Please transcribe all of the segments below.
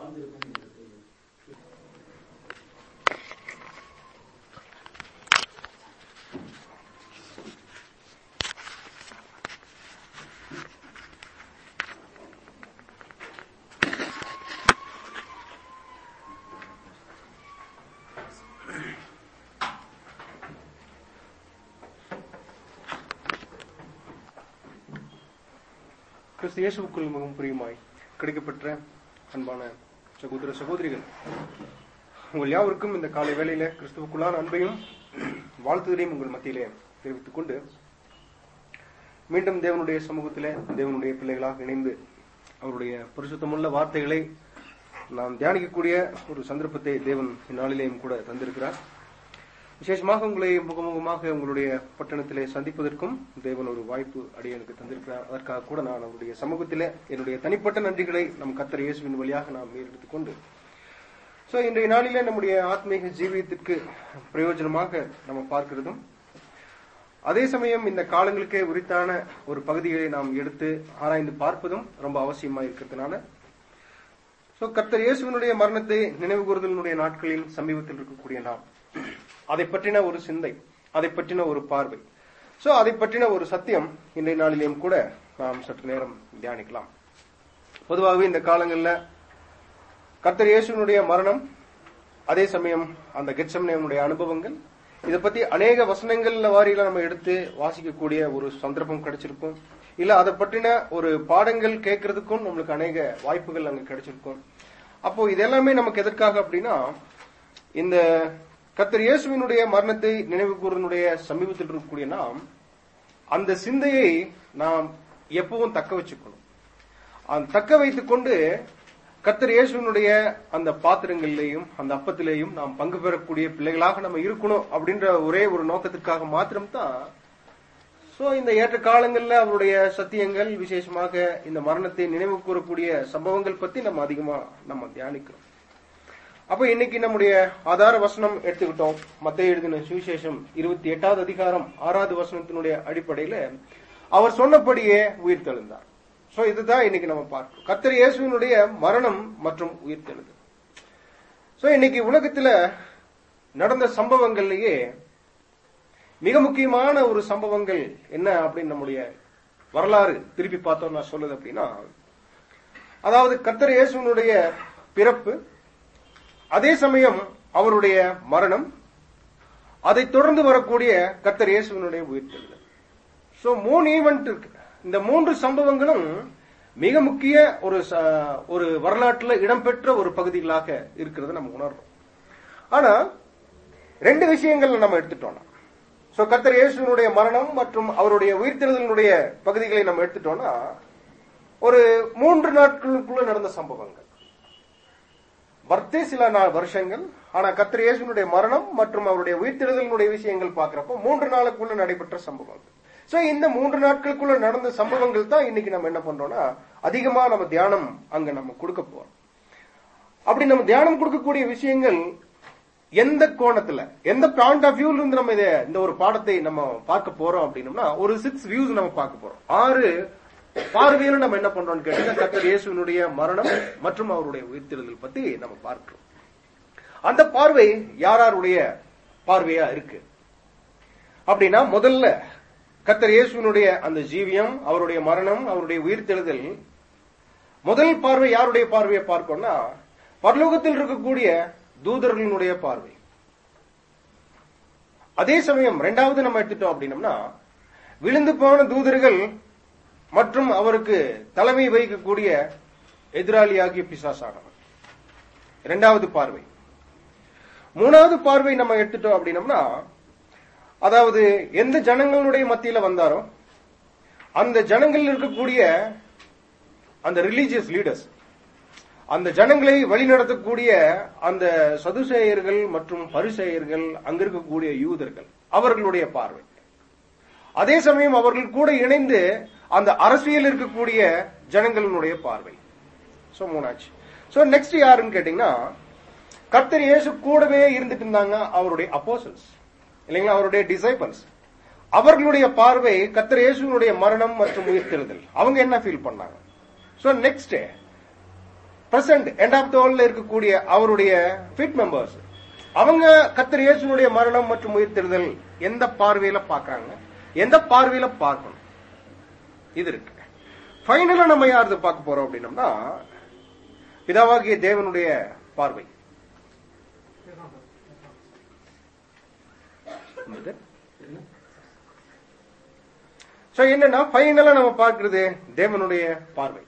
கிறிஸ்து இயேசுவுக்குள் மிகவும் பிரியமாய் கிடைக்கப்பெற்ற அன்பான சகோதர சகோதரிகள் உங்கள் யாவருக்கும் இந்த காலை வேளையில கிறிஸ்துவுக்குள்ளான அன்பையும் வாழ்த்துதலையும் உங்கள் மத்தியிலே தெரிவித்துக் கொண்டு மீண்டும் தேவனுடைய சமூகத்திலே தேவனுடைய பிள்ளைகளாக இணைந்து அவருடைய பரிசுத்தமுள்ள வார்த்தைகளை நாம் தியானிக்கக்கூடிய ஒரு சந்தர்ப்பத்தை தேவன் இந்நாளிலேயும் கூட தந்திருக்கிறார் விசேஷமாக உங்களை முகமுகமாக உங்களுடைய பட்டணத்திலே சந்திப்பதற்கும் தேவன் ஒரு வாய்ப்பு அடியனுக்கு தந்திருக்கிறார் அதற்காக கூட நான் அவருடைய சமூகத்திலே என்னுடைய தனிப்பட்ட நன்றிகளை நம் கத்தர் இயேசுவின் வழியாக நாம் ஏறெடுத்துக் கொண்டு சோ இன்றைய நாளிலே நம்முடைய ஆத்மீக ஜீவியத்திற்கு பிரயோஜனமாக நம்ம பார்க்கிறதும் அதே சமயம் இந்த காலங்களுக்கே உரித்தான ஒரு பகுதியை நாம் எடுத்து ஆராய்ந்து பார்ப்பதும் ரொம்ப அவசியமா இருக்கிறதுனால சோ கர்த்தர் இயேசுவினுடைய மரணத்தை நினைவு கூறுதலினுடைய நாட்களில் சமீபத்தில் இருக்கக்கூடிய நாம் அதை பற்றின ஒரு சிந்தை அதை பற்றின ஒரு பார்வை சோ அதை பற்றின ஒரு சத்தியம் இன்றைய நாளிலேயும் கூட நாம் சற்று நேரம் தியானிக்கலாம் பொதுவாகவே இந்த காலங்களில் கர்த்தர் இயேசுவினுடைய மரணம் அதே சமயம் அந்த கெச்சமனையனுடைய அனுபவங்கள் இதை பத்தி அநேக வசனங்கள்ல வாரியில நம்ம எடுத்து வாசிக்கக்கூடிய ஒரு சந்தர்ப்பம் கிடைச்சிருக்கும் இல்ல அதை பற்றின ஒரு பாடங்கள் கேட்கறதுக்கும் நம்மளுக்கு அநேக வாய்ப்புகள் அங்க கிடைச்சிருக்கும் அப்போ இது எல்லாமே நமக்கு எதற்காக அப்படின்னா இந்த கர்த்தர் இயேசுவினுடைய மரணத்தை நினைவு கூறுவதனுடைய சமீபத்தில் இருக்கக்கூடிய நாம் அந்த சிந்தையை நாம் எப்பவும் தக்க வச்சுக்கணும் அந்த தக்க வைத்துக் கொண்டு கர்த்தர் இயேசுவினுடைய அந்த பாத்திரங்களிலேயும் அந்த அப்பத்திலேயும் நாம் பங்கு பெறக்கூடிய பிள்ளைகளாக நம்ம இருக்கணும் அப்படின்ற ஒரே ஒரு நோக்கத்திற்காக மாத்திரம்தான் சோ இந்த ஏற்ற காலங்கள்ல அவருடைய சத்தியங்கள் விசேஷமாக இந்த மரணத்தை நினைவு கூறக்கூடிய சம்பவங்கள் பத்தி நம்ம அதிகமா நம்ம தியானிக்கிறோம் அப்ப இன்னைக்கு நம்முடைய ஆதார வசனம் எடுத்துக்கிட்டோம் மத்திய எழுதின சுவிசேஷம் இருபத்தி எட்டாவது அதிகாரம் ஆறாவது வசனத்தினுடைய அடிப்படையில அவர் சொன்னபடியே உயிர் தெழுந்தார் சோ இதுதான் இன்னைக்கு நம்ம பார்க்கிறோம் கர்த்தர் இயேசுவினுடைய மரணம் மற்றும் உயிர் தெழுது சோ இன்னைக்கு உலகத்துல நடந்த சம்பவங்கள்லயே மிக முக்கியமான ஒரு சம்பவங்கள் என்ன அப்படின்னு நம்முடைய வரலாறு திருப்பி பார்த்தோம் நான் சொல்லுது அப்படின்னா அதாவது கர்த்தர் இயேசுவினுடைய பிறப்பு அதே சமயம் அவருடைய மரணம் அதை தொடர்ந்து வரக்கூடிய கர்த்தர் இயேசுவினுடைய உயிர்த்தெழுதல் சோ மூணு ஈவெண்ட் இருக்கு இந்த மூன்று சம்பவங்களும் மிக முக்கிய ஒரு ச- ஒரு வரலாற்றுல இடம்பெற்ற ஒரு பகுதிகளாக இருக்கிறத நம்ம உணர்றோம் ஆனா ரெண்டு விஷயங்கள் நம்ம எடுத்துட்டோம்னா சோ கர்த்தர் இயேசுவினுடைய மரணம் மற்றும் அவருடைய உயிர்த்தெழுதலினுடைய பகுதிகளை நம்ம எடுத்துட்டோம்னா ஒரு மூன்று நாட்களுக்குள்ள நடந்த சம்பவங்கள் வர்த்தே சில நாள் வருஷங்கள் ஆனா கர்த்தர் இயேசுனுடைய மரணம் மற்றும் அவருடைய உயிர்த்தெழுதலினுடைய விஷயங்கள் பாக்குறப்போ மூன்று நாளுக்குள்ள நடைபெற்ற சம்பவங்கள் சோ இந்த மூன்று நாட்களுக்குள்ள நடந்த சம்பவங்கள் தான் இன்னைக்கு நம்ம என்ன பண்றோம்னா அதிகமா நம்ம தியானம் அங்க நம்ம கொடுக்க போறோம் அப்படி நம்ம தியானம் கொடுக்கக்கூடிய விஷயங்கள் எந்த கோணத்துல எந்த பாயிண்ட் ஆஃப் வியூல இருந்து நம்ம இத இந்த ஒரு பாடத்தை நம்ம பார்க்க போறோம் அப்படின்னம்னா ஒரு சிக்ஸ் வியூஸ் நம்ம பார்க்க போறோம் ஆறு பார்வையில நம்ம என்ன பண்றோம்னு கேட்டீங்கன்னா கர்த்தர் இயேசுவினுடைய மரணம் மற்றும் அவருடைய உயிர்த்தெழுதல் பத்தி நம்ம பார்க்கிறோம் அந்த பார்வை யாராருடைய பார்வையா இருக்கு அப்படின்னா முதல்ல கர்த்தர் இயேசுவினுடைய அந்த ஜீவியம் அவருடைய மரணம் அவருடைய உயிர்த்தெழுதல் முதல் பார்வை யாருடைய பார்வையை பார்க்கணும்னா பரலோகத்தில் இருக்கக்கூடிய தூதர்களினுடைய பார்வை அதே சமயம் இரண்டாவது நம்ம எடுத்துட்டோம் அப்படின்னம்னா விழுந்து போன தூதர்கள் மற்றும் அவருக்கு தலைமை வகிக்கக்கூடிய எதிராளியாகிய பிசாசானவர் இரண்டாவது பார்வை மூணாவது பார்வை நம்ம எடுத்துட்டோம் அப்படின்னம்னா அதாவது எந்த ஜனங்களுடைய மத்தியில வந்தாரோ அந்த ஜனங்கள் இருக்கக்கூடிய அந்த ரிலீஜியஸ் லீடர்ஸ் அந்த ஜனங்களை வழிநடத்தக்கூடிய அந்த சதுசேயர்கள் மற்றும் பரிசேயர்கள் அங்க இருக்கக்கூடிய யூதர்கள் அவர்களுடைய பார்வை அதே சமயம் அவர்கள் கூட இணைந்து அந்த அரசியல் இருக்கக்கூடிய ஜனங்களினுடைய பார்வை சோ மூணாச்சு சோ நெக்ஸ்ட் யாருன்னு கேட்டீங்கன்னா கர்த்தர் இயேசு கூடவே இருந்துட்டு இருந்தாங்க அவருடைய அப்போசல்ஸ் இல்லைங்களா அவருடைய டிசைபிள்ஸ் அவர்களுடைய பார்வை கர்த்தர் இயேசுவினுடைய மரணம் மற்றும் உயிர்த்தெழுதல் அவங்க என்ன ஃபீல் பண்ணாங்க so next present end of தோல்ல இருக்கக்கூடிய அவருடைய ஃபிட் மெம்பர்ஸ் அவங்க கத்தர் இயேசுனுடைய மரணம் மற்றும் உயிர்த்தெழுதல் எந்த பார்வையில பார்க்கறாங்க எந்த பார்வையில பார்க்கணும் இது இருக்கு ஃபைனலா நம்ம யாரது பார்க்க போறோம் அப்படின்னம்னா பிதாவாகிய தேவனுடைய பார்வை சோ என்னன்னா ஃபைனலா நம்ம பார்க்கிறது தேவனுடைய பார்வை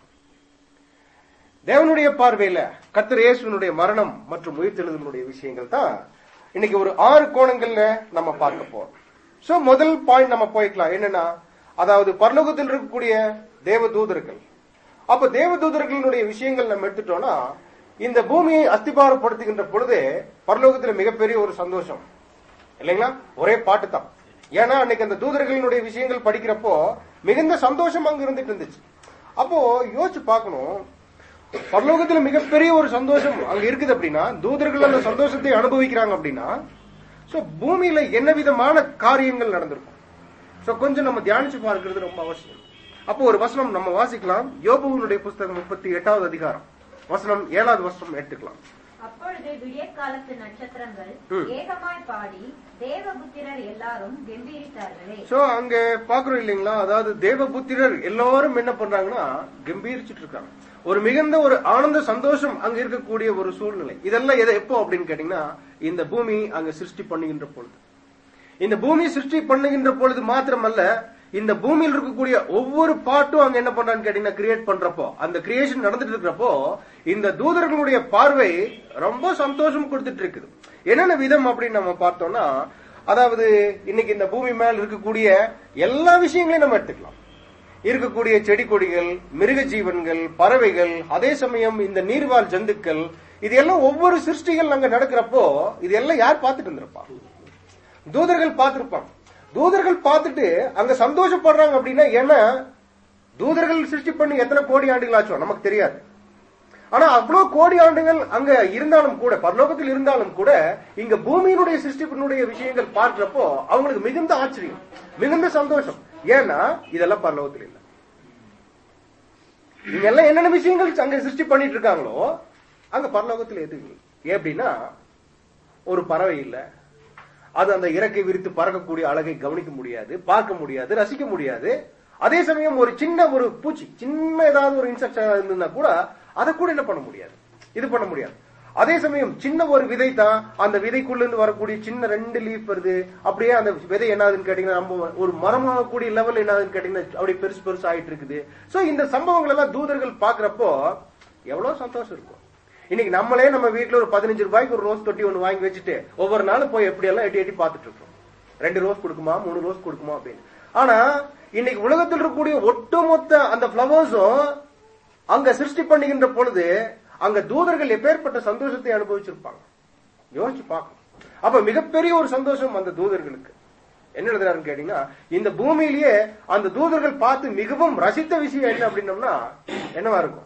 தேவனுடைய பார்வையில கர்த்தர் இயேசுனுடைய மரணம் மற்றும் உயிர்த்தெழுதலுடைய விஷயங்கள் தான் இன்னைக்கு ஒரு ஆறு கோணங்கள்ல நம்ம பார்க்க போறோம் சோ முதல் பாயிண்ட் நம்ம போய்க்கலாம் என்னன்னா அதாவது பரலோகத்தில் இருக்கக்கூடிய தேவ தூதர்கள் அப்ப தேவ தூதர்களினுடைய விஷயங்கள் நம்ம எடுத்துட்டோம்னா இந்த பூமியை அஸ்திபாரப்படுத்துகின்ற பொழுது பரலோகத்துல மிகப்பெரிய ஒரு சந்தோஷம் இல்லைங்களா ஒரே பாட்டு தான் ஏன்னா அன்னைக்கு அந்த தூதர்களினுடைய விஷயங்கள் படிக்கிறப்போ மிகுந்த சந்தோஷம் அங்க இருந்துட்டு இருந்துச்சு அப்போ யோசிச்சு பார்க்கணும் பரலோகத்துல மிகப்பெரிய ஒரு சந்தோஷம் அங்க இருக்குது அப்படின்னா தூதர்கள் அந்த சந்தோஷத்தை அனுபவிக்கிறாங்க அப்படின்னா சோ பூமியில என்ன விதமான காரியங்கள் நடந்திருக்கும் சோ கொஞ்சம் நம்ம தியானிச்சு பார்க்கிறது ரொம்ப அவசியம் அப்போ ஒரு வசனம் நம்ம வாசிக்கலாம் யோபுவனுடைய புஸ்தகம் முப்பத்தி எட்டாவது அதிகாரம் வசனம் ஏழாவது வசனம் எடுத்துக்கலாம் அப்பொழுது விடியற்காலத்து நட்சத்திரங்கள் ம். ஏகமாய் பாடி தேவபுத்திரர் எல்லாரும் கெம்பீரித்தார்களே சோ அங்க பாக்குறோம் இல்லைங்களா அதாவது தேவபுத்திரர் எல்லாரும் என்ன பண்றாங்கன்னா கம்பீரிச்சிட்டு இருக்காங்க ஒரு மிகுந்த ஒரு ஆனந்த சந்தோஷம் அங்க இருக்கக்கூடிய ஒரு சூழ்நிலை இதெல்லாம் எதை எப்போ அப்படின்னு கேட்டீங்கன்னா இந்த பூமி அங்க சிருஷ்டி பண்ணுகின்ற பொழுது இந்த பூமி சிருஷ்டி பண்ணுகின்ற பொழுது மாத்திரமல்ல இந்த பூமியில் இருக்கக்கூடிய ஒவ்வொரு பாட்டும் அங்க என்ன பண்றான்னு கேட்டீங்கன்னா கிரியேட் பண்றப்போ அந்த கிரியேஷன் நடந்துட்டு இருக்கிறப்போ இந்த தூதர்களுடைய பார்வை ரொம்ப சந்தோஷம் கொடுத்துட்டு இருக்குது என்னென்ன விதம் அப்படின்னு நம்ம பார்த்தோம்னா அதாவது இன்னைக்கு இந்த பூமி மேல் இருக்கக்கூடிய எல்லா விஷயங்களையும் நம்ம எடுத்துக்கலாம் இருக்கக்கூடிய செடி கொடிகள் மிருக ஜீவன்கள் பறவைகள் அதே சமயம் இந்த நீர்வாழ் ஜந்துக்கள் இது எல்லாம் ஒவ்வொரு சிருஷ்டிகள் அங்க நடக்கிறப்போ இது எல்லாம் யார் பார்த்துட்டு இருந்திருப்பா தூதர்கள் பார்த்திருப்பாங்க தூதர்கள் பார்த்துட்டு அங்க சந்தோஷப்படுறாங்க அப்படின்னா ஏன்னா தூதர்கள் சிருஷ்டி பண்ணி எத்தனை கோடி ஆண்டுகள் ஆச்சோ நமக்கு தெரியாது ஆனா அவ்வளவு கோடி ஆண்டுகள் அங்க இருந்தாலும் கூட பரலோகத்தில் இருந்தாலும் கூட இங்க பூமியினுடைய சிருஷ்டிப்பினுடைய விஷயங்கள் பார்க்கிறப்போ அவங்களுக்கு மிகுந்த ஆச்சரியம் மிகுந்த சந்தோஷம் ஏன்னா இதெல்லாம் பரலோகத்தில் இல்லை இங்க எல்லாம் என்னென்ன விஷயங்கள் அங்க சிருஷ்டி பண்ணிட்டு இருக்காங்களோ அங்க பரலோகத்தில் எது இல்லை ஏன் அப்படின்னா ஒரு பறவை இல்ல அது அந்த இறக்கை விரித்து பறக்கக்கூடிய அழகை கவனிக்க முடியாது பார்க்க முடியாது ரசிக்க முடியாது அதே சமயம் ஒரு சின்ன ஒரு பூச்சி சின்ன ஏதாவது ஒரு இன்செக்ட் இருந்ததுன்னா கூட அதை கூட என்ன பண்ண முடியாது இது பண்ண முடியாது அதே சமயம் சின்ன ஒரு விதை தான் அந்த விதைக்குள்ள இருந்து வரக்கூடிய சின்ன ரெண்டு லீஃப் வருது அப்படியே அந்த விதை என்னதுன்னு கேட்டீங்கன்னா நம்ம ஒரு மரமாகக்கூடிய லெவல் என்னதுன்னு கேட்டீங்கன்னா அப்படியே பெருசு பெருசு ஆயிட்டு இருக்குது சோ இந்த சம்பவங்கள் எல்லாம் தூதர்கள் பாக்குறப்போ எவ்வளவு சந்தோஷம் இருக்கும் இன்னைக்கு நம்மளே நம்ம வீட்ல ஒரு பதினஞ்சு ரூபாய்க்கு ஒரு ரோஸ் தொட்டி ஒண்ணு வாங்கி வச்சுட்டு ஒவ்வொரு நாளும் போய் எப்படி எல்லாம் எட்டி எட்டி பார்த்துட்டு இருக்கோம் ரெண்டு ரோஸ் கொடுக்குமா மூணு ரோஸ் கொடுக்குமா அப்படின்னு ஆனா இன்னைக்கு உலகத்தில் இருக்கக்கூடிய ஒட்டுமொத்த அந்த பிளவர்ஸும் அங்க சிருஷ்டி பண்ணுகின்ற பொழுது அங்க தூதர்கள் எப்பேற்பட்ட சந்தோஷத்தை அனுபவிச்சிருப்பாங்க யோசிச்சு பார்க்கணும் அப்ப மிகப்பெரிய ஒரு சந்தோஷம் அந்த தூதர்களுக்கு என்ன எழுதுறாருன்னு கேட்டீங்கன்னா இந்த பூமியிலேயே அந்த தூதர்கள் பார்த்து மிகவும் ரசித்த விஷயம் என்ன அப்படின்னம்னா என்னவா இருக்கும்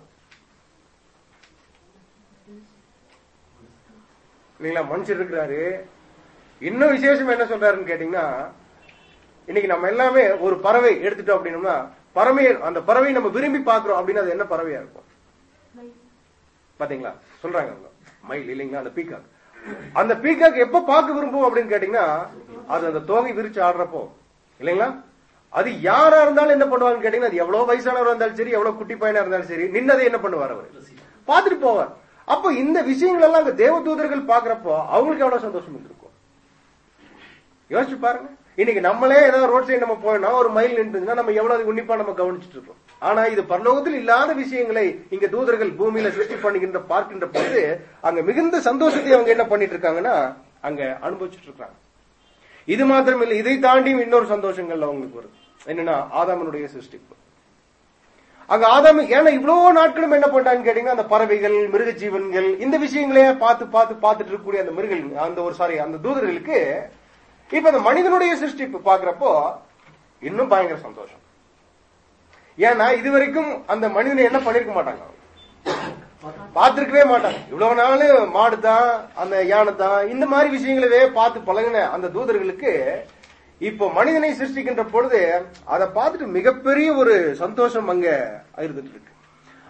இல்லைங்களா மனுஷர் இருக்கிறாரு இன்னும் விசேஷம் என்ன சொல்றாருன்னு கேட்டீங்கன்னா இன்னைக்கு நம்ம எல்லாமே ஒரு பறவை எடுத்துட்டோம் அப்படின்னம்னா பறவை அந்த பறவை நம்ம விரும்பி பாக்குறோம் அப்படின்னா அது என்ன பறவையா இருக்கும் பாத்தீங்களா சொல்றாங்க அவங்க மயில் இல்லைங்களா அந்த பீகாக் அந்த பீகாக் எப்ப பார்க்க விரும்பும் அப்படின்னு கேட்டீங்கன்னா அது அந்த தோகை விரிச்சு ஆடுறப்போ இல்லைங்களா அது யாரா இருந்தாலும் என்ன பண்ணுவாங்கன்னு கேட்டீங்கன்னா அது எவ்வளவு வயசானவரா இருந்தாலும் சரி எவ்வளவு குட்டி பையனா இருந்தாலும் சரி நின்னதை என்ன பண்ணுவார் அவர் பார்த்துட்டு போவார் அப்போ இந்த விஷயங்கள் எல்லாம் அங்க தேவதூதர்கள் பாக்குறப்போ அவங்களுக்கு எவ்வளவு சந்தோஷம் இருந்திருக்கும் யோசிச்சு பாருங்க இன்னைக்கு நம்மளே ஏதாவது ரோட் சைடு நம்ம போனா ஒரு மைல் நின்றுச்சுன்னா நம்ம எவ்வளவு உன்னிப்பா நம்ம கவனிச்சுட்டு இருக்கோம் ஆனா இது பரலோகத்தில் இல்லாத விஷயங்களை இங்க தூதர்கள் பூமியில சிருஷ்டி பண்ணுகின்ற பார்க்கின்ற போது அங்க மிகுந்த சந்தோஷத்தை அவங்க என்ன பண்ணிட்டு இருக்காங்கன்னா அங்க அனுபவிச்சுட்டு இருக்காங்க இது மாத்திரம் இல்லை இதை தாண்டியும் இன்னொரு சந்தோஷங்கள் அவங்களுக்கு வருது என்னன்னா ஆதாமனுடைய சிருஷ்டிப்பு அங்க ஆதாம் ஏன்னா இவ்வளவு நாட்களும் என்ன பண்ணாங்கன்னு கேட்டீங்கன்னா அந்த பறவைகள் மிருக ஜீவன்கள் இந்த விஷயங்களே பார்த்து பார்த்து பார்த்துட்டு இருக்கக்கூடிய அந்த மிருகங்கள் அந்த ஒரு சாரி அந்த தூதர்களுக்கு இப்ப அந்த மனிதனுடைய சிருஷ்டிப்பு பாக்குறப்போ இன்னும் பயங்கர சந்தோஷம் ஏன்னா இது வரைக்கும் அந்த மனிதனை என்ன பண்ணிருக்க மாட்டாங்க பார்த்திருக்கவே மாட்டாங்க இவ்வளவு நாள் மாடு தான் அந்த யானை தான் இந்த மாதிரி விஷயங்களவே பார்த்து பழகின அந்த தூதர்களுக்கு இப்போ மனிதனை சிருஷ்டிக்கின்ற பொழுது அதை பார்த்துட்டு மிகப்பெரிய ஒரு சந்தோஷம் அங்க இருந்துட்டு இருக்கு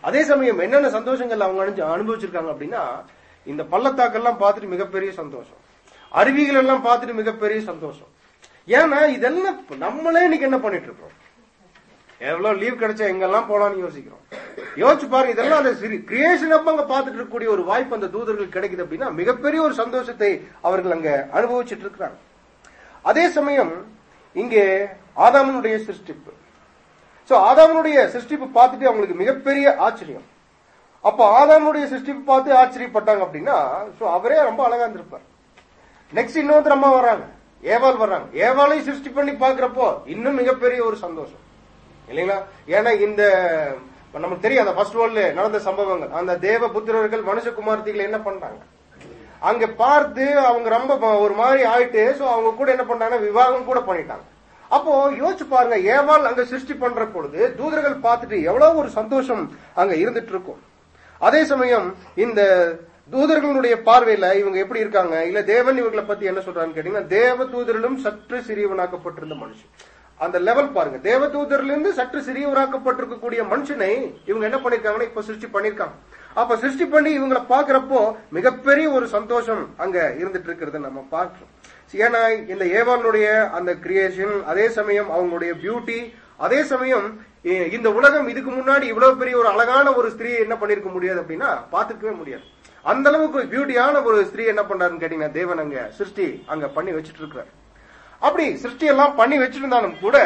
அதே சமயம் என்னென்ன சந்தோஷங்கள் அவங்க அணிஞ்சு அனுபவிச்சிருக்காங்க அப்படின்னா இந்த பள்ளத்தாக்கெல்லாம் பார்த்துட்டு மிகப்பெரிய சந்தோஷம் அருவிகள் எல்லாம் பார்த்துட்டு மிகப்பெரிய சந்தோஷம் ஏன்னா இதெல்லாம் நம்மளே இன்னைக்கு என்ன பண்ணிட்டு இருக்கோம் எவ்வளவு லீவ் கிடைச்சா எங்கெல்லாம் போலாம்னு யோசிக்கிறோம் யோசிச்சு பாருங்க இதெல்லாம் அந்த கிரியேஷன் அப்ப அங்க பார்த்துட்டு இருக்கக்கூடிய ஒரு வாய்ப்பு அந்த தூதர்கள் கிடைக்குது அப்படின்னா மிகப்பெரிய ஒரு சந்தோஷத்தை அவர்கள் அங்க அனுபவிச்சுட்டு இருக்கிறாங்க அதே சமயம் இங்கே ஆதாமனுடைய சிருஷ்டிப்பு சோ ஆதாமனுடைய சிருஷ்டிப்பு பார்த்துட்டு அவங்களுக்கு மிகப்பெரிய ஆச்சரியம் அப்ப ஆதாமனுடைய சிருஷ்டிப்பு பார்த்து ஆச்சரியப்பட்டாங்க அப்படின்னா சோ அவரே ரொம்ப அழகா இருந்திருப்பார் நெக்ஸ்ட் இன்னொருத்தர் அம்மா வர்றாங்க ஏவாள் வர்றாங்க ஏவாளையும் சிருஷ்டி பண்ணி பாக்குறப்போ இன்னும் மிகப்பெரிய ஒரு சந்தோஷம் இல்லைங்களா ஏன்னா இந்த நமக்கு தெரியும் அந்த ஃபர்ஸ்ட் வேர்ல்ட்ல நடந்த சம்பவங்கள் அந்த தேவ புத்திரர்கள் மனுஷகுமார்த்திகள் என்ன பண்றாங்க அங்க பார்த்து அவங்க ரொம்ப ப- ஒரு மாதிரி ஆயிட்டு சோ அவங்க கூட என்ன பண்றாங்கன்னா விவாகம் கூட பண்ணிட்டாங்க அப்போ யோசிச்சு பாருங்க ஏவாள் அங்க சிருஷ்டி பண்ற பொழுது தூதர்கள் பார்த்துட்டு எவ்வளவு ஒரு சந்தோஷம் அங்க இருந்துட்டு இருக்கும் அதே சமயம் இந்த தூதர்களுடைய பார்வையில இவங்க எப்படி இருக்காங்க இல்ல தேவன் இவங்களை பத்தி என்ன சொல்றான்னு கேட்டீங்கன்னா தேவ தூதரிலும் சற்று சிறியவனாக்கப்பட்டிருந்த மனுஷன் அந்த லெவல் பாருங்க தேவ தூதரிலிருந்து சற்று சிறியவராக்கப்பட்டிருக்கக்கூடிய மனுஷனை இவங்க என்ன பண்ணிருக்காங்கன்னா இப்ப சிருஷ்டி பண்ணிருக்காங்க அப்ப சிருஷ்டி பண்ணி இவங்களை பாக்குறப்போ மிகப்பெரிய ஒரு சந்தோஷம் அங்க இருந்துட்டு இருக்கிறத நம்ம பார்க்கிறோம் ஏன்னா இந்த ஏவாளுடைய அந்த கிரியேஷன் அதே சமயம் அவங்களுடைய பியூட்டி அதே சமயம் இ- இந்த உலகம் இதுக்கு முன்னாடி இவ்வளவு பெரிய ஒரு அழகான ஒரு ஸ்திரீயை என்ன பண்ணிருக்க முடியாது அப்படின்னா பாத்துக்கவே முடியாது அந்த அளவுக்கு பியூட்டியான ஒரு ஸ்திரீ என்ன பண்றாருன்னு கேட்டீங்கன்னா தேவன் அங்க சிருஷ்டி அங்க பண்ணி வச்சிட்டு இருக்கிறார் அப்படி சிருஷ்டி எல்லாம் பண்ணி வச்சிருந்தாலும் கூட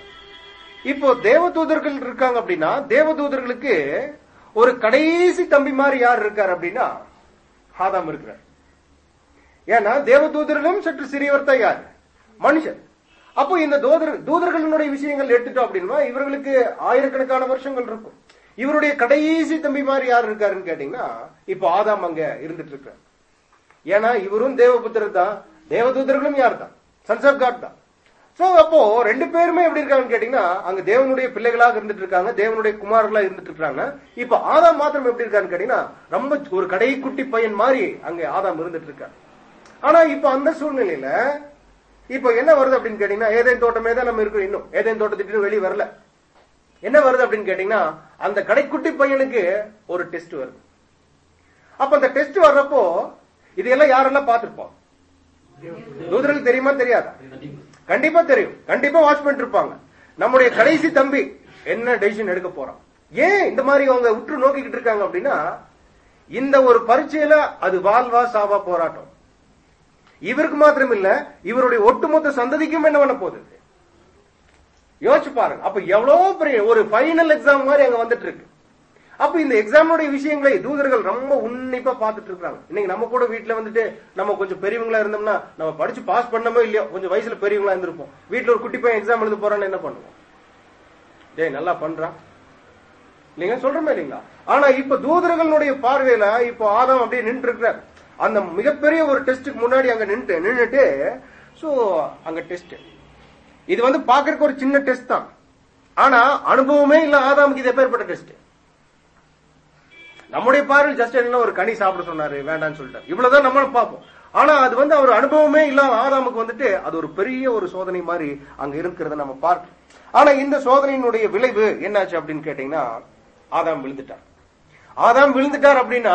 இப்போ தேவதூதர்கள் இருக்காங்க அப்படின்னா தேவதூதர்களுக்கு ஒரு கடைசி தம்பி மாதிரி யார் இருக்கார் அப்படின்னா ஆதாம் இருக்கிறார் ஏன்னா தேவதூதர்களும் சற்று சிறியவர் தான் யார் மனுஷன் அப்போ இந்த தூதர் தூதர்களுடைய விஷயங்கள் எடுத்துட்டோம் அப்படின்னா இவர்களுக்கு ஆயிரக்கணக்கான வருஷங்கள் இருக்கும் இவருடைய கடைசி தம்பி மாதிரி யார் இருக்காருன்னு கேட்டீங்கன்னா இப்போ ஆதாம் அங்க இருந்துட்டு இருக்கார் ஏன்னா இவரும் தேவபுத்திரர் தான் தேவதூதர்களும் யார் தான் சன்ஸ் ஆஃப் காட் தான் சோ அப்போ ரெண்டு பேருமே எப்படி இருக்காங்கன்னு கேட்டீங்கன்னா அங்க தேவனுடைய பிள்ளைகளாக இருந்துட்டு இருக்காங்க தேவனுடைய குமார்களா இருந்துட்டு இருக்காங்க இப்ப ஆதாம் மாத்திரம் எப்படி இருக்காருன்னு கேட்டீங்கன்னா ரொம்ப ஒரு கடைக்குட்டி பையன் மாதிரி அங்க ஆதாம் இருந்துட்டு இருக்காரு ஆனா இப்ப அந்த சூழ்நிலையில இப்ப என்ன வருது அப்படின்னு கேட்டீங்கன்னா ஏதேன் தோட்டமே தான் நம்ம இருக்கிறோம் இன்னும் ஏதேன் தோட்டத்துக்கு வெளியே வரல என்ன வருது அப்படின்னு கேட்டீங்கன்னா அந்த கடைக்குட்டி பையனுக்கு ஒரு டெஸ்ட் வருது அப்ப அந்த டெஸ்ட் வர்றப்போ இதெல்லாம் யாரெல்லாம் பார்த்திருப்போம் தூதர்களுக்கு தெரியுமா தெரியாதா கண்டிப்பா தெரியும் கண்டிப்பா வாட்ச் பண்ணிட்டு இருப்பாங்க நம்முடைய கடைசி தம்பி என்ன டெசிஷன் எடுக்க போறான் ஏன் இந்த மாதிரி அவங்க உற்று நோக்கிக்கிட்டு இருக்காங்க அப்படின்னா இந்த ஒரு பரீட்சையில அது வாழ்வா சாவா போராட்டம் இவருக்கு மாத்திரம் இல்ல இவருடைய ஒட்டுமொத்த சந்ததிக்கும் என்ன பண்ண போகுது யோசிச்சு பாருங்க அப்ப எவ்வளவு பெரிய ஒரு ஃபைனல் எக்ஸாம் மாதிரி அங்க வந்துட்டு இருக்கு அப்ப இந்த எக்ஸாமோட விஷயங்களை தூதர்கள் ரொம்ப உன்னிப்பா பார்த்துட்டு இருக்காங்க இன்னைக்கு நம்ம கூட வீட்டுல வந்துட்டு நம்ம கொஞ்சம் பெரியவங்களா இருந்தோம்னா நம்ம படிச்சு பாஸ் பண்ணமோ இல்லையோ கொஞ்சம் வயசுல பெரியவங்களா இருந்திருப்போம் வீட்டுல ஒரு குட்டி பையன் எக்ஸாம் எழுத போறான்னு என்ன பண்ணுவோம் டேய் நல்லா பண்றான் நீங்க சொல்றமே இல்லைங்களா ஆனா இப்ப தூதர்களுடைய பார்வையில இப்போ ஆதம் அப்படியே நின்று இருக்கிறார் அந்த மிகப்பெரிய ஒரு டெஸ்ட்டுக்கு முன்னாடி அங்க நின்று நின்னுட்டு சோ அங்க டெஸ்ட் இது வந்து பாக்குறதுக்கு ஒரு சின்ன டெஸ்ட் தான் ஆனா அனுபவமே இல்ல ஆதாமுக்கு இது எப்பேற்பட்ட டெஸ்ட் நம்முடைய பார்வையில் ஜஸ்ட் என்ன ஒரு கனி சாப்பிட சொன்னாரு வேண்டாம்னு சொல்லிட்டாரு இவ்வளவுதான் நம்மளும் பார்ப்போம் ஆனா அது வந்து அவர் அனுபவமே இல்லாத ஆதாமுக்கு வந்துட்டு அது ஒரு பெரிய ஒரு சோதனை மாதிரி அங்க இருக்கிறத நம்ம பார்க்கிறோம் ஆனா இந்த சோதனையினுடைய விளைவு என்னாச்சு அப்படின்னு கேட்டீங்கன்னா ஆதாம் விழுந்துட்டார் ஆதாம் விழுந்துட்டார் அப்படின்னா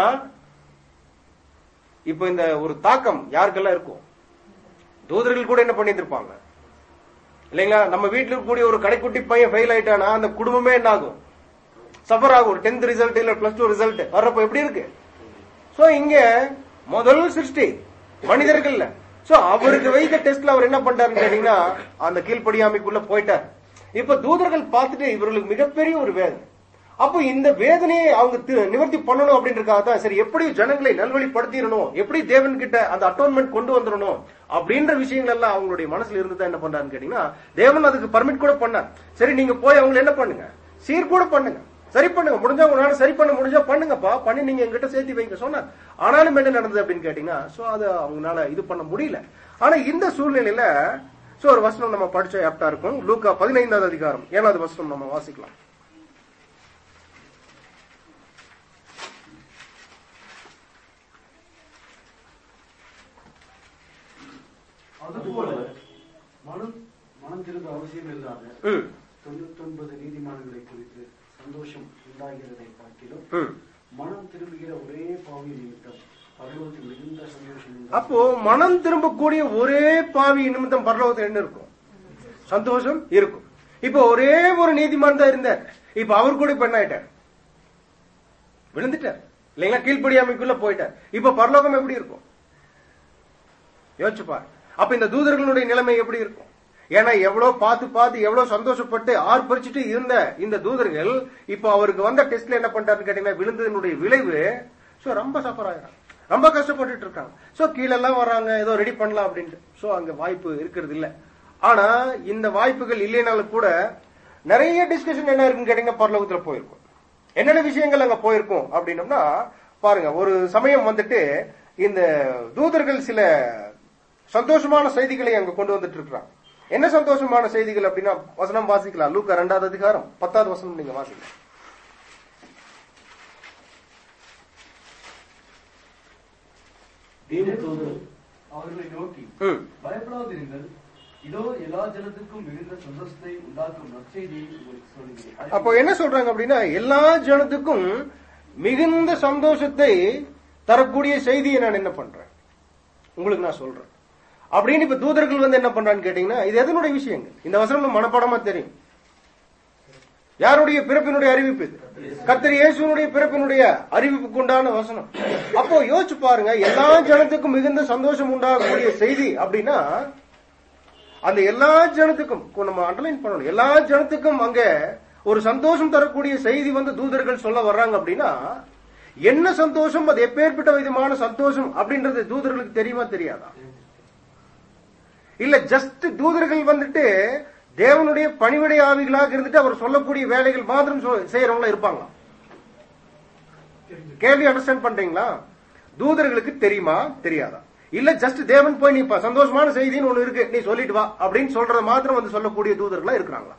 இப்ப இந்த ஒரு தாக்கம் யாருக்கெல்லாம் இருக்கும் தூதர்கள் கூட என்ன பண்ணியிருந்திருப்பாங்க இல்லைங்களா நம்ம வீட்டுல இருக்கக்கூடிய ஒரு கடைக்குட்டி பையன் ஃபெயில் ஆயிட்டானா அந்த குடும்பமே என்ன ஆகும் சஃபர் ஆகும் டென்த் ரிசல்ட் இல்ல பிளஸ் டூ ரிசல்ட் வர்றப்ப எப்படி இருக்கு சோ இங்க முதல் சிருஷ்டி மனிதர்கள்ல சோ அவருக்கு வைத்த டெஸ்ட்ல அவர் என்ன பண்றாருன்னு கேட்டீங்கன்னா அந்த கீழ்ப்படியாமைக்குள்ள போயிட்டார் இப்ப தூதர்கள் பார்த்துட்டு இவர்களுக்கு மிகப்பெரிய ஒரு வேதனை அப்போ இந்த வேதனையை அவங்க தி- நிவர்த்தி பண்ணணும் அப்படின்றதுக்காக தான் சரி எப்படி ஜனங்களை நல்வழிப்படுத்திடணும் எப்படி தேவன் கிட்ட அந்த அட்டோன்மெண்ட் கொண்டு வந்துடணும் அப்படின்ற விஷயங்கள் எல்லாம் அவங்களுடைய மனசுல இருந்து தான் என்ன பண்றாருன்னு கேட்டீங்கன்னா தேவன் அதுக்கு பர்மிட் கூட பண்ணார் சரி நீங்க போய் அவங்களை என்ன பண்ணுங்க சீர் கூட பண்ணுங்க சரி பண்ணுங்க முடிஞ்சா உங்களால சரி பண்ண முடிஞ்சா பண்ணுங்கப்பா பண்ணி நீங்க எங்கிட்ட சேர்த்து வைங்க சொன்னார் ஆனாலும் என்ன நடந்தது அப்படின்னு கேட்டீங்கன்னா சோ அது அவங்களால இது பண்ண முடியல ஆனா இந்த சூழ்நிலையில சோ ஒரு வசனம் நம்ம படிச்சா ஆப்டா இருக்கும் லூக்கா பதினைந்தாவது அதிகாரம் ஏழாவது வசனம் நம்ம வாசிக்கலாம் அதுபோல மனம் மனம் திரும்ப அவசியம் இல்லாத ம் தொண்ணூத்தொன்பது நீதிமான்களை குறித்து சந்தோஷம் உண்டாகிறதை பார்க்கிலும் ம். மனம் திரும்புகிற ஒரே பாவி நிமித்தம் பரலோகத்தில் மிகுந்த சந்தோஷம் உண்டாகும். அப்போ மனம் திரும்பக்கூடிய ஒரே பாவி நிமித்தம் பரலோகத்தில் என்ன இருக்கும் சந்தோஷம் இருக்கும் இப்போ ஒரே ஒரு நீதிமான் தான் இருந்தார் இப்ப அவர் கூட இப்ப என்ன ஆயிட்டார் விழுந்துட்டார் இல்லைங்களா கீழ்ப்படியாமைக்குள்ள போயிட்டார் இப்ப பரலோகம் எப்படி இருக்கும் யோசிச்சு பாரு அப்ப இந்த தூதர்களுடைய நிலைமை எப்படி இருக்கும் ஏன்னா எவ்வளவு பார்த்து பார்த்து எவ்வளவு சந்தோஷப்பட்டு ஆர்ப்பரிச்சுட்டு இருந்த இந்த தூதர்கள் இப்போ அவருக்கு வந்த டெஸ்ட்ல என்ன பண்றாருன்னு கேட்டீங்கன்னா விழுந்ததனுடைய விளைவு சோ ரொம்ப சஃபர் ஆகிறாங்க ரொம்ப கஷ்டப்பட்டுட்டு இருக்காங்க சோ கீழெல்லாம் வராங்க ஏதோ ரெடி பண்ணலாம் அப்படின்ட்டு சோ அங்க வாய்ப்பு இருக்கிறது இல்ல ஆனா இந்த வாய்ப்புகள் இல்லைனாலும் கூட நிறைய டிஸ்கஷன் என்ன இருக்குன்னு கேட்டீங்கன்னா பரலோகத்துல போயிருக்கும் என்னென்ன விஷயங்கள் அங்க போயிருக்கும் அப்படின்னம்னா பாருங்க ஒரு சமயம் வந்துட்டு இந்த தூதர்கள் சில சந்தோஷமான செய்திகளை அங்க கொண்டு வந்துட்டு இருக்கிறாங்க என்ன சந்தோஷமான செய்திகள் அப்படின்னா வசனம் வாசிக்கலாம் லூக்கா ரெண்டாவது அதிகாரம் பத்தாவது வசனம் நீங்க வாசிக்கலாம் தேவதூதர் அவர்களை நோக்கி ம். பயப்படாதிருங்கள் இதோ எல்லா ஜனத்துக்கும் மிகுந்த சந்தோஷத்தை உண்டாக்கும் நற்செய்தியை உங்களுக்கு சொல்கிறேன் அப்போ என்ன சொல்றாங்க அப்படின்னா எல்லா ஜனத்துக்கும் மிகுந்த சந்தோஷத்தை தரக்கூடிய செய்தியை நான் என்ன பண்றேன் உங்களுக்கு நான் சொல்றேன் அப்படின்னு இப்ப தூதர்கள் வந்து என்ன பண்றான்னு கேட்டீங்கன்னா இது எதனுடைய விஷயங்கள் இந்த வசனம் மனப்பாடமா தெரியும் யாருடைய பிறப்பினுடைய அறிவிப்பு இது கர்த்தர் இயேசுனுடைய பிறப்பினுடைய அறிவிப்புக்கு உண்டான வசனம் அப்போ யோசிச்சு பாருங்க எல்லா ஜனத்துக்கும் மிகுந்த சந்தோஷம் உண்டாகக்கூடிய செய்தி அப்படின்னா அந்த எல்லா ஜனத்துக்கும் கொ- நம்ம அண்டர்லைன் பண்ணணும் எல்லா ஜனத்துக்கும் அங்க ஒரு சந்தோஷம் தரக்கூடிய செய்தி வந்து தூதர்கள் சொல்ல வர்றாங்க அப்படின்னா என்ன சந்தோஷம் அது எப்பேற்பட்ட விதமான சந்தோஷம் அப்படின்றது தூதர்களுக்கு தெரியுமா தெரியாதா இல்ல ஜஸ்ட் தூதர்கள் வந்துட்டு தேவனுடைய பணிவிடை ஆவிகளாக இருந்துட்டு அவர் சொல்லக்கூடிய வேலைகள் மாத்திரம் சொ- செய்யறவங்களா இருப்பாங்களா கேள்வி அண்டர்ஸ்டாண்ட் பண்றீங்களா தூதர்களுக்கு தெரியுமா தெரியாதா இல்ல ஜஸ்ட் தேவன் போய் நீ இப்ப சந்தோஷமான செய்தின்னு ஒண்ணு இருக்கு நீ சொல்லிட்டு வா அப்படின்னு சொல்றத மாத்திரம் வந்து சொல்லக்கூடிய தூதர்களா இருக்கிறாங்களா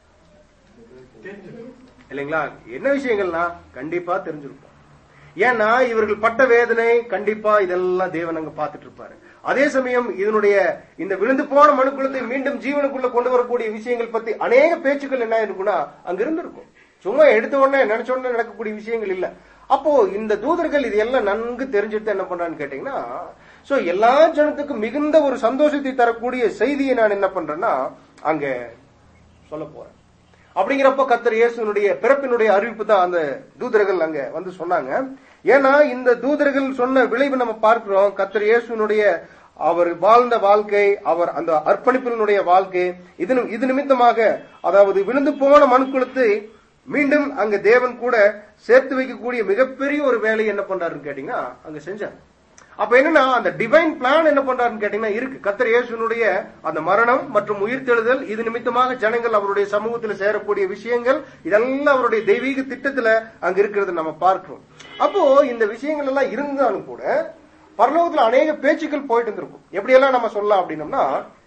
இல்லைங்களா என்ன விஷயங்கள்னா கண்டிப்பா தெரிஞ்சிருக்கும் ஏன்னா இவர்கள் பட்ட வேதனை கண்டிப்பா இதெல்லாம் தேவன் அங்க பார்த்துட்டு இருப்பாரு அதே சமயம் இதனுடைய இந்த விழுந்து போன மனுக்குலத்தை மீண்டும் ஜீவனுக்குள்ள கொண்டு வரக்கூடிய விஷயங்கள் பத்தி அநேக பேச்சுக்கள் என்ன இருக்குன்னா அங்க இருந்திருக்கும் சும்மா எடுத்த உடனே நினைச்ச உடனே நடக்கக்கூடிய விஷயங்கள் இல்ல அப்போ இந்த தூதர்கள் இது எல்லாம் நன்கு தெரிஞ்சுட்டு என்ன பண்றான்னு கேட்டீங்கன்னா சோ எல்லா ஜனத்துக்கும் மிகுந்த ஒரு சந்தோஷத்தை தரக்கூடிய செய்தியை நான் என்ன பண்றேன்னா அங்க சொல்ல போறேன் அப்படிங்கிறப்ப கத்தர் இயேசுனுடைய பிறப்பினுடைய அறிவிப்பு தான் அந்த தூதர்கள் அங்க வந்து சொன்னாங்க ஏன்னா இந்த தூதர்கள் சொன்ன விளைவு நம்ம பார்க்கிறோம் கத்தர் இயேசுனுடைய அவர் வாழ்ந்த வாழ்க்கை அவர் அந்த அர்ப்பணிப்பினுடைய வாழ்க்கை இது இது நிமித்தமாக அதாவது விழுந்து போன மனுக்குலத்தை மீண்டும் அங்க தேவன் கூட சேர்த்து வைக்கக்கூடிய மிகப்பெரிய ஒரு வேலையை என்ன பண்றாருன்னு கேட்டீங்கன்னா அங்க செஞ்சார் அப்ப என்னன்னா அந்த டிவைன் பிளான் என்ன பண்றாருன்னு கேட்டீங்கன்னா இருக்கு கத்தர் இயேசுனுடைய அந்த மரணம் மற்றும் உயிர்த்தெழுதல் இது நிமித்தமாக ஜனங்கள் அவருடைய சமூகத்தில் சேரக்கூடிய விஷயங்கள் இதெல்லாம் அவருடைய தெய்வீக திட்டத்துல அங்க இருக்கிறது நம்ம பார்க்கிறோம் அப்போ இந்த விஷயங்கள் எல்லாம் இருந்தாலும் கூட பரலோகத்துல அநேக பேச்சுக்கள் போயிட்டு இருந்திருக்கும் எப்படியெல்லாம் நம்ம சொல்லலாம் அப்படின்னம்னா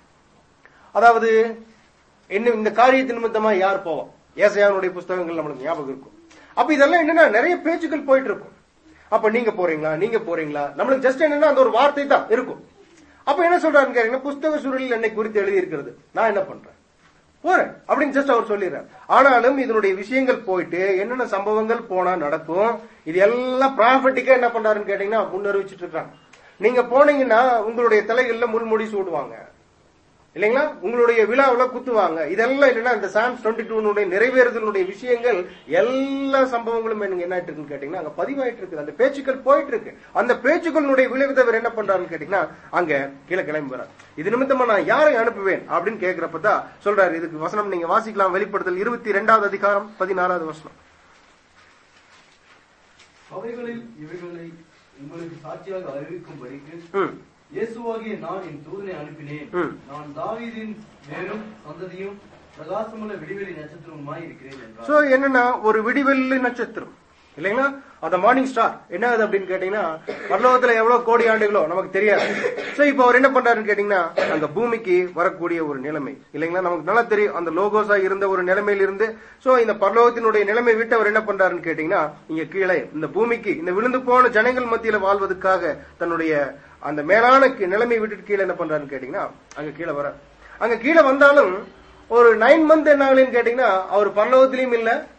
அதாவது என்ன இந்த காரியத்தின் நிமித்தமா யார் போவோம் ஏசையானுடைய புஸ்தகங்கள் நம்மளுக்கு ஞாபகம் இருக்கும் அப்ப இதெல்லாம் என்னன்னா நிறைய பேச்சுக்கள் போயிட்டு இருக்கும் அப்ப நீங்க போறீங்களா நீங்க போறீங்களா நம்மளுக்கு ஜஸ்ட் என்னன்னா அந்த ஒரு வார்த்தை தான் இருக்கும் அப்ப என்ன சொல்றாருன்னு கேட்டீங்கன்னா புஸ்தக சுருளில் என்னை குறித்து எழுதி இருக்கிறது நான் என்ன பண்றேன் போறேன் அப்படின்னு ஜஸ்ட் அவர் சொல்லிடுறார் ஆனாலும் இதனுடைய விஷயங்கள் போயிட்டு என்னென்ன சம்பவங்கள் போனா நடக்கும் இது எல்லாம் ப்ராஃபட்டிக்கா என்ன பண்றாருன்னு கேட்டீங்கன்னா முன்னறிவிச்சிட்டு இருக்காங்க நீங்க போனீங்கன்னா உங்களுடைய தலைகள்ல முள்முடி சூடுவாங்க இல்லைங்களா உங்களுடைய விழாவுல குத்துவாங்க இதெல்லாம் என்னன்னா இந்த சாம்ஸ் டுவெண்ட்டி டூனுடைய நிறைவேறுதலுடைய விஷயங்கள் எல்லா சம்பவங்களும் எனக்கு என்ன ஆயிட்டு இருக்குன்னு கேட்டீங்கன்னா அங்க பதிவாயிட்டு இருக்குது அந்த பேச்சுக்கள் போயிட்டு இருக்கு அந்த பேச்சுக்களுடைய விளைவு தவிர என்ன பண்றாருன்னு கேட்டீங்கன்னா அங்க கீழே கிளம்பி வர்றார் இது நிமித்தமா நான் யாரை அனுப்புவேன் அப்படின்னு கேட்கிறப்பதான் சொல்றாரு இதுக்கு வசனம் நீங்க வாசிக்கலாம் வெளிப்படுத்தல் இருபத்தி ரெண்டாவது அதிகாரம் பதினாறாவது வசனம் அவைகளில் இவைகளை உங்களுக்கு சாட்சியாக அறிவிக்கும்படிக்கு ம் இயேசுவாகிய நான் என் தூதனை அனுப்பினேன் ம். நான் தாவீதின் வேரும் சந்ததியும் பிரகாசமுள்ள விடிவெளி நட்சத்திரமுமாய் இருக்கிறேன் சோ என்றார் என்னன்னா ஒரு விடிவெள்ளி நட்சத்திரம் இல்லைங்களா அந்த மார்னிங் ஸ்டார் என்ன அது அப்படின்னு கேட்டீங்கன்னா பரலோகத்துல எவ்வளவு கோடி ஆண்டுகளோ நமக்கு தெரியாது சோ இப்போ அவர் என்ன பண்றாருன்னு கேட்டீங்கன்னா அங்க பூமிக்கு வரக்கூடிய ஒரு நிலைமை இல்லைங்களா நமக்கு நல்லா தெரியும் அந்த லோகோஸா இருந்த ஒரு நிலைமையில இருந்து சோ இந்த பரலோகத்தினுடைய நிலைமை விட்டு அவர் என்ன பண்றாருன்னு கேட்டீங்கன்னா இங்க கீழே இந்த பூமிக்கு இந்த விழுந்து போன ஜனங்கள் மத்தியில வாழ்வதற்காக தன்னுடைய அந்த மேலான கி- நிலைமை விட்டுட்டு கீழே என்ன பண்றாருன்னு கேட்டீங்கன்னா அங்க கீழே வர அங்க கீழே வந்தாலும் ஒரு நைன் மந்த் என்ன ஆகலன்னு கேட்டீங்கன்னா அவர் பரலோகத்திலயும் இல்ல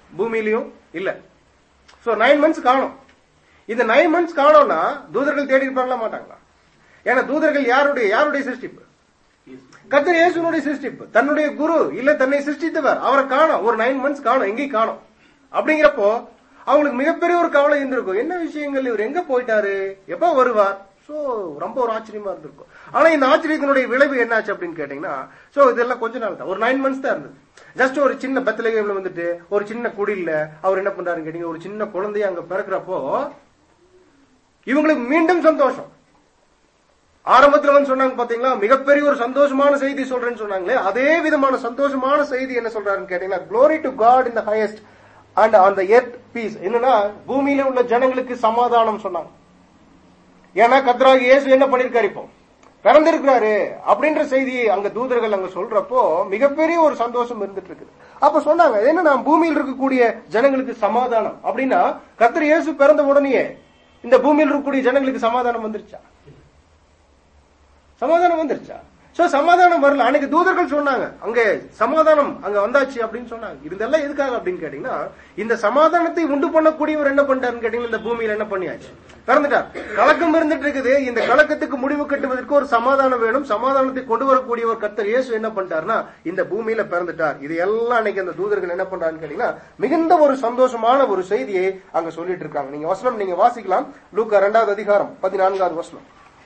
பூமியிலையும் இல்ல சோ நைன் மந்த்ஸ் காணும் இந்த நைன் மந்த்ஸ் காணோம்னா தூதர்கள் தேடி இருப்பாங்களா மாட்டாங்களா ஏன்னா தூதர்கள் யாருடைய யாருடைய சிருஷ்டிப்பு கத்தர் இயேசுனுடைய சிருஷ்டிப்பு தன்னுடைய குரு இல்ல தன்னை சிருஷ்டித்தவர் அவரை காணோம் ஒரு நைன் மந்த்ஸ் காணும் எங்கேயும் காணும் அப்படிங்கிறப்போ அவங்களுக்கு மிகப்பெரிய ஒரு கவலை இருந்திருக்கும் என்ன விஷயங்கள் இவர் எங்க போயிட்டாரு எப்ப வருவார் சோ ரொம்ப ஒரு ஆச்சரியமா இருந்திருக்கும் ஆனா இந்த ஆச்சரியத்தினுடைய விளைவு என்னாச்சு அப்படின்னு கேட்டீங்கன்னா சோ இதெல்லாம் கொஞ்ச நாள் தான் ஒரு நைன் மந்த்ஸ் தான் இருந்தது ஜஸ்ட் ஒரு சின்ன பெத்தலகேம்ல வந்துட்டு ஒரு சின்ன குடில்ல அவர் என்ன பண்றாருன்னு கேட்டீங்க ஒரு சின்ன குழந்தைய அங்க பிறக்கிறப்போ இவங்களுக்கு மீண்டும் சந்தோஷம் ஆரம்பத்துல வந்து சொன்னாங்க பாத்தீங்களா மிகப்பெரிய ஒரு சந்தோஷமான செய்தி சொல்றேன்னு சொன்னாங்களே அதே விதமான சந்தோஷமான செய்தி என்ன சொல்றாருன்னு கேட்டீங்கன்னா glory to God in the highest and on the earth peace என்னன்னா பூமியில உள்ள ஜனங்களுக்கு சமாதானம் சொன்னாங்க ஏன்னா கத்ராகி இயேசு என்ன பண்ணிருக்காரு இப்போ பிறந்திருக்கிறாரு அப்படின்ற செய்தியை அங்க தூதர்கள் அங்க சொல்றப்போ மிகப்பெரிய ஒரு சந்தோஷம் இருந்துட்டு இருக்குது அப்ப சொன்னாங்க இது என்ன நான் பூமியில் இருக்கக்கூடிய ஜனங்களுக்கு சமாதானம் அப்படின்னா கத்திர இயேசு பிறந்த உடனேயே இந்த பூமியில் இருக்கக்கூடிய ஜனங்களுக்கு சமாதானம் வந்துருச்சா சமாதானம் வந்துருச்சா சோ சமாதானம் வரல அன்னைக்கு தூதர்கள் சொன்னாங்க அங்க சமாதானம் அங்க வந்தாச்சு அப்படின்னு சொன்னாங்க இதெல்லாம் எதுக்காக அப்படின்னு கேட்டீங்கன்னா இந்த சமாதானத்தை உண்டு பண்ணக்கூடியவர் என்ன பண்ணிட்டாருன்னு கேட்டீங்கன்னா இந்த பூமியில என்ன பண்ணியாச்சு பிறந்துட்டார் கலக்கம் இருந்துட்டு இருக்குது இந்த கலக்கத்துக்கு முடிவு கட்டுவதற்கு ஒரு சமாதானம் வேணும் சமாதானத்தை கொண்டு வரக்கூடிய ஒரு கர்த்தர் இயேசு என்ன பண்ணிட்டாருன்னா இந்த பூமியில பிறந்துட்டார் இது எல்லாம் அன்னைக்கு அந்த தூதர்கள் என்ன பண்றாங்கன்னு கேட்டீங்கன்னா மிகுந்த ஒரு சந்தோஷமான ஒரு செய்தியை அங்க சொல்லிட்டு இருக்காங்க நீங்க வசனம் நீங்க வாசிக்கலாம் லூக்கா இரண்டாவது அதிகாரம் பதினான்காவது வசனம்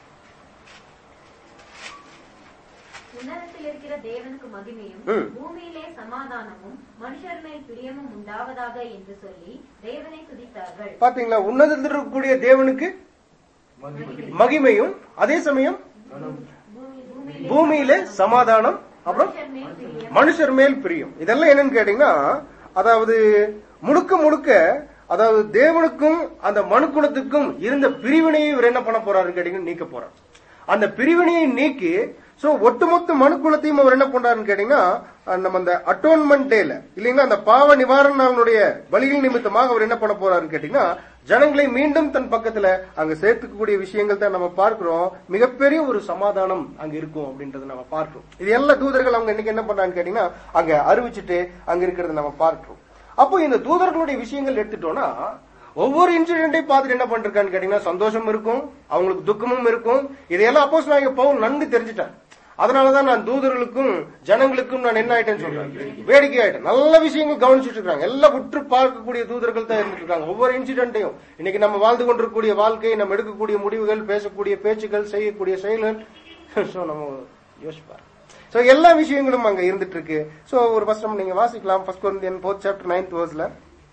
உன்னதத்தில் இருக்கிற தேவனுக்கு மகிமையும் ம். பூமியிலே சமாதானமும் மனுஷர் மேல் பிரியமும் உண்டாவதாக என்று சொல்லி தேவனை துதித்தார்கள் பாத்தீங்களா உன்னதத்தில் இருக்கக்கூடிய தேவனுக்கு மகிமையும் அதே சமயம் பூமி- பூமியிலே பூமியிலே சமாதானம் அப்புறம் மனுஷர் மேல் பிரியம் மனுஷர் மேல் பிரியம் இதெல்லாம் என்னன்னு கேட்டீங்கன்னா அதாவது முழுக்க முழுக்க அதாவது தேவனுக்கும் அந்த மனுக்குலத்துக்கும் இருந்த பிரிவினையை இவர் என்ன பண்ண போறாருன்னு கேட்டீங்கன்னா நீக்க போறார் அந்த பிரிவினையை நீக்கி சோ ஒட்டுமொத்த மனுக்குலத்தையும் அவர் என்ன பண்றாருன்னு கேட்டீங்கன்னா அஹ், நம்ம அந்த அட்டோன்மெண்ட் டேல இல்லைங்களா அந்த பாவ நிவாரண நாளுடைய பலிகள் நிமித்தமாக அவர் என்ன பண்ண போறாருன்னு கேட்டீங்கன்னா ஜனங்களை மீண்டும் தன் பக்கத்துல அங்க சேர்த்துக்கக்கூடிய விஷயங்கள் தான் நம்ம பார்க்கிறோம் மிகப்பெரிய ஒரு சமாதானம் அங்க இருக்கும் அப்படின்றத நம்ம பார்க்கிறோம் இது எல்லா தூதர்கள் அவங்க இன்னைக்கு என்ன பண்றாங்கன்னு கேட்டீங்கன்னா அங்க அறிவிச்சுட்டு அங்க இருக்கிறத நம்ம பார்க்கிறோம் அப்போ இந்த தூதர்களுடைய விஷயங்கள் எடுத்துட்டோம்னா ஒவ்வொரு இன்சிடென்ட்டையும் பார்த்துட்டு என்ன பண்றான்னு கேட்டீங்கன்னா சந்தோஷம் இருக்கும் அவங்களுக்கு துக்கமும் இருக்கும் இதையெல்லாம் அப்போஸ் நான் பவுல் நன்கு தெரிஞ்சுட்டேன் அதனாலதான் நான் தூதர்களுக்கும் ஜனங்களுக்கும் நான் என்ன ஆயிட்டேன்னு சொல்றேன் வேடிக்கை ஆயிட்டேன் நல்ல விஷயங்கள் கவனிச்சுட்டு இருக்காங்க எல்லாம் உற்று பார்க்கக்கூடிய தூதர்கள் தான் இருந்துட்டு இருக்காங்க ஒவ்வொரு இன்சிடென்ட்டையும் இன்னைக்கு நம்ம வாழ்ந்து கொண்டிருக்கக்கூடிய வாழ்க்கை நம்ம எடுக்கக்கூடிய முடிவுகள் பேசக்கூடிய பேச்சுக்கள் செய்யக்கூடிய செயல்கள் சோ நம்ம யோசிப்பார் சோ எல்லா விஷயங்களும் அங்க இருந்துட்டு இருக்கு சோ ஒரு ஃபர்ஸ்ட் நீங்க வாசிக்கலாம் first Corinthian both chapter ninth வேர்ஸ்ல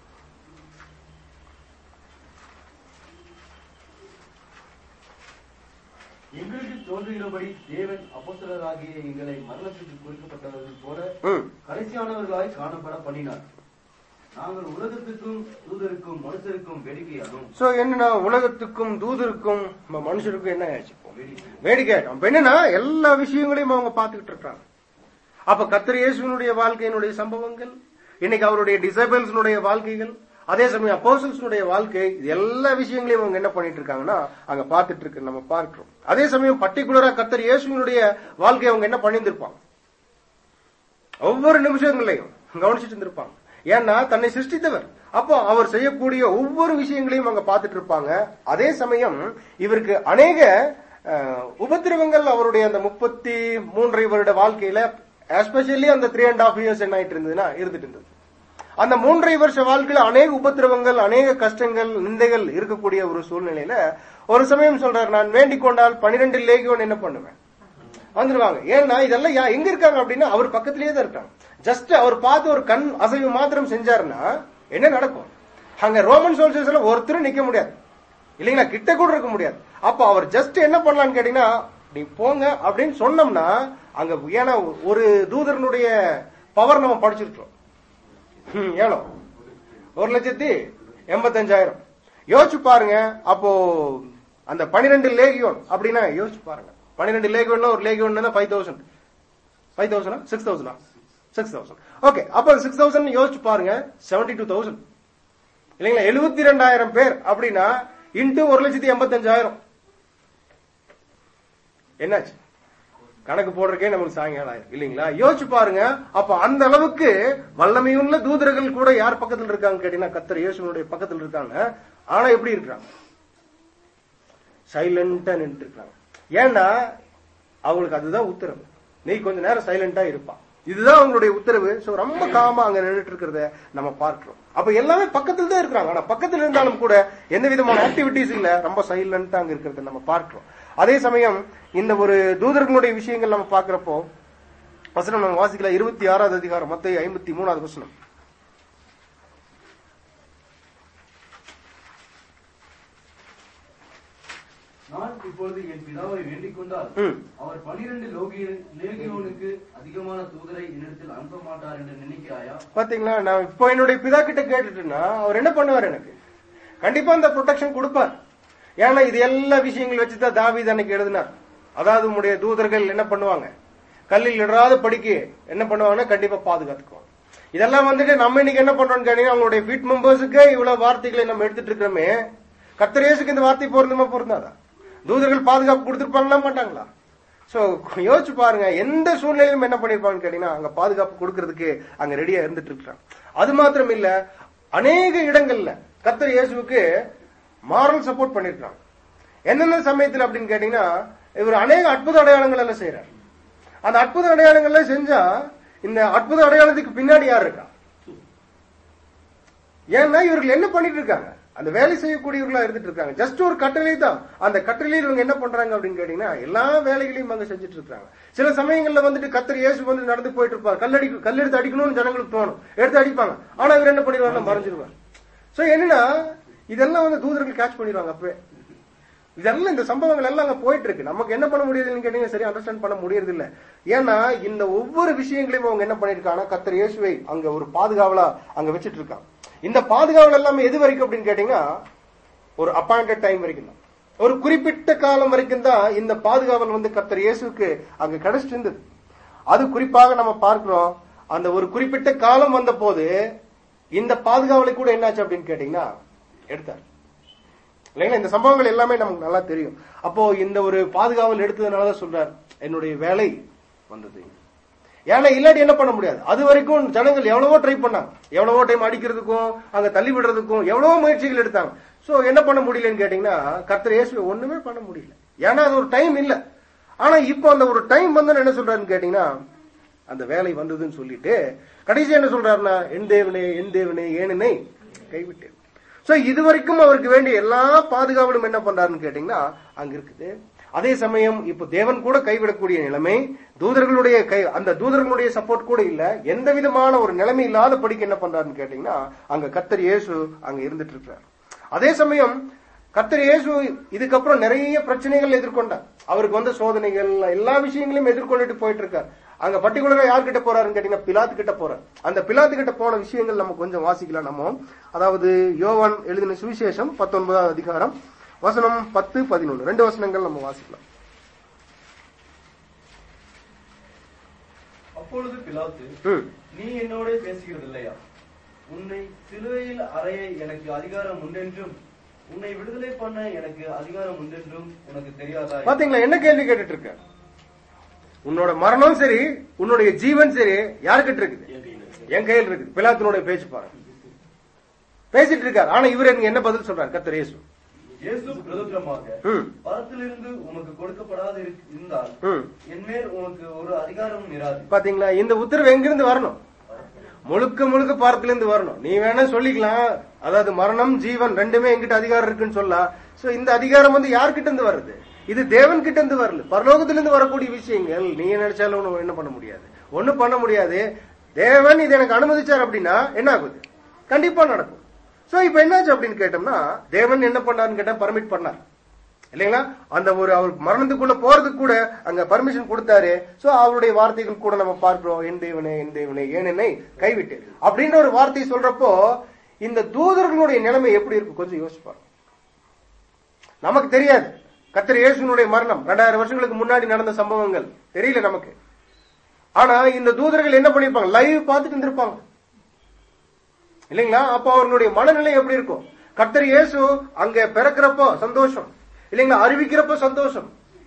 எங்களுக்கு தோன்றுகிறபடி தேவன் அப்போஸ்தலராகிய எங்களை மரணத்துக்கு குறிக்கப்பட்டவர்கள் போல ம் கடைசியானவர்களாய் காணப்பட பண்ணினார் நாங்கள் உலகத்துக்கும் தூதருக்கும் மனுஷருக்கும் வேடிக்கையானோம் சோ என்னன்னா உலகத்துக்கும் தூதருக்கும் நம்ம மனுஷருக்கும் என்ன ஆயிடுச்சு இப்போ? வேடிக்கை ஆயிட்டோம் அப்ப என்னன்னா எல்லா விஷயங்களையும் அவங்க பார்த்துக்கிட்டு இருக்காங்க அப்ப கத்திர இயேசுனுடைய வாழ்க்கையினுடைய சம்பவங்கள் இன்னைக்கு அவருடைய டிசபிள்ஸினுடைய வாழ்க்கைகள் அதே சமயம் அப்போசல்ஸுடைய வாழ்க்கை இது எல்லா விஷயங்களையும் அவங்க என்ன பண்ணிட்டு இருக்காங்கன்னா அங்க பார்த்துட்டு இருக்கு நம்ம பார்க்கிறோம் அதே சமயம் பர்டிகுலரா கத்தர் இயேசுனுடைய வாழ்க்கையை அவங்க என்ன பண்ணியிருந்திருப்பாங்க ஒவ்வொரு நிமிஷங்களையும் கவனிச்சுட்டு இருந்திருப்பாங்க ஏன்னா தன்னை சிருஷ்டித்தவர் அப்போ அவர் செய்யக்கூடிய ஒவ்வொரு விஷயங்களையும் அங்க பார்த்துட்டு இருப்பாங்க அதே சமயம் இவருக்கு அநேக அஹ், உபத்திரவங்கள் அவருடைய அந்த முப்பத்தி மூன்றரை வருட வாழ்க்கையில எஸ்பெஷலி அந்த த்ரீ அண்ட் ஹாஃப் இயர்ஸ் என்ன ஆயிட்டு இருந்ததுன்னா இருந்துட்டு இருந்தது அந்த மூன்றரை வருஷ வாழ்க்கையில அநேக உபத்திரவங்கள் அநேக கஷ்டங்கள் நிந்தைகள் இருக்கக்கூடிய ஒரு சூழ்நிலையில ஒரு சமயம் சொல்றாரு நான் வேண்டிக் கொண்டால் பனிரெண்டு லேகியோன் என்ன பண்ணுவேன் வந்துருவாங்க ஏன்னா இதெல்லாம் யா- எங்க இருக்காங்க அப்படின்னா அவர் பக்கத்திலேயே தான் இருக்காங்க ஜஸ்ட் அவர் பார்த்து ஒரு கண் அசைவு மாத்திரம் செஞ்சாருன்னா என்ன நடக்கும் அங்க ரோமன் சோல்ஜர்ஸ் எல்லாம் ஒருத்தரும் நிக்க முடியாது இல்லைங்களா கிட்ட கூட இருக்க முடியாது அப்ப அவர் ஜஸ்ட் என்ன பண்ணலாம்னு கேட்டீங்கன்னா நீ போங்க அப்படின்னு சொன்னோம்னா அங்க ஏன்னா ஒரு தூதரனுடைய பவர் நம்ம படிச்சிருக்கோம் ஹம், ஏனோ ஒரு லட்சத்தி எண்பத்தஞ்சாயிரம் யோசிச்சு பாருங்க அப்போ அந்த பனிரெண்டு லேகியோன் அப்படின்னா யோசிச்சு பாருங்க பன்னிரெண்டு லேகியோன்ல ஒரு லேகியோன் ஃபைவ் தௌசண்ட் ஃபைவ் தௌசண்டா சிக்ஸ் தௌசண்டா சிக்ஸ் தௌசண்ட் ஓகே அப்ப சிக்ஸ் தௌசண்ட் யோசிச்சு பாருங்க செவன்டி டூ தௌசண்ட் இல்லைங்களா எழுபத்தி ரெண்டாயிரம் பேர் அப்படின்னா இன்ட்டு ஒரு லட்சத்தி எண்பத்தஞ்சாயிரம் என்னாச்சு கணக்கு போடுறதுக்கே நமக்கு சாயங்காலம் ஆயிரும் இல்லைங்களா யோசிச்சு பாருங்க அப்ப அந்த அளவுக்கு வல்லமையுள்ள தூதர்கள் கூட யார் பக்கத்துல இருக்காங்க கேட்டீங்கன்னா கத்தர் இயேசுனுடைய பக்கத்துல இருக்காங்க ஆனா எப்படி இருக்கிறாங்க சைலண்டா நின்று இருக்காங்க ஏன்னா அவங்களுக்கு அதுதான் உத்தரவு நீ கொஞ்ச நேரம் சைலண்டா இருப்பா இதுதான் அவங்களுடைய உத்தரவு சோ ரொம்ப காமா அங்க நின்றுட்டு இருக்கிறத நம்ம பார்க்கிறோம் அப்ப எல்லாமே பக்கத்துல தான் இருக்கிறாங்க ஆனா பக்கத்துல இருந்தாலும் கூட எந்த விதமான ஆக்டிவிட்டிஸ் இல்ல ரொம்ப சைலண்டா அங்க இருக்கிறத நம்ம பார்க்கிறோம் அதே சமயம் இந்த ஒரு தூதர்களுடைய விஷயங்கள் நம்ம பார்க்கிறப்போ வசனம் நம்ம வாசிக்கல இருபத்தி ஆறாவது அதிகாரம் மத்திய ஐம்பத்தி மூணாவது வசனம் நான் இப்பொழுது என் பிதாவை வேண்டிக் கொண்டால் ம். அவர் பனிரெண்டு லேகியோனுக்கு அதிகமான தூதரை என்னிடத்தில் அனுப்ப மாட்டார் என்று நினைக்கிறாயா பாத்தீங்களா நான் இப்போ என்னுடைய பிதா கிட்ட கேட்டுட்டுன்னா அவர் என்ன பண்ணுவார் எனக்கு கண்டிப்பா அந்த ப்ரொடெக்ஷன் கொடுப்பார் ஏன்னா இது எல்லா விஷயங்கள் வச்சுதான் தாவீது அன்னைக்கு எழுதினார் அதாவது உங்களுடைய தூதர்கள் என்ன பண்ணுவாங்க கல்லில் இடராத படிக்க என்ன பண்ணுவாங்கன்னா கண்டிப்பா பாதுகாத்துக்குவாங்க இதெல்லாம் வந்துட்டு நம்ம இன்னைக்கு என்ன பண்றோம்னு கேட்டீங்கன்னா அவங்களுடைய ஃபீட் மெம்பர்ஸுக்கு இவ்வளவு வார்த்தைகளை நம்ம எடுத்துட்டு இருக்கிறோமே கத்திரேசுக்கு இந்த வார்த்தை பொருந்துமா பொருந்தாதா தூதர்கள் பாதுகாப்பு கொடுத்துருப்பாங்களா மாட்டாங்களா சோ யோசிச்சு பாருங்க எந்த சூழ்நிலையிலும் என்ன பண்ணிருப்பாங்கன்னு கேட்டீங்கன்னா அங்க பாதுகாப்பு கொடுக்கறதுக்கு அங்க ரெடியா இருந்துட்டு இருக்காங்க அது மாத்திரம் இல்ல அநேக இடங்கள்ல கத்தர் இயேசுவுக்கு மாரல் சப்போர்ட் பண்ணிருக்காங்க என்னென்ன சமயத்துல அப்படின்னு கேட்டீங்கன்னா இவர் அநேக அற்புத அடையாளங்கள் எல்லாம் செய்யறாரு அந்த அற்புத அடையாளங்கள்லாம் செஞ்சா இந்த அற்புத அடையாளத்துக்கு பின்னாடி யார் இருக்கா ஏன்னா இவர்கள் என்ன பண்ணிட்டு இருக்காங்க அந்த வேலை செய்யக்கூடியவர்களா இருந்துட்டு இருக்காங்க ஜஸ்ட் ஒரு கட்டளை தான் அந்த கட்டளையில் இவங்க என்ன பண்றாங்க அப்படின்னு கேட்டீங்கன்னா எல்லா வேலைகளையும் அங்க செஞ்சுட்டு இருக்காங்க சில சமயங்கள்ல வந்துட்டு கத்தர் இயேசு வந்து நடந்து போயிட்டு இருப்பார் கல்லடி கல் எடுத்து அடிக்கணும்னு ஜனங்களுக்கு தோணும் எடுத்து அடிப்பாங்க ஆனா இவர் என்ன பண்ணிடுவாங்க மறைஞ்சிருவார் சோ என்னன்னா இதெல்லாம் வந்து தூதர்கள் கேட்ச் பண்ணிடுவாங்க அப்பவே இதெல்லாம் இந்த சம்பவங்கள் எல்லாம் அங்க போயிட்டு இருக்கு நமக்கு என்ன பண்ண முடியுதுன்னு கேட்டீங்கன்னா சரி அண்டர்ஸ்டாண்ட் பண்ண முடியறது இல்ல ஏன்னா இந்த ஒவ்வொரு விஷயங்களையும் அவங்க என்ன பண்ணிருக்காங்கன்னா கத்தர் இயேசுவை அங்க ஒரு பாதுகாவலா அங்க வச்சிட்டு இருக்காங்க இந்த பாதுகாவல் எல்லாமே எது வரைக்கும் அப்படின்னு கேட்டீங்கன்னா ஒரு அப்பாயிண்டட் டைம் வரைக்கும் தான் ஒரு குறிப்பிட்ட காலம் வரைக்கும் தான் இந்த பாதுகாவல் வந்து கத்தர் இயேசுக்கு அங்க கிடைச்சிட்டு இருந்தது அது குறிப்பாக நம்ம பார்க்கிறோம் அந்த ஒரு குறிப்பிட்ட காலம் வந்த போது இந்த பாதுகாவலை கூட என்னாச்சு அப்படின்னு கேட்டீங்கன்னா எடுத்தார் இல்லைங்களா இந்த சம்பவங்கள் எல்லாமே நமக்கு நல்லா தெரியும் அப்போ இந்த ஒரு பாதுகாவல் எடுத்ததுனாலதான் சொல்றார் என்னுடைய வேலை வந்தது ஏன்னா இல்லாட்டி என்ன பண்ண முடியாது அது வரைக்கும் ஜனங்கள் எவ்வளவோ ட்ரை பண்ணாங்க எவ்வளவோ டைம் அடிக்கிறதுக்கும் அங்க தள்ளி விடுறதுக்கும் எவ்வளவோ முயற்சிகள் எடுத்தாங்க சோ என்ன பண்ண முடியலன்னு கேட்டீங்கன்னா கர்த்தர் இயேசுவை ஒண்ணுமே பண்ண முடியல ஏன்னா அது ஒரு டைம் இல்ல ஆனா இப்போ அந்த ஒரு டைம் வந்து என்ன சொல்றாருன்னு கேட்டீங்கன்னா அந்த வேலை வந்ததுன்னு சொல்லிட்டு கடைசி என்ன சொல்றாருன்னா என் தேவனே என் தேவனே ஏனெனை கைவிட்டேன் சோ இது வரைக்கும் அவருக்கு வேண்டிய எல்லா பாதுகாவலும் என்ன பண்றாருன்னு கேட்டீங்கன்னா அங்க இருக்குது அதே சமயம் இப்போ தேவன் கூட கைவிடக்கூடிய நிலைமை தூதர்களுடைய கை அந்த தூதர்களுடைய சப்போர்ட் கூட இல்ல எந்த விதமான ஒரு நிலைமை இல்லாத படிக்க என்ன பண்றாருன்னு கேட்டீங்கன்னா அங்க கத்தர் இயேசு அங்க இருந்துட்டு இருக்கிறார் அதே சமயம் கத்தர் இயேசு இதுக்கப்புறம் நிறைய பிரச்சனைகள் எதிர்கொண்டார் அவருக்கு வந்த சோதனைகள் எல்லா விஷயங்களையும் எதிர்கொண்டுட்டு போயிட்டு இருக்கார் அங்க பர்டிகுலரா யார்கிட்ட போறாருன்னு கேட்டீங்கன்னா பிலாத்து கிட்ட போறார் அந்த பிலாத்து கிட்ட போன விஷயங்கள் நம்ம கொஞ்சம் வாசிக்கலாம் நம்ம அதாவது யோவான் எழுதின சுவிசேஷம் பத்தொன்பதாவது அதிகாரம் வசனம் பத்து பதினொன்று ரெண்டு வசனங்கள் நம்ம வாசிக்கலாம் அப்பொழுது பிலாத்து ம். நீ என்னோட பேசுகிறது இல்லையா உன்னை சிலுவையில் அறைய எனக்கு அதிகாரம் உண்டென்றும் உன்னை விடுதலை பண்ண எனக்கு அதிகாரம் உண்டென்றும் உனக்கு தெரியாதா பாத்தீங்களா என்ன கேள்வி கேட்டுட்டு இருக்க உன்னோட மரணம் சரி உன்னுடைய ஜீவன் சரி யாருக்கிட்ட இருக்குது என் கையில இருக்கு. என் கையில் இருக்குது பிலாத்தினுடைய பேச்சு பாருங்க பேசிட்டு இருக்கார் ஆனா இவர் எனக்கு என்ன பதில் சொல்றாரு கத்தர் இயேசு இயேசு பிரதுத்திரமாக ம். பரத்திலிருந்து உனக்கு கொடுக்கப்படாது இரு- இருந்தால் ம். என்மேல் உனக்கு ஒரு அதிகாரமும் இராது பாத்தீங்களா இந்த உத்தரவு எங்கிருந்து வரணும் முழுக்க முழுக்க பாரத்திலிருந்து வரணும் நீ வேணா சொல்லிக்கலாம் அதாவது மரணம் ஜீவன் ரெண்டுமே எங்கிட்ட அதிகாரம் இருக்குன்னு சொல்லலாம் சோ இந்த அதிகாரம் வந்து யார்கிட்ட இருந்து வருது இது தேவன் கிட்ட இருந்து வரல பரலோகத்திலிருந்து வரக்கூடிய விஷயங்கள் நீ நினைச்சாலும் ஒண்ணும் என்ன பண்ண முடியாது ஒண்ணும் பண்ண முடியாது தேவன் இது எனக்கு அனுமதிச்சார் அப்படின்னா என்ன ஆகுது கண்டிப்பா நடக்கும் சோ இப்ப என்னாச்சு அப்படின்னு கேட்டோம்னா தேவன் என்ன பண்ணாருன்னு கேட்டா பர்மிட் பண்ணார் இல்லைங்களா அந்த ஒரு அவர் மரணத்துக்குள்ள போறதுக்கு கூட அங்க பர்மிஷன் கொடுத்தாரு சோ அவருடைய வார்த்தைகள் கூட நம்ம பார்க்கிறோம் என் தேவனே என் தேவனே ஏன் என்னை கைவிட்டு அப்படின்ற ஒரு வார்த்தை சொல்றப்போ இந்த தூதர்களுடைய நிலைமை எப்படி இருக்கும் கொஞ்சம் யோசிப்பாங்க நமக்கு தெரியாது கத்திர இயேசுனுடைய மரணம் ரெண்டாயிரம் வருஷங்களுக்கு முன்னாடி நடந்த சம்பவங்கள் தெரியல நமக்கு ஆனா இந்த தூதர்கள் என்ன பண்ணிருப்பாங்க லைவ் பார்த்துட்டு இருந்திருப்பாங்க இல்லைங்களா அப்போ அவர்களுடைய மனநிலை எப்படி இருக்கும் கர்த்தர் இயேசு அங்க பிறக்கிறப்போ சந்தோஷம் இல்லைங்களா அறிவிக்கிறப்போ சந்தோஷம்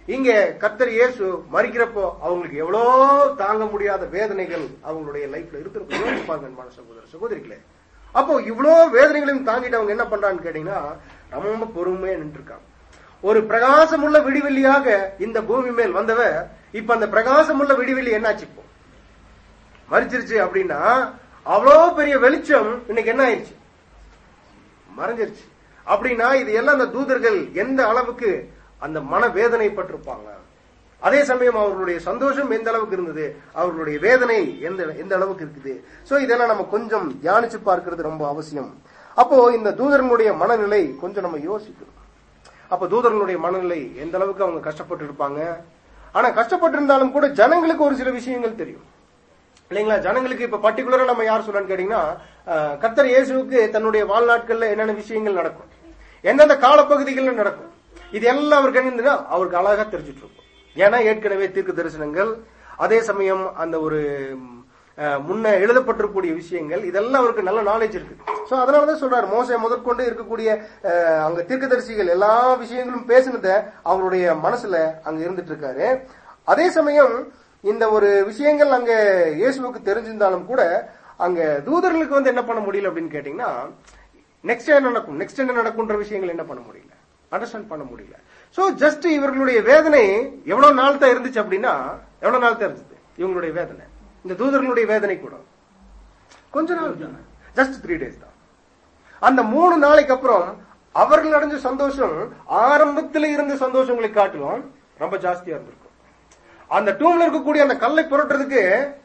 இங்க கர்த்தர் இயேசு மறிக்கிறப்போ அவங்களுக்கு எவ்வளோ தாங்க முடியாத வேதனைகள் அவங்களுடைய லைஃப்ல இருந்திருக்கும் யோசிச்சு பாருங்க அன்பான சகோதர சகோதரிகளே அப்போ இவ்வளோ வேதனைகளையும் தாங்கிட்டு அவங்க என்ன பண்றான்னு கேட்டீங்கன்னா ரொம்ப பொறுமையா நின்று இருக்காங்க ஒரு பிரகாசமுள்ள விடிவெள்ளியாக இந்த பூமி மேல் வந்தவ இப்ப அந்த பிரகாசமுள்ள விடிவெள்ளி என்னாச்சு இப்போ மறிச்சிருச்சு அப்படின்னா அவ்வளோ பெரிய வெளிச்சம் இன்னைக்கு என்ன ஆயிடுச்சு மறைஞ்சிருச்சு அப்படின்னா இது எல்லாம் அந்த தூதர்கள் எந்த அளவுக்கு அந்த மன வேதனைப்பட்டிருப்பாங்க அதே சமயம் அவர்களுடைய சந்தோஷம் எந்த அளவுக்கு இருந்தது அவர்களுடைய வேதனை எந்த எந்த அளவுக்கு இருக்குது சோ இதெல்லாம் நம்ம கொஞ்சம் தியானிச்சு பார்க்கிறது ரொம்ப அவசியம் அப்போ இந்த தூதர்களுடைய மனநிலை கொஞ்சம் நம்ம யோசிக்கணும் அப்ப தூதர்களுடைய மனநிலை எந்த அளவுக்கு அவங்க கஷ்டப்பட்டு இருப்பாங்க ஆனா கஷ்டப்பட்டு இருந்தாலும் கூட ஜனங்களுக்கு ஒரு சில விஷயங்கள் தெரியும் இல்லைங்களா ஜனங்களுக்கு இப்ப பர்டிகுலரா நம்ம யார் சொல்லலாம்னு கேட்டீங்கன்னா அஹ், கர்த்தர் இயேசுவுக்கு தன்னுடைய வாழ்நாட்கள்ல என்னென்ன விஷயங்கள் நடக்கும் எந்தெந்த காலப்பகுதிகள்ல நடக்கும் இது எல்லாம் அவருக்கு என்ன அவருக்கு அழகா தெரிஞ்சுட்டு இருக்கும் ஏன்னா ஏற்கனவே தீர்க்க தரிசனங்கள் அதே சமயம் அந்த ஒரு ம், அஹ், முன்ன எழுதப்பட்டிருக்கக்கூடிய விஷயங்கள் இதெல்லாம் அவருக்கு நல்ல நாலேஜ் இருக்கு சோ அதனாலதான் சொல்றாரு மோசை முதற்கொண்டு இருக்கக்கூடிய அஹ், அங்க தீர்க்கதரிசிகள் எல்லா விஷயங்களும் பேசினத அவருடைய மனசுல அங்க இருந்துட்டு இருக்காரு அதே சமயம் இந்த ஒரு விஷயங்கள் அங்க இயேசுவுக்கு தெரிஞ்சிருந்தாலும் கூட அங்க தூதர்களுக்கு வந்து என்ன பண்ண முடியல அப்படின்னு கேட்டீங்கன்னா நெக்ஸ்ட் என்ன நடக்கும் நெக்ஸ்ட் என்ன நடக்கும்ன்ற விஷயங்கள் என்ன பண்ண முடியல அண்டர்ஸ்டாண்ட் பண்ண முடியல சோ ஜஸ்ட் இவர்களுடைய வேதனை எவ்வளவு நாள் தான் இருந்துச்சு அப்படின்னா எவ்வளவு நாள் தான் இருந்தது இவங்களுடைய வேதனை இந்த தூதர்களுடைய வேதனை கூட கொஞ்ச நாள் தான் ஜஸ்ட் த்ரீ டேஸ் தான் அந்த மூணு நாளைக்கு அப்புறம் அவர்கள் அடைஞ்ச சந்தோஷம் ஆரம்பத்தில் இருந்த சந்தோஷங்களை காட்டிலும் ரொம்ப ஜாஸ்தியா இருந்திருக்கும் அந்த டூம்ல இருக்கக்கூடிய அந்த கல்லை புரட்டுறதுக்கு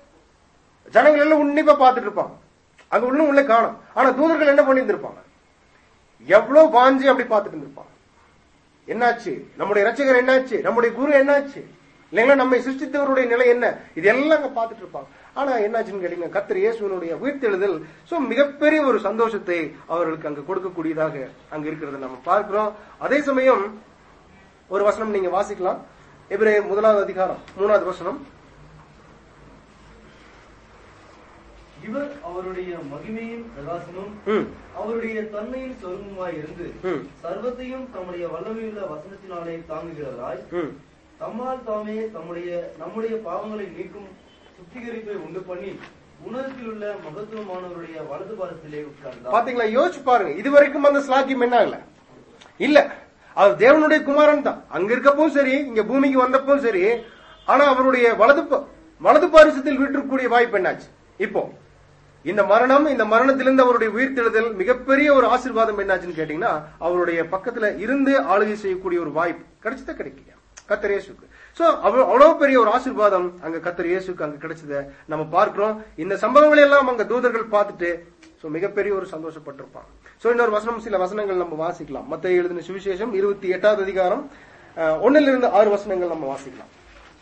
ஜனங்கள் எல்லாம் உன்னிப்பா பார்த்துட்டு இருப்பாங்க அங்க ஒண்ணும் உள்ள காணும் ஆனா தூதர்கள் என்ன பண்ணிட்டு இருப்பாங்க எவ்வளவு பாஞ்சி அப்படி பார்த்துட்டு இருந்திருப்பாங்க என்னாச்சு நம்முடைய ரட்சகர் என்னாச்சு நம்முடைய குரு என்னாச்சு இல்லைங்களா நம்மை சிருஷ்டித்தவருடைய நிலை என்ன இது எல்லாம் அங்க பார்த்துட்டு இருப்பாங்க ஆனா என்னாச்சுன்னு கேட்டீங்கன்னா கர்த்தர் இயேசுவனுடைய உயிர்த்தெழுதல் சோ மிகப்பெரிய ஒரு சந்தோஷத்தை அவர்களுக்கு அங்க கொடுக்கக்கூடியதாக அங்க இருக்கிறத நம்ம பார்க்கிறோம் அதே சமயம் ஒரு வசனம் நீங்க வாசிக்கலாம் எபிரே முதலாவது அதிகாரம் மூணாவது வசனம் இவர் அவருடைய மகிமையின் பிரகாசமும் ம், அவருடைய தன்மையின் சொருபமாய் இருந்து ம், சர்வத்தையும் தம்முடைய வல்லமையுள்ள வசனத்தினாலே தாங்குகிறவராய் ம். தம்மால் தாமே தம்முடைய நம்முடைய பாவங்களை நீக்கும் சுத்திகரிப்பை உண்டு பண்ணி உணர்த்தில் உள்ள மகத்துவமானவருடைய வலது பாரத்திலே உட்கார்ந்தார் பாத்தீங்களா யோசிச்சு பாருங்க இது வரைக்கும் அந்த ஸ்லாக்கியம் என்ன ஆகல இல்ல அது தேவனுடைய குமாரன் தான் அங்க இருக்கப்பவும் சரி இங்க பூமிக்கு வந்தப்பவும் சரி ஆனா அவருடைய வலது ப- வலது பாரிசத்தில் வீட்டிற்கூடிய வாய்ப்பு என்னாச்சு இப்போ இந்த மரணம் இந்த மரணத்திலிருந்து அவருடைய உயிர்த்தெழுதல் மிகப்பெரிய ஒரு ஆசீர்வாதம் என்னாச்சுன்னு கேட்டீங்கன்னா அவருடைய பக்கத்துல இருந்து ஆளுகை செய்யக்கூடிய ஒரு வாய்ப்பு கிடைச்சதா கிடைக்கல கத்தர் இயேசுக்கு சோ அவ்வளவு பெரிய ஒரு ஆசீர்வாதம் அங்க கத்தர் இயேசுக்கு அங்க கிடைச்சத நம்ம பார்க்கிறோம் இந்த சம்பவங்களை எல்லாம் அங்க தூதர்கள் பார்த்துட்டு சோ மிகப்பெரிய ஒரு சந்தோஷப்பட்டிருப்பாங்க சோ இன்னொரு வசனம் சில வசனங்கள் நம்ம வாசிக்கலாம் மத்த எழுதின சுவிசேஷம் இருபத்தி எட்டாவது அதிகாரம் அஹ், ஒண்ணுல இருந்து ஆறு வசனங்கள் நம்ம வாசிக்கலாம்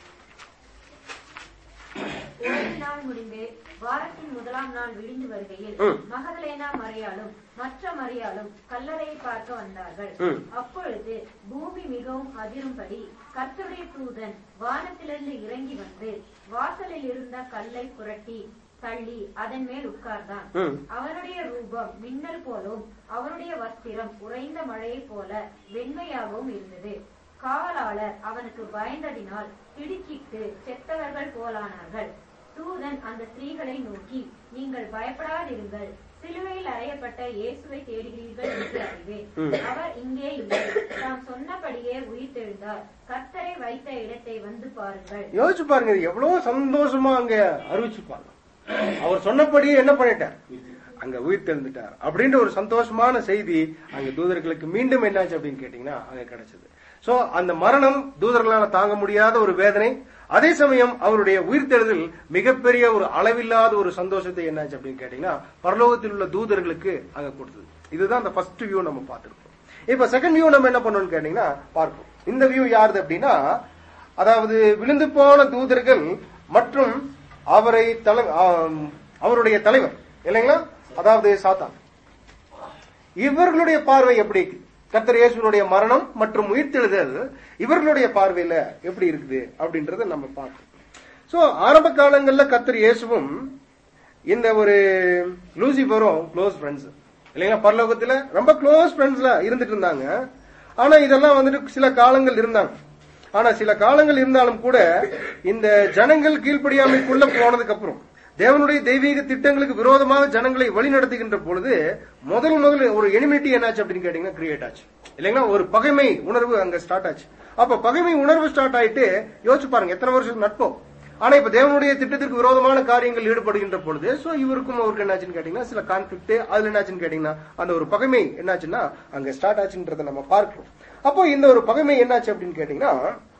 ஓய்வு நாள் முடிந்து வாரத்தின் முதலாம் நாள் விடிந்து வருகையில் ம். மகதலேனா மரியாளும் மற்ற மரியாளும் கல்லறையை பார்க்க வந்தார்கள் ம். அப்பொழுது பூமி மிகவும் அதிரும்படி கர்த்தருடைய தூதன் வானத்திலிருந்து இறங்கி வந்து வாசலில் இருந்த கல்லை புரட்டி தள்ளி அதன் மேல் உட்கார்ந்தான் ம். அவனுடைய ரூபம் மின்னல் போலும் அவனுடைய வஸ்திரம் உறைந்த மழையைப் போல வெண்மையாகவும் இருந்தது காவலாளர் அவனுக்கு பயந்ததினால் திடுக்கிட்டு செத்தவர்கள் போலானார்கள் தூதன் அந்த ஸ்திரீகளை நோக்கி நீங்கள் பயப்படாதிருங்கள் சிலுவையில் அறையப்பட்ட இயேசுவை தேடுகிறீர்கள் என்று அறிவேன் ம். அவர் இங்கே இல்லை தாம் சொன்னபடியே உயிர்த்தெழுந்தார் கர்த்தரை வைத்த இடத்தை வந்து பாருங்கள் யோசிச்சு பாருங்க இது எவ்வளவு சந்தோஷமா அங்க அறிவிச்சிருப்பாங்க அவர் சொன்னபடியே என்ன பண்ணிட்டார் அங்க உயிர் தெரிந்துட்டார் அப்படின்ற ஒரு சந்தோஷமான செய்தி அங்க தூதர்களுக்கு மீண்டும் என்னாச்சு அப்படின்னு கேட்டீங்கன்னா அங்க கிடைச்சது சோ அந்த மரணம் தூதர்களால தாங்க முடியாத ஒரு வேதனை அதே சமயம் அவருடைய உயிர்த்தெழுதல் மிகப்பெரிய ஒரு அளவில்லாத ஒரு சந்தோஷத்தை என்னாச்சு அப்படின்னு கேட்டீங்கன்னா பரலோகத்தில் உள்ள தூதர்களுக்கு அங்க கொடுத்தது இதுதான் அந்த ஃபர்ஸ்ட் வியூ நம்ம பார்த்திருக்கோம் இப்ப செகண்ட் வியூ நம்ம என்ன பண்ணணும்னு கேட்டீங்கன்னா பார்ப்போம் இந்த வியூ யாருது அப்படின்னா அதாவது விழுந்து போன தூதர்கள் மற்றும் அவரை தலை ஆம், அவருடைய தலைவர் இல்லைங்களா அதாவது சாத்தான் இவர்களுடைய பார்வை எப்படி இருக்கு? கர்த்தர் இயேசுனுடைய மரணம் மற்றும் உயிர்த்தெழுதல் இவர்களுடைய பார்வையில எப்படி இருக்குது அப்படின்றத நம்ம பார்க்கணும் சோ ஆரம்ப காலங்கள்ல கர்த்தர் இயேசுவும் இந்த ஒரு லூசிபரும் க்ளோஸ் ஃப்ரெண்ட்ஸ் இல்லைங்களா பரலோகத்துல ரொம்ப க்ளோஸ் ஃப்ரெண்ட்ஸ்ல இருந்துட்டு இருந்தாங்க ஆனா இதெல்லாம் வந்துட்டு சில காலங்கள் இருந்தாங்க ஆனா சில காலங்கள் இருந்தாலும் கூட இந்த ஜனங்கள் கீழ்ப்படியாமைக்குள்ள போனதுக்கு அப்புறம் தேவனுடைய தெய்வீக திட்டங்களுக்கு விரோதமாக ஜனங்களை வழிநடத்துகின்ற பொழுது முதல் முதல் ஒரு எனிமிட்டி என்னாச்சு அப்படின்னு கேட்டீங்கன்னா கிரியேட் ஆச்சு இல்லைங்களா ஒரு பகைமை உணர்வு அங்க ஸ்டார்ட் ஆச்சு அப்ப பகைமை உணர்வு ஸ்டார்ட் ஆயிட்டு யோசிச்சு பாருங்க எத்தனை வருஷம் நட்போம் ஆனா இப்ப தேவனுடைய திட்டத்திற்கு விரோதமான காரியங்கள் ஈடுபடுகின்ற பொழுது சோ இவருக்கும் அவருக்கு என்னாச்சுன்னு கேட்டீங்கன்னா சில கான்ஃபிளிக்ட் அதுல என்னாச்சுன்னு கேட்டீங்கன்னா அந்த ஒரு பகைமை என்னாச்சுன்னா அங்க ஸ்டார்ட் ஆச்சுன்றதை நம்ம பார்க்கிறோம் அப்போ இந்த ஒரு பகைமை என்னாச்சு அப்படின்னு கேட்டீங்கன்னா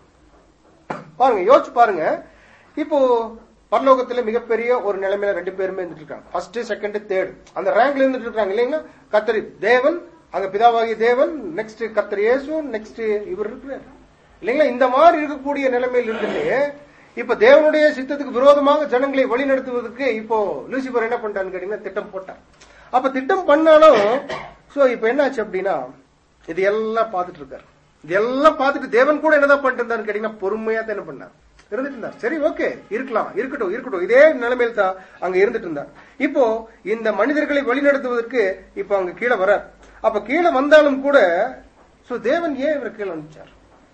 பாருங்க யோசிச்சு பாருங்க இப்போ பரலோகத்துல மிகப்பெரிய ஒரு நிலைமையில ரெண்டு பேருமே இருந்துட்டு இருக்காங்க ஃபர்ஸ்ட் செகண்ட் தேர்ட் அந்த ரேங்க்ல இருந்துட்டு இருக்காங்க இல்லைங்களா கத்தரி தேவன் அங்க பிதாவாகிய தேவன் நெக்ஸ்ட் கத்தர் இயேசு நெக்ஸ்ட் இவர் இருக்கிறார் இல்லைங்களா இந்த மாதிரி இருக்கக்கூடிய நிலைமையில் இருந்துட்டு இப்ப தேவனுடைய சித்தத்துக்கு விரோதமாக ஜனங்களை வழிநடத்துவதற்கு இப்போ லூசிபர் என்ன பண்ணிட்டான்னு கேட்டீங்கன்னா திட்டம் போட்டார் அப்ப திட்டம் பண்ணாலும் சோ இப்ப என்னாச்சு அப்படின்னா இது எல்லாம் பார்த்துட்டு இருக்காரு இது எல்லாம் பார்த்துட்டு தேவன் கூட என்னதான் பண்ணிட்டு இருந்தாருன்னு கேட்டீங்கன்னா பொறுமையா தான் என்ன பண்ணார் இருந்துட்டு இருந்தார் சரி ஓகே இருக்கலாம் இருக்கட்டும் இருக்கட்டும் இதே நிலைமையில் தான் அங்க இருந்துட்டு இருந்தார் இப்போ இந்த மனிதர்களை வழிநடத்துவதற்கு இப்போ அங்க கீழே வரார் அப்ப கீழே வந்தாலும் கூட சோ தேவன் ஏன் இவர் கீழே அனுப்பிச்சார்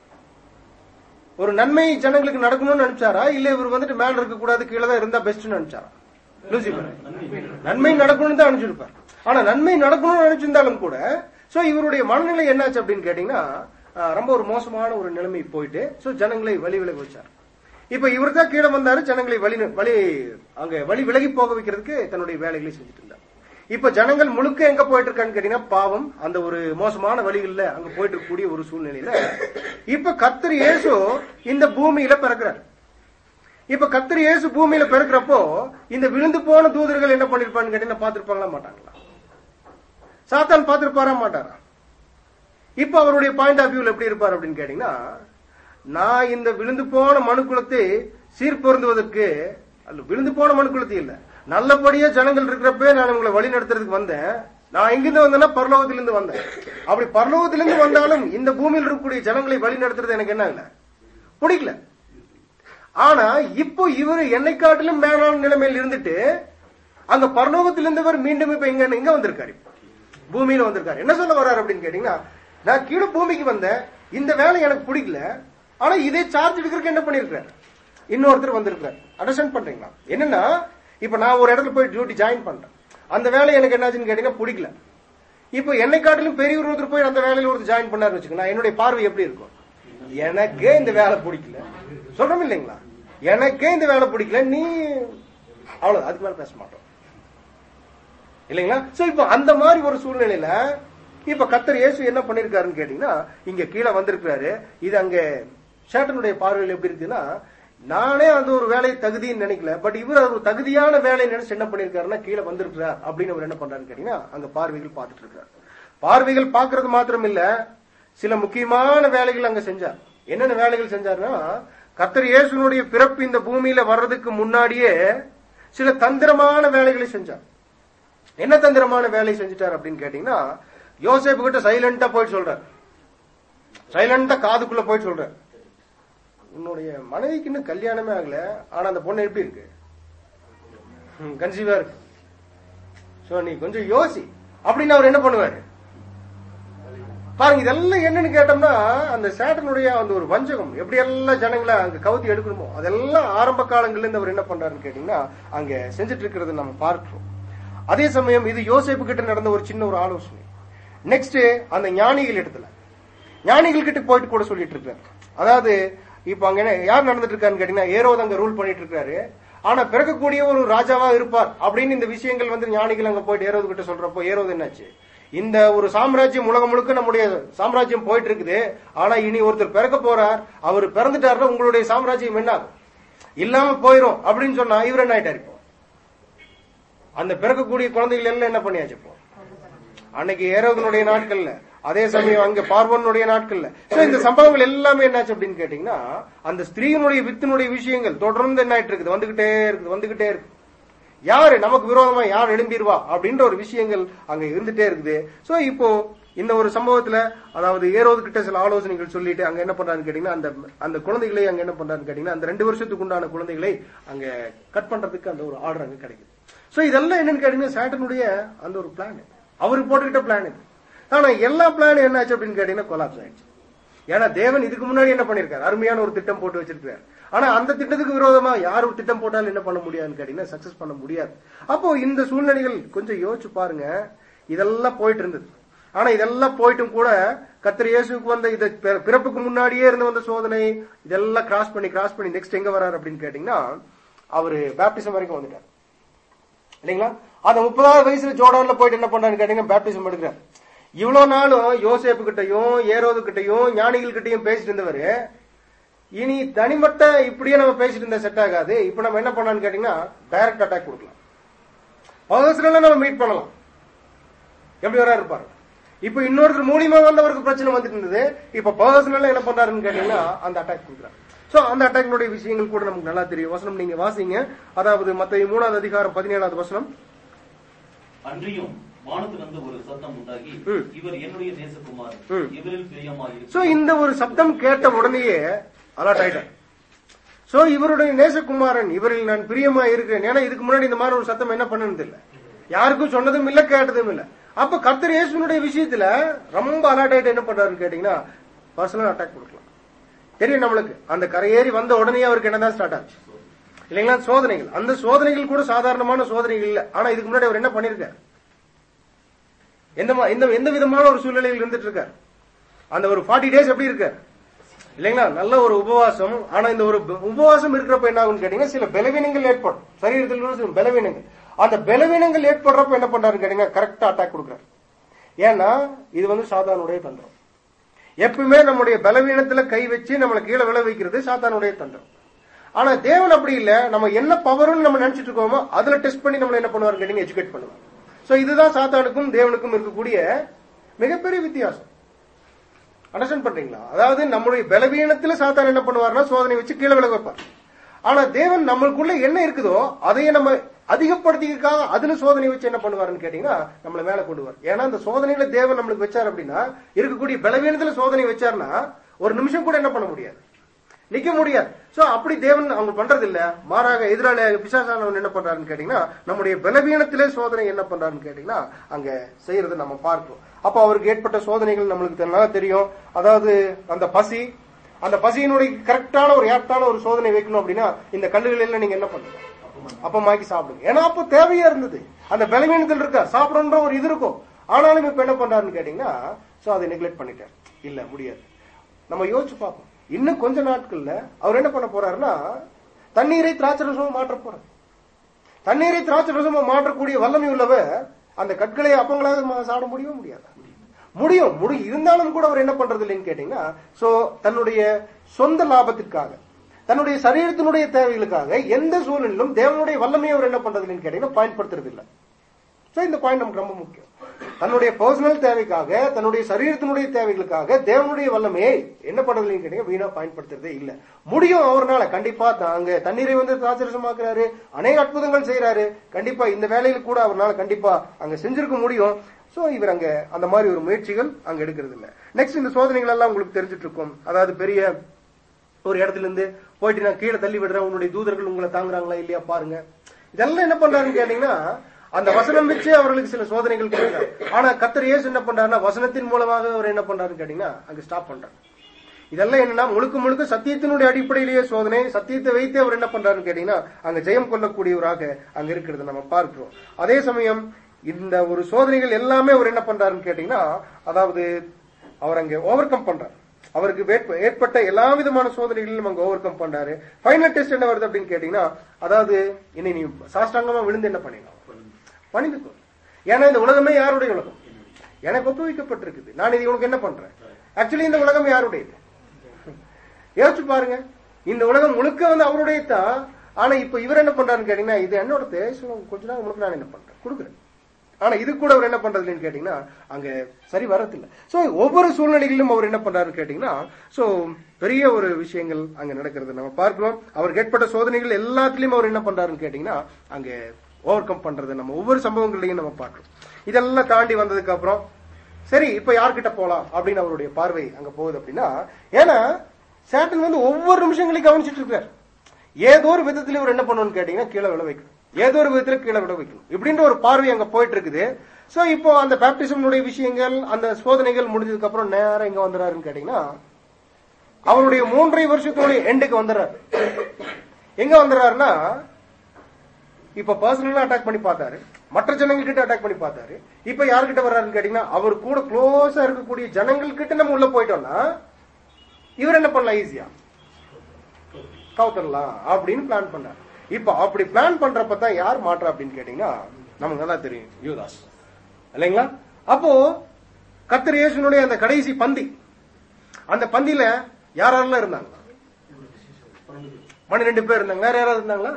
ஒரு நன்மை ஜனங்களுக்கு நடக்கணும்னு நினைச்சாரா இல்ல இவர் வந்துட்டு மேல இருக்க கூடாது கீழே தான் இருந்தா பெஸ்ட்னு நினைச்சாரா லூசிபர் நன்மை நடக்கணும்னு தான் அனுப்பிச்சிருப்பார் ஆனா நன்மை நடக்கணும்னு நினைச்சிருந்தாலும் கூட சோ இவருடைய மனநிலை என்னாச்சு அப்படின்னு கேட்டீங்கன்னா ஆஹ், ரொம்ப ஒரு மோசமான ஒரு நிலைமை போயிட்டு சோ ஜனங்களை வழி விலக வச்சார் இப்ப இவர் தான் கீழே வந்தாரு ஜனங்களை வழி வழி அங்க வழி விலகி போக வைக்கிறதுக்கு தன்னுடைய வேலைகளை செஞ்சுட்டு இருந்தார் இப்ப ஜனங்கள் முழுக்க எங்க போயிட்டு இருக்கான்னு கேட்டீங்கன்னா பாவம் அந்த ஒரு மோசமான வழிகள்ல அங்க போயிட்டு இருக்கக்கூடிய ஒரு சூழ்நிலையில இப்ப கர்த்தர் இயேசு இந்த பூமியில பிறக்கிறார் இப்ப கர்த்தர் இயேசு பூமியில பிறக்கிறப்போ இந்த விழுந்து போன தூதர்கள் என்ன பண்ணிருப்பான்னு கேட்டீங்கன்னா பாத்திருப்பாங்களா மாட்டாங்களா சாத்தான் பார்த்திருப்பாரா மாட்டாரா இப்ப அவருடைய பாயிண்ட் ஆஃப் வியூல எப்படி இருப்பார் அப்படின்னு கேட்டீங்கன்னா நான் இந்த விழுந்து போன மனுக்குலத்தை சீர்பொருந்துவதற்கு அல்ல விழுந்து போன மனுக்குலத்தை இல்ல நல்லபடியா ஜனங்கள் இருக்கிறப்ப நான் உங்களை வழி நடத்துறதுக்கு வந்தேன் நான் எங்கிருந்து வந்தேன்னா பரலோகத்திலிருந்து வந்தேன் அப்படி பரலோகத்திலிருந்து வந்தாலும் இந்த பூமியில் இருக்கக்கூடிய ஜனங்களை வழி நடத்துறது எனக்கு என்ன இல்ல பிடிக்கல ஆனா இப்போ இவர் என்னை காட்டிலும் மேலான நிலைமையில் இருந்துட்டு அங்க பரலோகத்தில் இருந்தவர் மீண்டும் இப்ப எங்க எங்க வந்திருக்காரு இப்போ? பூமியில வந்திருக்காரு என்ன சொல்ல வர்றாரு அப்படின்னு கேட்டீங்கன்னா நான் கீழே பூமிக்கு வந்தேன் இந்த வேலை எனக்கு பிடிக்கல ஆனா இதே சார்ஜ் எடுக்கிறதுக்கு என்ன பண்ணிருக்காரு இன்னொருத்தர் வந்திருக்காரு அண்டர்ஸ்டாண்ட் பண்றீங்களா என்னன்னா இப்ப நான் ஒரு இடத்துல போய் டியூட்டி ஜாயின் பண்றேன் அந்த வேலை எனக்கு என்னாச்சுன்னு கேட்டீங்கன்னா பிடிக்கல இப்போ என்னை காட்டிலும் பெரிய ஒருத்தர் போய் அந்த வேலையில ஒருத்தர் ஜாயின் பண்ணாரு வச்சுக்கோங்க என்னுடைய பார்வை எப்படி இருக்கும் எனக்கே இந்த வேலை பிடிக்கல சொல்றோம் இல்லைங்களா எனக்கே இந்த வேலை பிடிக்கல நீ அவ்வளவு அதுக்கு மேல பேச மாட்டோம் இல்லைங்களா சோ இப்போ அந்த மாதிரி ஒரு சூழ்நிலையில இப்ப கத்தர் இயேசு என்ன பண்ணிருக்காருன்னு கேட்டீங்கன்னா இங்க கீழே வந்திருக்கிறாரு இது அங்க சேட்டனுடைய பார்வையில் எப்படி இருக்குன்னா நானே அந்த ஒரு வேலை தகுதின்னு நினைக்கல பட் இவர் அது ஒரு தகுதியான வேலை நினைச்சு என்ன பண்ணிருக்காருன்னா கீழே வந்திருக்கிறார் அப்படின்னு அவர் என்ன பண்றாருன்னு கேட்டீங்கன்னா அங்க பார்வைகள் பார்த்துட்டு இருக்காரு பார்வைகள் பார்க்கிறது மாத்திரம் இல்ல சில முக்கியமான வேலைகள் அங்க செஞ்சார் என்னென்ன வேலைகள் செஞ்சாருன்னா கத்தர் இயேசுனுடைய பிறப்பு இந்த பூமியில வர்றதுக்கு முன்னாடியே சில தந்திரமான வேலைகளை செஞ்சார் என்ன தந்திரமான வேலை செஞ்சுட்டார் அப்படின்னு கேட்டீங்கன்னா யோசேப்பு கிட்ட சைலண்டா போயிட்டு சொல்றார் சைலண்டா காதுக்குள்ள போயிட்டு சொல்றார் உன்னுடைய மனைவிக்கு இன்னும் கல்யாணமே ஆகல ஆனா அந்த பொண்ணு எப்படி இருக்கு கன்சீவா இருக்கு சோ நீ கொஞ்சம் யோசி அப்படின்னு அவர் என்ன பண்ணுவாரு பாருங்க இதெல்லாம் என்னன்னு கேட்டோம்னா அந்த சேட்டனுடைய அந்த ஒரு வஞ்சகம் எப்படி எல்லாம் ஜனங்களை அங்க கவுத்தி எடுக்கணுமோ அதெல்லாம் ஆரம்ப காலங்கள்ல இருந்து அவர் என்ன பண்றாருன்னு கேட்டீங்கன்னா அங்க செஞ்சுட்டு இருக்கிறத நம்ம பார்க்கிறோம் அதே சமயம் இது யோசேப்பு கிட்ட நடந்த ஒரு சின்ன ஒரு ஆலோசனை நெக்ஸ்ட் அந்த ஞானிகள் இடத்துல ஞானிகள் கிட்ட போயிட்டு கூட சொல்லிட்டு இருக்காரு அதாவது இப்ப அங்க என்ன யார் நடந்துட்டு இருக்காருன்னு கேட்டீங்கன்னா ஏரோது அங்க ரூல் பண்ணிட்டு இருக்காரு ஆனா பிறக்கக்கூடிய ஒரு ராஜாவா இருப்பார் அப்படின்னு இந்த விஷயங்கள் வந்து ஞானிகள் அங்க போயிட்டு ஏரோது கிட்ட சொல்றப்போ ஏரோது என்னாச்சு இந்த ஒரு சாம்ராஜ்யம் உலகம் முழுக்க நம்முடைய சாம்ராஜ்யம் போயிட்டு இருக்குது ஆனா இனி ஒருத்தர் பிறக்க போறார் அவர் பிறந்துட்டாருன்னா உங்களுடைய சாம்ராஜ்யம் என்ன ஆகும் இல்லாம போயிரும் அப்படின்னு சொன்னா இவர் என்ன ஆயிட்டாரு இப்போ அந்த பிறக்கக்கூடிய குழந்தைகள் எல்லாம் என்ன பண்ணியாச்சு இப்போ அன்னைக்கு ஏரோதனுடைய நாட்கள்ல அதே சமயம் அங்க பார்வனுடைய நாட்கள்ல சோ இந்த சம்பவங்கள் எல்லாமே என்னாச்சு அப்படின்னு கேட்டீங்கன்னா அந்த ஸ்திரீனுடைய வித்தினுடைய விஷயங்கள் தொடர்ந்து என்ன ஆயிட்டு இருக்குது வந்துகிட்டே இருக்குது வந்துகிட்டே இருக்கு யாரு நமக்கு விரோதமா யார் எழும்பிடுவா அப்படின்ற ஒரு விஷயங்கள் அங்க இருந்துட்டே இருக்குது சோ இப்போ இந்த ஒரு சம்பவத்துல அதாவது ஏரோது கிட்ட சில ஆலோசனைகள் சொல்லிட்டு அங்க என்ன பண்றாருன்னு கேட்டீங்கன்னா அந்த அந்த குழந்தைகளை அங்க என்ன பண்றாருன்னு கேட்டீங்கன்னா அந்த ரெண்டு வருஷத்துக்கு உண்டான குழந்தைகளை அங்க கட் பண்றதுக்கு அந்த ஒரு ஆர்டர் அங்க கிடைக்குது சோ இதெல்லாம் என்னன்னு கேட்டீங்கன்னா சேட்டனுடைய அந்த ஒரு பிளான் அவரு போட்டுக்கிட்ட பிளான் இது ஆனா எல்லா பிளான் என்னாச்சு அப்படின்னு கேட்டீங்கன்னா கொலாப்ஸ் ஆயிடுச்சு ஏன்னா தேவன் இதுக்கு முன்னாடி என்ன பண்ணிருக்காரு அருமையான ஒரு திட்டம் போட்டு வச்சிருக்காரு ஆனா அந்த திட்டத்துக்கு விரோதமா யார் ஒரு திட்டம் போட்டாலும் என்ன பண்ண முடியாதுன்னு கேட்டீங்கன்னா சக்சஸ் பண்ண முடியாது அப்போ இந்த சூழ்நிலைகள் கொஞ்சம் யோசிச்சு பாருங்க இதெல்லாம் போயிட்டு இருந்தது ஆனா இதெல்லாம் போயிட்டும் கூட கத்திர இயேசுக்கு வந்த இது பி- பிறப்புக்கு முன்னாடியே இருந்து வந்த சோதனை இதெல்லாம் கிராஸ் பண்ணி கிராஸ் பண்ணி நெக்ஸ்ட் எங்க வராரு அப்படின்னு கேட்டீங்கன்னா அவரு பேப்டிசம் வரைக்கும் வந்துட்டார் இல்லைங்களா அந்த முப்பதாவது வயசுல ஜோர்டான்ல போயிட்டு என்ன பண்றான்னு கேட்டீங்கன்னா பேப்டிசம் எடுக்கிறார் இவ்வளவு நாளும் யோசேப்பு கிட்டையும் ஏரோது கிட்டையும் ஞானிகள் கிட்டையும் பேசிட்டு இருந்தவரு இனி தனிமட்ட இப்படியே நம்ம பேசிட்டு இருந்தா செட் ஆகாது இப்ப நம்ம என்ன பண்ணலாம்னு கேட்டீங்கன்னா டைரக்ட் அட்டாக் கொடுக்கலாம் பர்சனலா நம்ம மீட் பண்ணலாம் எப்படி வரா இருப்பாரு இப்ப இன்னொருத்தர் மூலியமா வந்தவருக்கு பிரச்சனை வந்துட்டு இருந்தது இப்ப பர்சனலா என்ன பண்றாருன்னு கேட்டீங்கன்னா அந்த அட்டாக் கொடுக்குறாரு சோ அந்த அட்டாக்னுடைய விஷயங்கள் கூட நமக்கு நல்லா தெரியும் வசனம் நீங்க வாசிங்க அதாவது மத்த மூணாவது அதிகாரம் பதினேழாவது வசனம் அன்றியும் வானத்திலிருந்து ஒரு சத்தம் உண்டாகி ம். இவர் என்னுடைய நேசகுமார் ம். இவரில் பிரியமாயிரு சோ இந்த ஒரு சப்தம் கேட்ட உடனேயே அலர்ட் ஆயிட்டார் சோ இவருடைய நேசகுமாரன் இவரில் நான் பிரியமா இருக்கிறேன் ஏன்னா இதுக்கு முன்னாடி இந்த மாதிரி ஒரு சத்தம் என்ன பண்ணது இல்ல யாருக்கும் சொன்னதும் இல்ல கேட்டதும் இல்ல அப்ப கர்த்தர் இயேசுனுடைய விஷயத்துல ரொம்ப அலர்ட் ஆயிட்டு என்ன பண்றாருன்னு கேட்டீங்கன்னா பர்சனல் அட்டாக் கொடுக்கலாம் தெரியும் நம்மளுக்கு அந்த கரையேறி வந்த உடனே அவருக்கு என்னதான் ஸ்டார்ட் ஆச்சு இல்லைங்களா சோதனைகள் அந்த சோதனைகள் கூட சாதாரணமான சோதனைகள் இல்ல ஆனா இதுக்கு முன்னாடி அவர் என்ன பண்ணிருக்காரு எந்த மா- எந்த எந்த விதமான ஒரு சூழ்நிலையில் இருந்துட்டு இருக்காரு அந்த ஒரு ஃபார்ட்டி டேஸ் எப்படி இருக்காரு இல்லைங்களா நல்ல ஒரு உபவாசம் ஆனா இந்த ஒரு ப- உபவாசம் இருக்கிறப்ப என்ன ஆகும்னு கேட்டீங்கன்னா சில பலவீனங்கள் ஏற்படும் சரீரத்தில் உள்ள சில பலவீனங்கள் அந்த பலவீனங்கள் ஏற்படுறப்ப என்ன பண்றாருன்னு கேட்டீங்கன்னா கரெக்டா அட்டாக் கொடுக்குறாரு ஏன்னா இது வந்து சாத்தானுடைய தந்திரம் எப்பவுமே நம்முடைய பலவீனத்துல கை வச்சு நம்மளை கீழே விழ வைக்கிறது சாத்தானுடைய தந்திரம் ஆனா தேவன் அப்படி இல்ல நம்ம என்ன பவர்னு நம்ம நினைச்சிட்டு இருக்கோமோ அதுல டெஸ்ட் பண்ணி நம்மள என்ன பண்ணுவாரு கேட்டீங்க எஜுகேட் பண்ணுவார் சோ இதுதான் சாத்தானுக்கும் தேவனுக்கும் இருக்கக்கூடிய மிகப்பெரிய வித்தியாசம் அண்டர்ஸ்டாண்ட் பண்றீங்களா அதாவது நம்முடைய பலவீனத்துல சாத்தான் என்ன பண்ணுவார்னா சோதனை வச்சு கீழே விலக வைப்பார் ஆனா தேவன் நம்மளுக்குள்ள என்ன இருக்குதோ அதையே நம்ம அதிகப்படுத்திக்காக அதுல சோதனை வச்சு என்ன பண்ணுவாருன்னு கேட்டீங்கன்னா நம்மள மேல கொண்டு வர ஏன்னா அந்த சோதனையில தேவன் நம்மளுக்கு வச்சார் அப்படின்னா இருக்கக்கூடிய பலவீனத்துல சோதனை வச்சாருன்னா ஒரு நிமிஷம் கூட என்ன பண்ண முடியாது நிக்க முடியாது சோ அப்படி தேவன் அவங்க பண்றது இல்ல மாறாக எதிராளி பிசாசானவன் என்ன பண்றாருன்னு கேட்டீங்கன்னா நம்முடைய பலவீனத்திலே சோதனை என்ன பண்றாருன்னு கேட்டீங்கன்னா அங்க செய்யறது நம்ம பார்ப்போம் அப்ப அவருக்கு ஏற்பட்ட சோதனைகள் நம்மளுக்கு நல்லா தெரியும் அதாவது அந்த பசி அந்த பசியினுடைய கரெக்டான ஒரு ஏப்டான ஒரு சோதனை வைக்கணும் அப்படின்னா இந்த கல்லுகள் எல்லாம் நீங்க என்ன பண்ணுங்க அப்பமாக்கி சாப்பிடுங்க ஏன்னா அப்போ தேவையா இருந்தது அந்த பலவீனத்தில் இருக்கா சாப்பிடணுன்ற ஒரு இது இருக்கும் ஆனாலும் இப்ப என்ன பண்றாருன்னு கேட்டீங்கன்னா சோ அதை நெக்லெக்ட் பண்ணிட்டார் இல்ல முடியாது நம்ம யோசிச்சு பார்ப்போம் இன்னும் கொஞ்ச நாட்கள்ல அவர் என்ன பண்ண போறாருன்னா தண்ணீரை திராட்சை ரசமா மாற்ற போறார் தண்ணீரை திராட்சை ரசமா மாற்றக்கூடிய வல்லமை உள்ளவர் அந்த கற்களை அப்பங்களாக மா- சாப்பிட முடியவே முடியாது முடியும் முடியும் இருந்தாலும் கூட அவர் என்ன பண்றது இல்லைன்னு கேட்டீங்கன்னா சோ தன்னுடைய சொந்த லாபத்திற்காக தன்னுடைய சரீரத்தினுடைய தேவைகளுக்காக எந்த சூழ்நிலையிலும் தேவனுடைய வல்லமையை அவர் என்ன பண்றது இல்லைன்னு கேட்டீங்கன்னா பயன்படுத்துறது இல்லை சோ இந்த பாயிண்ட் நமக்கு ரொம்ப முக்கியம் தன்னுடைய பர்சனல் தேவைக்காக தன்னுடைய சரீரத்தினுடைய தேவைகளுக்காக தேவனுடைய வல்லமையை என்ன பண்றதுன்னு கேட்டீங்க வீணா பயன்படுத்துறதே இல்ல முடியும் அவர்னால கண்டிப்பா அங்க தண்ணீரை வந்து திராட்சரசமாக்குறாரு அநேக அற்புதங்கள் செய்யறாரு கண்டிப்பா இந்த வேலையில கூட அவர்னால கண்டிப்பா அங்க செஞ்சிருக்க முடியும் சோ இவர் அங்க அந்த மாதிரி ஒரு முயற்சிகள் அங்க எடுக்கிறது இல்ல நெக்ஸ்ட் இந்த சோதனைகள் எல்லாம் உங்களுக்கு தெரிஞ்சிட்டு இருக்கும் அதாவது பெரிய ஒரு இடத்துல இருந்து போயிட்டு நான் கீழே தள்ளி விடுறேன் உன்னுடைய தூதர்கள் உங்களை தாங்குறாங்களா இல்லையா பாருங்க இதெல்லாம் என்ன பண்றாருன்னு கேட்டீங்கன்னா அந்த வசனம் வச்சு அவர்களுக்கு சில சோதனைகள் கொடுக்குறாரு ஆனா கத்தர் இயேசு என்ன பண்றாருன்னா வசனத்தின் மூலமாக அவர் என்ன பண்றாருன்னு கேட்டீங்கன்னா அங்க ஸ்டாப் பண்றாரு இதெல்லாம் என்னன்னா முழுக்க முழுக்க சத்தியத்தினுடைய அடிப்படையிலேயே சோதனை சத்தியத்தை வைத்து அவர் என்ன பண்றாருன்னு கேட்டீங்கன்னா அங்க ஜெயம் கொள்ளக்கூடியவராக அங்க இருக்கிறத நம்ம பார்க்கிறோம் அதே சமயம் இந்த ஒரு சோதனைகள் எல்லாமே அவர் என்ன பண்றாருன்னு கேட்டீங்கன்னா அதாவது அவர் அங்க ஓவர் கம் பண்றாரு அவருக்கு வேட்ப- ஏற்பட்ட எல்லா விதமான சோதனைகளிலும் அங்க ஓவர் கம் பண்றாரு ஃபைனல் டெஸ்ட் என்ன வருது அப்படின்னு கேட்டீங்கன்னா அதாவது இனி நீ சாஷ்டாங்கமா விழுந்து என்ன பண்ணிடலாம் பணிந்துக்கோ ஏன்னா இந்த உலகமே யாருடைய உலகம் எனக்கு ஒப்புவிக்கப்பட்டிருக்குது நான் இது உனக்கு என்ன பண்றேன் ஆக்சுவலி இந்த உலகம் யாருடையது யோசிச்சு பாருங்க இந்த உலகம் முழுக்க வந்து அவருடைய தான் ஆனா இப்ப இவர் என்ன பண்றாருன்னு கேட்டீங்கன்னா இது என்னோட தேசம் கொஞ்ச நாள் முழுக்க நான் என்ன பண்றேன் கொடுக்குறேன் ஆனா இது கூட அவர் என்ன பண்றதுன்னு கேட்டீங்கன்னா அங்க சரி வரதில்லை சோ ஒவ்வொரு சூழ்நிலைகளிலும் அவர் என்ன பண்றாருன்னு கேட்டீங்கன்னா சோ பெரிய ஒரு விஷயங்கள் அங்க நடக்கிறது நம்ம பார்க்கிறோம் அவருக்கு ஏற்பட்ட சோதனைகள் எல்லாத்துலயும் அவர் என்ன பண்றாருன்னு கேட்டீங்கன்னா அங்க ஓவர் கம் பண்றது நம்ம ஒவ்வொரு சம்பவங்களையும் நம்ம பார்க்கிறோம் இதெல்லாம் தாண்டி வந்ததுக்கு அப்புறம் சரி இப்ப யார்கிட்ட போலாம் அப்படின்னு அவருடைய பார்வை அங்க போகுது அப்படின்னா ஏன்னா சேட்டன் வந்து ஒவ்வொரு நிமிஷங்களையும் கவனிச்சிட்டு இருக்காரு ஏதோ ஒரு விதத்துல இவர் என்ன பண்ணணும்னு கேட்டீங்கன்னா கீழே விழ வைக்கணும் ஏதோ ஒரு விதத்துல கீழே விட வைக்கணும் இப்படின்ற ஒரு பார்வை அங்க போயிட்டு இருக்குது சோ இப்போ அந்த பேப்டிசம்னுடைய விஷயங்கள் அந்த சோதனைகள் முடிஞ்சதுக்கு அப்புறம் நேரம் எங்க வந்துறாருன்னு கேட்டீங்கன்னா அவருடைய மூன்றரை வருஷத்தினுடைய எண்டுக்கு வந்துடுறாரு எங்க வந்துடுறாருன்னா இப்ப பர்சனலா அட்டாக் பண்ணி பார்த்தாரு மற்ற ஜனங்கள் கிட்ட அட்டாக் பண்ணி பார்த்தாரு இப்ப யாருக்கிட்ட வர்றாருன்னு கேட்டீங்கன்னா அவர் கூட க்ளோஸா இருக்கக்கூடிய ஜனங்கள் கிட்ட நம்ம உள்ள போயிட்டோம்னா இவர் என்ன பண்ணலாம் ஈஸியா கவுத்தரலாம் அப்படின்னு பிளான் பண்ணார் இப்ப அப்படி பிளான் பண்றப்ப தான் யார் மாற்றா அப்படின்னு கேட்டீங்கன்னா நமக்கு நல்லா தெரியும் யூதாஸ் இல்லைங்களா அப்போ கர்த்தர் இயேசுனுடைய அந்த கடைசி பந்தி அந்த பந்தியில யார் யாரெல்லாம் இருந்தாங்க பன்னிரெண்டு பேர் இருந்தாங்க வேற யாராவது இருந்தாங்களா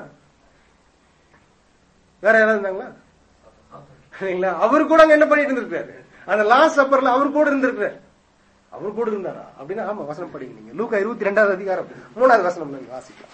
வேற யாராவது இருந்தாங்களா இல்லைங்களா அவர் கூட அங்க என்ன பண்ணிட்டு இருந்திருக்காரு அந்த லாஸ்ட் சப்பர்ல அவர் கூட இருந்திருக்காரு அவர் கூட இருந்தாரா அப்படின்னா ஆமா வசனம் படிங்க நீங்க லூக்கா இருபத்தி ரெண்டாவது அதிகாரம் மூணாவது வசனம் நீங்க வாசிக்கலாம்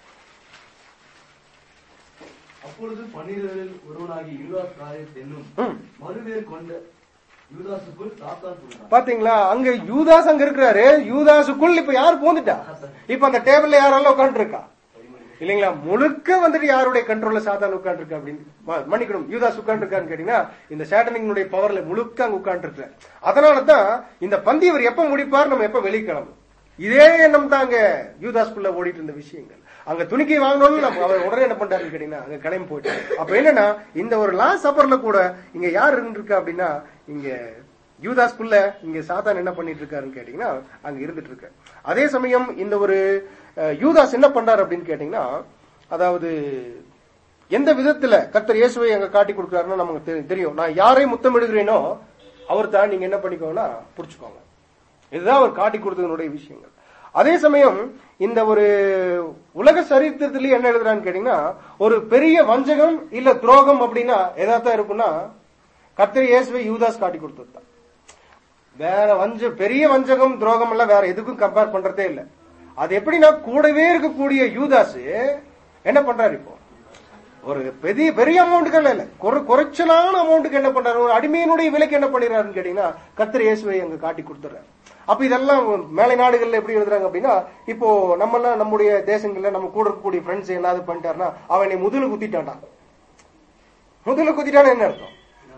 அப்பொழுது பன்னிரவரில் ஒருவனாகி யூதாஸ் காரியத் என்னும் ம். மறுவேர் கொண்ட யூதாசுக்குள் சாத்தான் புகுந்தான். பாத்தீங்களா அங்க யூதாஸ் அங்க இருக்கிறாரு யூதாஸுக்குள் இப்ப யார் போந்துட்டா இப்ப அந்த டேபிள்ல யாரெல்லாம் உட்கார்ந்து இருக்கா இல்லைங்களா முழுக்க வந்துட்டு யாருடைய கண்ட்ரோல்ல சாத்தான் உட்கார்ந்து இருக்கா அப்படின்னு ம- மன்னிக்கணும் யூதாஸ் உட்கார்ந்து இருக்கான்னு கேட்டீங்கன்னா இந்த சேட்டனிங்களுடைய பவர்ல முழுக்க அங்க உட்கார்ந்து இருக்க அதனாலதான் இந்த பந்தி இவர் எப்ப முடிப்பார் நம்ம எப்ப வெளியே கிளம்பும் இதே எண்ணம் தான் அங்க யூதாஸ்குள்ள ஓடிட்டு இருந்த விஷயங்கள் அங்க துணிக்கை வாங்கணும்னு நம்ம அவர் உடனே என்ன பண்றாருன்னு கேட்டீங்கன்னா அங்க கிளம்பி போயிட்டு அப்ப என்னன்னா இந்த ஒரு லாஸ்ட் சப்பர்ல கூட இங்க யார் இருந்திருக்கா அப்படின்னா இங்க யூதாஸ்குள்ள இங்க சாத்தான் என்ன பண்ணிட்டு இருக்காருன்னு கேட்டீங்கன்னா அங்க இருந்துட்டு இருக்கு அதே சமயம் இந்த ஒரு அஹ், யூதாஸ் என்ன பண்றாரு அப்படின்னு கேட்டீங்கன்னா அதாவது எந்த விதத்துல கர்த்தர் இயேசுவை அங்க காட்டி கொடுக்குறாருன்னு நமக்கு தெரி- தெரியும் நான் யாரை முத்தமிடுகிறேனோ அவர் தான் நீங்க என்ன பண்ணிக்கோங்கன்னா புடிச்சுக்கோங்க இதுதான் அவர் காட்டி கொடுத்ததனுடைய விஷயங்கள் அதே சமயம் இந்த ஒரு உலக சரித்திரத்திலேயே என்ன எழுதுறான்னு கேட்டீங்கன்னா ஒரு பெரிய வஞ்சகம் இல்ல துரோகம் அப்படின்னா எதாத்தான் இருக்கும்னா கர்த்தர் இயேசுவை யூதாஸ் காட்டி கொடுத்தது தான் வேற வஞ்ச பெரிய வஞ்சகம் துரோகம் எல்லாம் வேற எதுக்கும் கம்பேர் பண்றதே இல்ல அது எப்படின்னா கூடவே இருக்கக்கூடிய யூதாஸ் என்ன பண்றாரு இப்போ ஒரு பெரிய பெரிய அமௌண்ட்டுகள் இல்ல குறை குறைச்சலான அமௌண்ட்டுக்கு என்ன பண்றாரு ஒரு அடிமையினுடைய விலைக்கு என்ன பண்ணிடுறாருன்னு கேட்டீங்கன்னா கர்த்தர் இயேசுவை அங்க காட்டி கொடுத்துறாரு அப்ப இதெல்லாம் மேலை நாடுகள்ல எப்படி எழுதுறாங்க அப்படின்னா இப்போ நம்ம எல்லாம் நம்முடைய தேசங்கள்ல நம்ம கூட இருக்கக்கூடிய ஃப்ரெண்ட்ஸ் என்னது பண்ணிட்டாருன்னா அவன் என்னை முதுகுல குத்திட்டான்டா முதுகுல குத்திட்டான்னு என்ன அர்த்தம்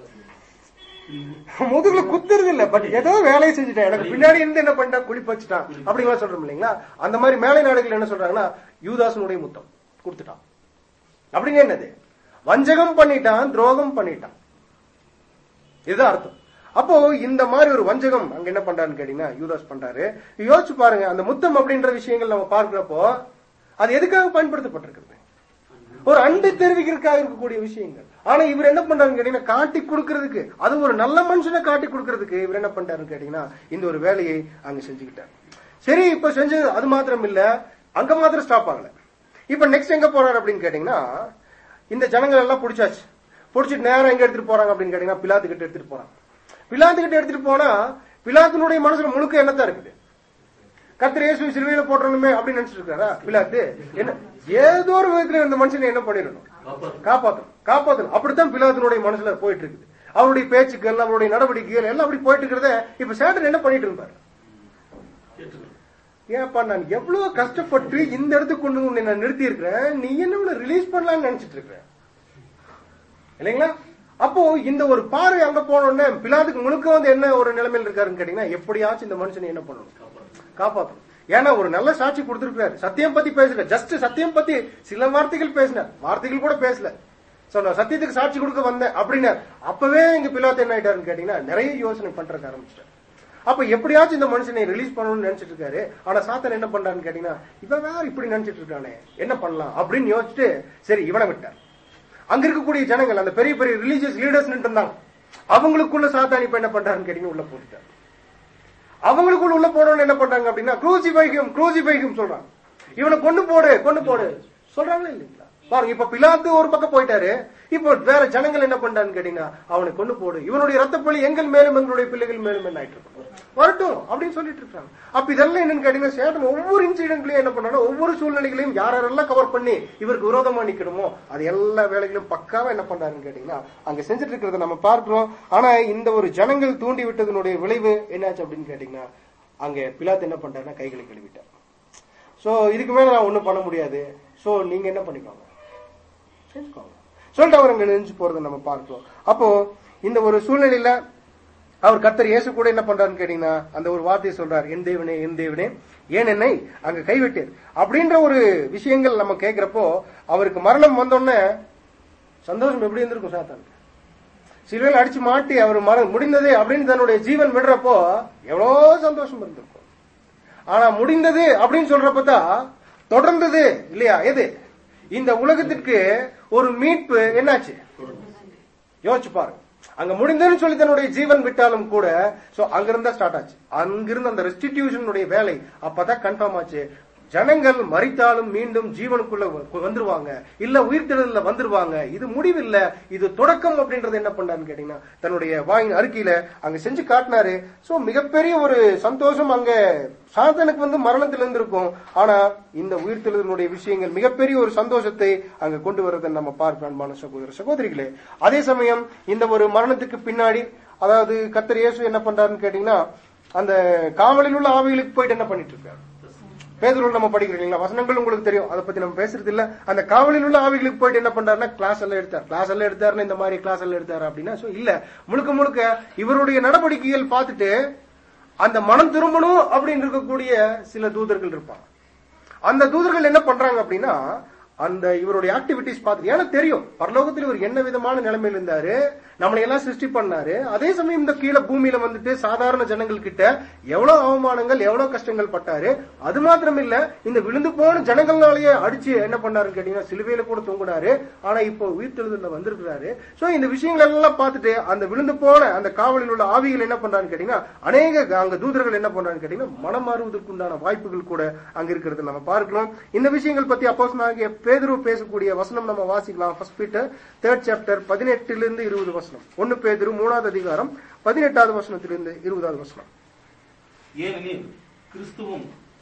முதுகுல குத்துறது இல்ல பட் ஏதோ வேலையை செஞ்சுட்டான் எனக்கு பின்னாடி இருந்து என்ன பண்ணிட்டான் குளிப்பு வச்சுட்டான் அப்படிங்களா சொல்றோம் இல்லைங்களா அந்த மாதிரி மேலை நாடுகள் என்ன சொல்றாங்கன்னா யூதாசனுடைய முத்தம் கொடுத்துட்டான் அப்படின்னு என்னது வஞ்சகம் பண்ணிட்டான் துரோகம் பண்ணிட்டான் இதுதான் அர்த்தம் அப்போ இந்த மாதிரி ஒரு வஞ்சகம் அங்க என்ன பண்றாருன்னு கேட்டீங்கன்னா யூதாஸ் பண்றாரு யோசிச்சு பாருங்க அந்த முத்தம் அப்படின்ற விஷயங்கள் நம்ம பார்க்கிறப்போ அது எதுக்காக பயன்படுத்தப்பட்டிருக்கிறது ஒரு அன்பை தெரிவிக்கிறதுக்காக இருக்கக்கூடிய விஷயங்கள் ஆனா இவர் என்ன பண்றாருன்னு கேட்டீங்கன்னா காட்டி கொடுக்கறதுக்கு அது ஒரு நல்ல மனுஷனை காட்டி கொடுக்கறதுக்கு இவர் என்ன பண்றாருன்னு கேட்டீங்கன்னா இந்த ஒரு வேலையை அங்க செஞ்சுக்கிட்டார் சரி இப்ப செஞ்சது அது மாத்திரம் இல்ல அங்க மாத்திரம் ஸ்டாப் ஆகல இப்ப நெக்ஸ்ட் எங்க போறாரு அப்படின்னு கேட்டீங்கன்னா இந்த ஜனங்கள் எல்லாம் பிடிச்சாச்சு பிடிச்சிட்டு நேரம் எங்க எடுத்துட்டு போறாங்க அப்படின்னு கேட்டீங்கன்னா பிலாத்து கிட்ட எடுத்துட்டு போறாங்க பிலாத்து கிட்ட எடுத்துட்டு போனா பிலாத்தினுடைய மனசுல முழுக்க என்னத்தான் இருக்குது கத்திர இயேசு சிலுவையில போட்டணுமே அப்படின்னு நினைச்சிட்டு இருக்காரா பிலாத்து என்ன ஏதோ ஒரு விதத்துல இந்த மனுஷனை என்ன பண்ணிடணும் காப்பாத்தணும் காப்பாத்தணும் அப்படித்தான் பிலாத்தினுடைய மனசுல போயிட்டு இருக்குது அவருடைய பேச்சுக்கள் அவருடைய நடவடிக்கைகள் எல்லாம் அப்படி போயிட்டு இருக்கிறத இப்ப சேட்டன் என்ன பண்ணிட்டு இருந்தாரு ஏப்பா நான் எவ்வளவு கஷ்டப்பட்டு இந்த இடத்துக்கு கொண்டு வந்து உன்னை நான் நிறுத்தி இருக்கிறேன் நீ என்ன ரிலீஸ் பண்ணலாம்னு நினைச்சிட்டு இருக்கிற இல்லைங்களா அப்போ இந்த ஒரு பார்வை அங்க போனோடனே பிலாத்துக்கு முழுக்க வந்து என்ன ஒரு நிலைமையில் இருக்காருன்னு கேட்டீங்கன்னா எப்படியாச்சும் இந்த மனுஷனை என்ன பண்ணணும் காப்பாத்தணும் ஏன்னா ஒரு நல்ல சாட்சி கொடுத்திருக்காரு சத்தியம் பத்தி பேசல ஜஸ்ட் சத்தியம் பத்தி சில வார்த்தைகள் பேசினார் வார்த்தைகள் கூட பேசல சோ நான் சத்தியத்துக்கு சாட்சி கொடுக்க வந்தேன் அப்படின்னு அப்பவே இங்க பிலாத்து என்ன ஆயிட்டாருன்னு கேட்டீங்கன்னா நிறைய யோசனை பண்றதுக்கு ஆரம்பிச்சிட்டார் அப்ப எப்படியாச்சும் இந்த மனுஷனை ரிலீஸ் பண்ணணும்னு நினைச்சிட்டு இருக்காரு ஆனா சாத்தன் என்ன பண்றான்னு கேட்டீங்கன்னா இவன் வேற இப்படி நினைச்சிட்டு இருக்கானே என்ன பண்ணலாம் அப்படின்னு யோசிச்சுட்டு சரி இவனை விட்டார் அங்க இருக்கக்கூடிய ஜனங்கள் அந்த பெரிய பெரிய ரிலீஜியஸ் லீடர்ஸ் இருந்தாங்க அவங்களுக்குள்ள சாத்தான் இப்ப என்ன பண்றாருன்னு கேட்டீங்கன்னா உள்ள போட்டுட்டார் அவங்களுக்குள்ள உள்ள போனவங்க என்ன பண்றாங்க அப்படின்னா க்ரூசி பைகம் க்ரூசி பைகம் சொல்றாங்க இவனை கொண்டு போடு கொண்டு போடு சொல்றாங்களா இல்லைங்களா பாருங்க இப்ப பிலாத்து ஒரு பக்கம் போயிட்டாரு இப்போ வேற ஜனங்கள் என்ன பண்றான்னு கேட்டீங்கன்னா அவனை கொண்டு போடு இவனுடைய ரத்தப்பள்ளி எங்கள் மேலும் எங்களுடைய பிள்ளைகள் மேலும் என்ன ஆயிட்டு இருக்கும் வரட்டும் அப்படின்னு சொல்லிட்டு இருக்காங்க அப்ப இதெல்லாம் என்னன்னு கேட்டீங்கன்னா சேட்டன் ஒவ்வொரு இன்சிடென்ட்லயும் என்ன பண்ணா ஒவ்வொரு சூழ்நிலைகளையும் யார் யாரெல்லாம் கவர் பண்ணி இவருக்கு விரோதமா நிக்கணுமோ அது எல்லா வேலைகளும் பக்காவா என்ன பண்றாருன்னு கேட்டீங்கன்னா அங்க செஞ்சுட்டு இருக்கிறத நம்ம பார்க்கிறோம் ஆனா இந்த ஒரு ஜனங்கள் தூண்டி விட்டதனுடைய விளைவு என்னாச்சு அப்படின்னு கேட்டீங்கன்னா அங்க பிலாத்து என்ன பண்றாருன்னா கைகளை கழுவிட்டார் சோ இதுக்கு மேல நான் ஒண்ணும் பண்ண முடியாது சோ நீங்க என்ன பண்ணிக்கோங்க செஞ்சுக்கோங்க சொல்லிட்டு அவர் அங்க நெஞ்சு போறதை நம்ம பார்க்கிறோம் அப்போ இந்த ஒரு சூழ்நிலையில அவர் கர்த்தர் இயேசு கூட என்ன பண்றாருன்னு கேட்டீங்கன்னா அந்த ஒரு வார்த்தையை சொல்றார் என் தேவனே என் தேவனே ஏன் என்னை அங்க கைவிட்டீர் அப்படின்ற ஒரு விஷயங்கள் நம்ம கேட்கிறப்போ அவருக்கு மரணம் வந்தோடனே சந்தோஷம் எப்படி இருந்திருக்கும் சாத்தானுக்கு சிலுவையில் அடிச்சு மாட்டி அவர் மர முடிந்தது அப்படின்னு தன்னுடைய ஜீவன் விடுறப்போ எவ்வளோ சந்தோஷம் இருந்திருக்கும் ஆனா முடிந்தது அப்படின்னு சொல்றப்பதான் தொடர்ந்தது இல்லையா எது இந்த உலகத்திற்கு ஒரு மீட்பு என்னாச்சு யோசிச்சு பாருங்க அங்க முடிந்ததுன்னு சொல்லி தன்னுடைய ஜீவன் விட்டாலும் கூட சோ அங்கிருந்தா ஸ்டார்ட் ஆச்சு அங்கிருந்து அந்த ரெஸ்டிடியூஷனுடைய வேலை அப்பதான் கன்ஃபார்ம் ஆச்சு ஜனங்கள் மறித்தாலும் மீண்டும் ஜீவனுக்குள்ள வ- வந்துருவாங்க இல்ல உயிர்த்தெழுதல வந்துருவாங்க இது முடிவில்ல இது தொடக்கம் அப்படின்றது என்ன பண்ணாருன்னு கேட்டீங்கன்னா தன்னுடைய வாயின் அறிக்கையில அங்க செஞ்சு காட்டினாரு சோ மிகப்பெரிய ஒரு சந்தோஷம் அங்க சாத்தனுக்கு வந்து மரணத்தில் இருந்திருக்கும் ஆனா இந்த உயிர்த்தெழுதலுடைய விஷயங்கள் மிகப்பெரிய ஒரு சந்தோஷத்தை அங்க கொண்டு வரதை நம்ம பார்க்கிறோம் அன்பான சகோதர சகோதரிகளே அதே சமயம் இந்த ஒரு மரணத்துக்கு பின்னாடி அதாவது கத்தர் இயேசு என்ன பண்றாருன்னு கேட்டீங்கன்னா அந்த காவலில் உள்ள ஆவிகளுக்கு போயிட்டு என்ன பண்ணிட்டு இருக்காரு பேதுருவில் நம்ம படிக்கிறோம் இல்லைங்களா வசனங்கள் உங்களுக்கு தெரியும் அதை பத்தி நம்ம பேசுறது இல்ல அந்த காவலில் உள்ள ஆவிகளுக்கு போயிட்டு என்ன பண்றாருன்னா கிளாஸ் எல்லாம் எடுத்தார் கிளாஸ் எல்லாம் எடுத்தாருன்னா இந்த மாதிரி கிளாஸ் எல்லாம் எடுத்தாரு அப்படின்னா so இல்ல முழுக்க முழுக்க இவருடைய நடவடிக்கைகள் பார்த்துட்டு அந்த மனம் திரும்பணும் அப்படின்னு இருக்கக்கூடிய சில தூதர்கள் இருப்பாங்க அந்த தூதர்கள் என்ன பண்றாங்க அப்படின்னா அந்த இவருடைய ஆக்டிவிட்டிஸ் பார்த்துட்டு ஏன்னா தெரியும் பரலோகத்தில் இவர் என்ன விதமான நிலைமையில் இருந்தாரு நம்மளை எல்லாம் சிருஷ்டி பண்ணாரு அதே சமயம் இந்த கீழே பூமியில வந்துட்டு சாதாரண ஜனங்கள் கிட்ட எவ்வளவு அவமானங்கள் எவ்வளவு கஷ்டங்கள் பட்டாரு அது மாத்திரம் இல்ல இந்த விழுந்து போன ஜனங்கள்னாலேயே அடிச்சு என்ன பண்ணாருன்னு கேட்டீங்கன்னா சிலுவையில கூட தூங்குனாரு ஆனா இப்போ உயிர்த்தெழுதல வந்திருக்கிறாரு சோ இந்த விஷயங்கள் எல்லாம் பார்த்துட்டு அந்த விழுந்து போன அந்த காவலில் உள்ள ஆவிகள் என்ன பண்றான்னு கேட்டீங்கன்னா அநேக அங்க தூதர்கள் என்ன பண்றான்னு கேட்டீங்கன்னா மனம் மாறுவதற்கு உண்டான வாய்ப்புகள் கூட அங்க இருக்கிறது நம்ம பார்க்கிறோம் இந்த விஷயங்கள் பத்தி அப்போஸ் ஆகிய பேதுரு பேசக்கூடிய வசனம் நம்ம வாசிக்கலாம் ஃபர்ஸ்ட் பீட்டர் தேர்ட் சாப்டர் பதினெட்டுல இருந்து இருபது வசனம் ஒன்னு பேதுரு மூணாவது அதிகாரம் பதினெட்டாவது வசனத்திலிருந்து இருபதாவது வசனம் ஏனெனில் கிறிஸ்துவும்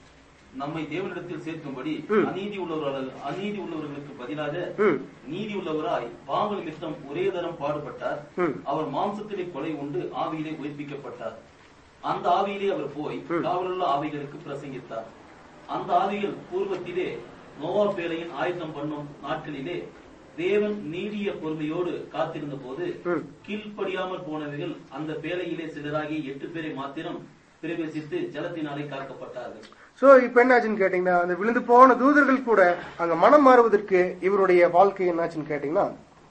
நம்மை தேவனிடத்தில் சேர்க்கும்படி ம். அநீதி உள்ளவர்கள் அநீதி உள்ளவர்களுக்கு பதிலாக ம். நீதி உள்ளவராய் பாவ நிமித்தம் ஒரே தரம் பாடுபட்டார் ம். அவர் மாம்சத்திலே கொலை உண்டு ஆவியிலே உயிர்ப்பிக்கப்பட்டார் அந்த ஆவியிலே அவர் போய் ம். காவலுள்ள ஆவிகளுக்கு பிரசங்கித்தார் அந்த ஆவிகள் பூர்வத்திலே நோவா பேழையின் ஆயத்தம் பண்ணும் நாட்களிலே தேவன் நீடிய பொறுமையோடு காத்திருந்த போது ம். கீழ்ப்படியாமல் போனவைகள் அந்த பேழையிலே சிலராகி எட்டு பேரை மாத்திரம் பிரவேசித்து ஜலத்தினாலே காக்கப்பட்டார்கள் சோ இப்ப என்னாச்சுன்னு கேட்டீங்கன்னா அந்த விழுந்து போன தூதர்கள் கூட அங்க மனம் மாறுவதற்கு இவருடைய வாழ்க்கை என்னாச்சுன்னு கேட்டீங்கன்னா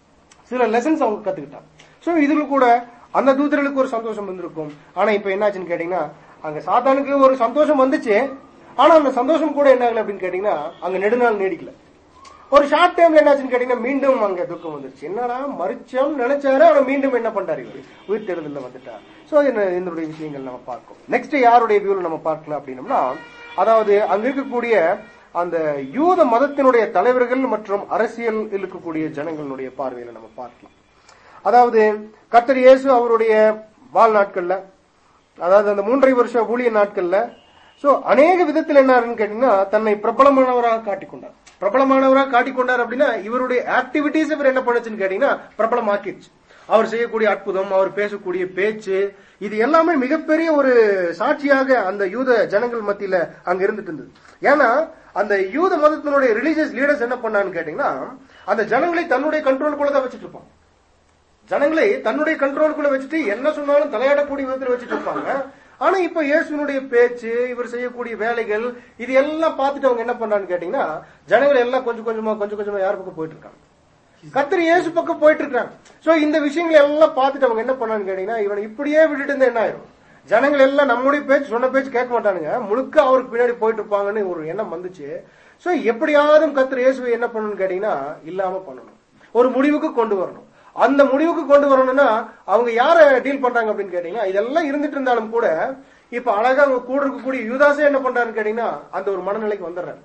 சில லெசன்ஸ் அவங்க கத்துக்கிட்டாங்க சோ இதுல கூட அந்த தூதர்களுக்கு ஒரு சந்தோஷம் வந்திருக்கும் ஆனா இப்ப என்னாச்சுன்னு கேட்டீங்கன்னா அங்க சாத்தானுக்கு ஒரு சந்தோஷம் வந்துச்சு ஆனா அந்த சந்தோஷம் கூட என்ன ஆகல அப்படின்னு கேட்டீங்கன்னா அங்க நெடுநாள் நீடிக்கல ஒரு ஷார்ட் டைம்ல என்னாச்சுன்னு கேட்டீங்கன்னா மீண்டும் அங்க துக்கம் வந்துருச்சு என்னடா மறிச்சோம் நினைச்சாரு ஆனா மீண்டும் என்ன பண்றாரு இவர் உயிர் தேடுதல்ல வந்துட்டார் சோ என்ன இதனுடைய விஷயங்கள் நம்ம பார்க்கோம் நெக்ஸ்ட் யாருடைய வியூல நம்ம பார்க்கலாம் அப்படின்னம்னா அதாவது அங்க இருக்கக்கூடிய அந்த யூத மதத்தினுடைய தலைவர்கள் மற்றும் அரசியல் இருக்கக்கூடிய ஜனங்களுடைய பார்வையில நம்ம பார்க்கலாம் அதாவது கர்த்தர் இயேசு அவருடைய வாழ்நாட்கள்ல அதாவது அந்த மூன்றரை வருஷ ஊழிய நாட்கள்ல சோ அநேக விதத்தில் என்ன ஆகுதுன்னு கேட்டீங்கன்னா தன்னை பிரபலமானவராக காட்டிக்கொண்டார் பிரபலமானவராக காட்டிக்கொண்டார் அப்படின்னா இவருடைய ஆக்டிவிட்டிஸ் இவர் என்ன பண்ணுச்சுன்னு கேட்டீங்கன்னா பிரபலமாக்கிடுச்சு அவர் செய்யக்கூடிய அற்புதம் அவர் பேசக்கூடிய பேச்சு இது எல்லாமே மிகப்பெரிய ஒரு சாட்சியாக அந்த யூத ஜனங்கள் மத்தியில அங்க இருந்துட்டு இருந்தது ஏன்னா அந்த யூத மதத்தினுடைய ரிலீஜியஸ் லீடர்ஸ் என்ன பண்ணான்னு கேட்டீங்கன்னா அந்த ஜனங்களை தன்னுடைய கண்ட்ரோலுக்குள்ள தான் வச்சுட்டு இருப்பாங்க ஜனங்களை தன்னுடைய கண்ட்ரோலுக்குள்ள வச்சுட்டு என்ன சொன்னாலும் தலையாடக்கூடிய விதத்தில் வச்சுட்டு இருப்பாங்க ஆனா இப்ப இயேசுனுடைய பேச்சு இவர் செய்யக்கூடிய வேலைகள் இது எல்லாம் பார்த்துட்டு அவங்க என்ன பண்றான்னு கேட்டீங்கன்னா ஜனங்கள் எல்லாம் கொஞ்சம் கொஞ்சமா கொஞ்சம் கொஞ்சமா யார் பக்கம் போயிட்டு இருக்காங்க கத்திரி இயேசு பக்கம் போயிட்டு இருக்காங்க சோ இந்த விஷயங்களை எல்லாம் பார்த்துட்டு அவங்க என்ன பண்ணான்னு கேட்டீங்கன்னா இவனை இப்படியே விட்டுட்டு இருந்தா என்ன ஆயிரும் ஜனங்கள் எல்லாம் நம்முடைய பேச்சு சொன்ன பேச்சு கேட்க மாட்டானுங்க முழுக்க அவருக்கு பின்னாடி போயிட்டு இருப்பாங்கன்னு ஒரு எண்ணம் வந்துச்சு சோ எப்படியாவது கத்திரி இயேசுவை என்ன பண்ணணும்னு கேட்டீங்கன்னா இல்லாம பண்ணணும் ஒரு முடிவுக்கு கொண்டு வரணும் அந்த முடிவுக்கு கொண்டு வரணும்னா அவங்க யார டீல் பண்றாங்க அப்படின்னு கேட்டீங்கன்னா இதெல்லாம் இருந்துட்டு இருந்தாலும் கூட இப்ப அழகா அவங்க கூட இருக்கக்கூடிய யூதாசே என்ன பண்றாருன்னு கேட்டீங்கன்னா அந்த ஒரு மனநிலைக்கு வந்துடுறாரு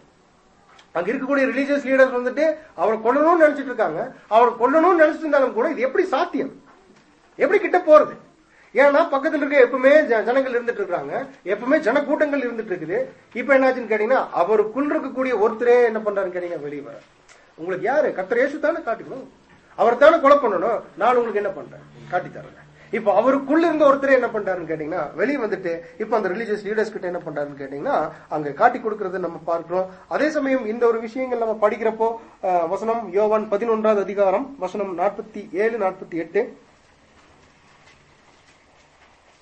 அங்க இருக்கக்கூடிய ரிலீஜியஸ் லீடர்ஸ் வந்துட்டு அவரை கொல்லணும்னு நினைச்சிட்டு இருக்காங்க அவரை கொல்லணும்னு நினைச்சிட்டு இருந்தாலும் கூட இது எப்படி சாத்தியம் எப்படி கிட்ட போறது ஏன்னா பக்கத்துல இருக்க எப்பவுமே ஜ- ஜனங்கள் இருந்துட்டு இருக்காங்க எப்பவுமே ஜனக்கூட்டங்கள் இருந்துட்டு இருக்குது இப்ப என்னாச்சுன்னு கேட்டீங்கன்னா அவருக்குள் இருக்கக்கூடிய ஒருத்தரே என்ன பண்றாருன்னு கேட்டீங்கன்னா வெளியே வர உங்களுக்கு யாரு கத்தர் இயேசு தானே காட்டிக்கணும் அவர் தானே கொலை பண்ணணும் நான் உங்களுக்கு என்ன பண்றேன் காட்டி தரேன் இப்ப அவருக்குள்ள இருந்த ஒருத்தரே என்ன பண்றாருன்னு கேட்டீங்கன்னா வெளியே வந்துட்டு இப்ப அந்த ரிலீஜியஸ் லீடர்ஸ் கிட்ட என்ன பண்றாருன்னு கேட்டீங்கன்னா அங்க காட்டி கொடுக்கறத நம்ம பார்க்கிறோம் அதே சமயம் இந்த ஒரு விஷயங்கள் நம்ம படிக்கிறப்போ அஹ், வசனம் யோவான் பதினொன்றாவது அதிகாரம் வசனம் நாற்பத்தி ஏழு நாற்பத்தி எட்டு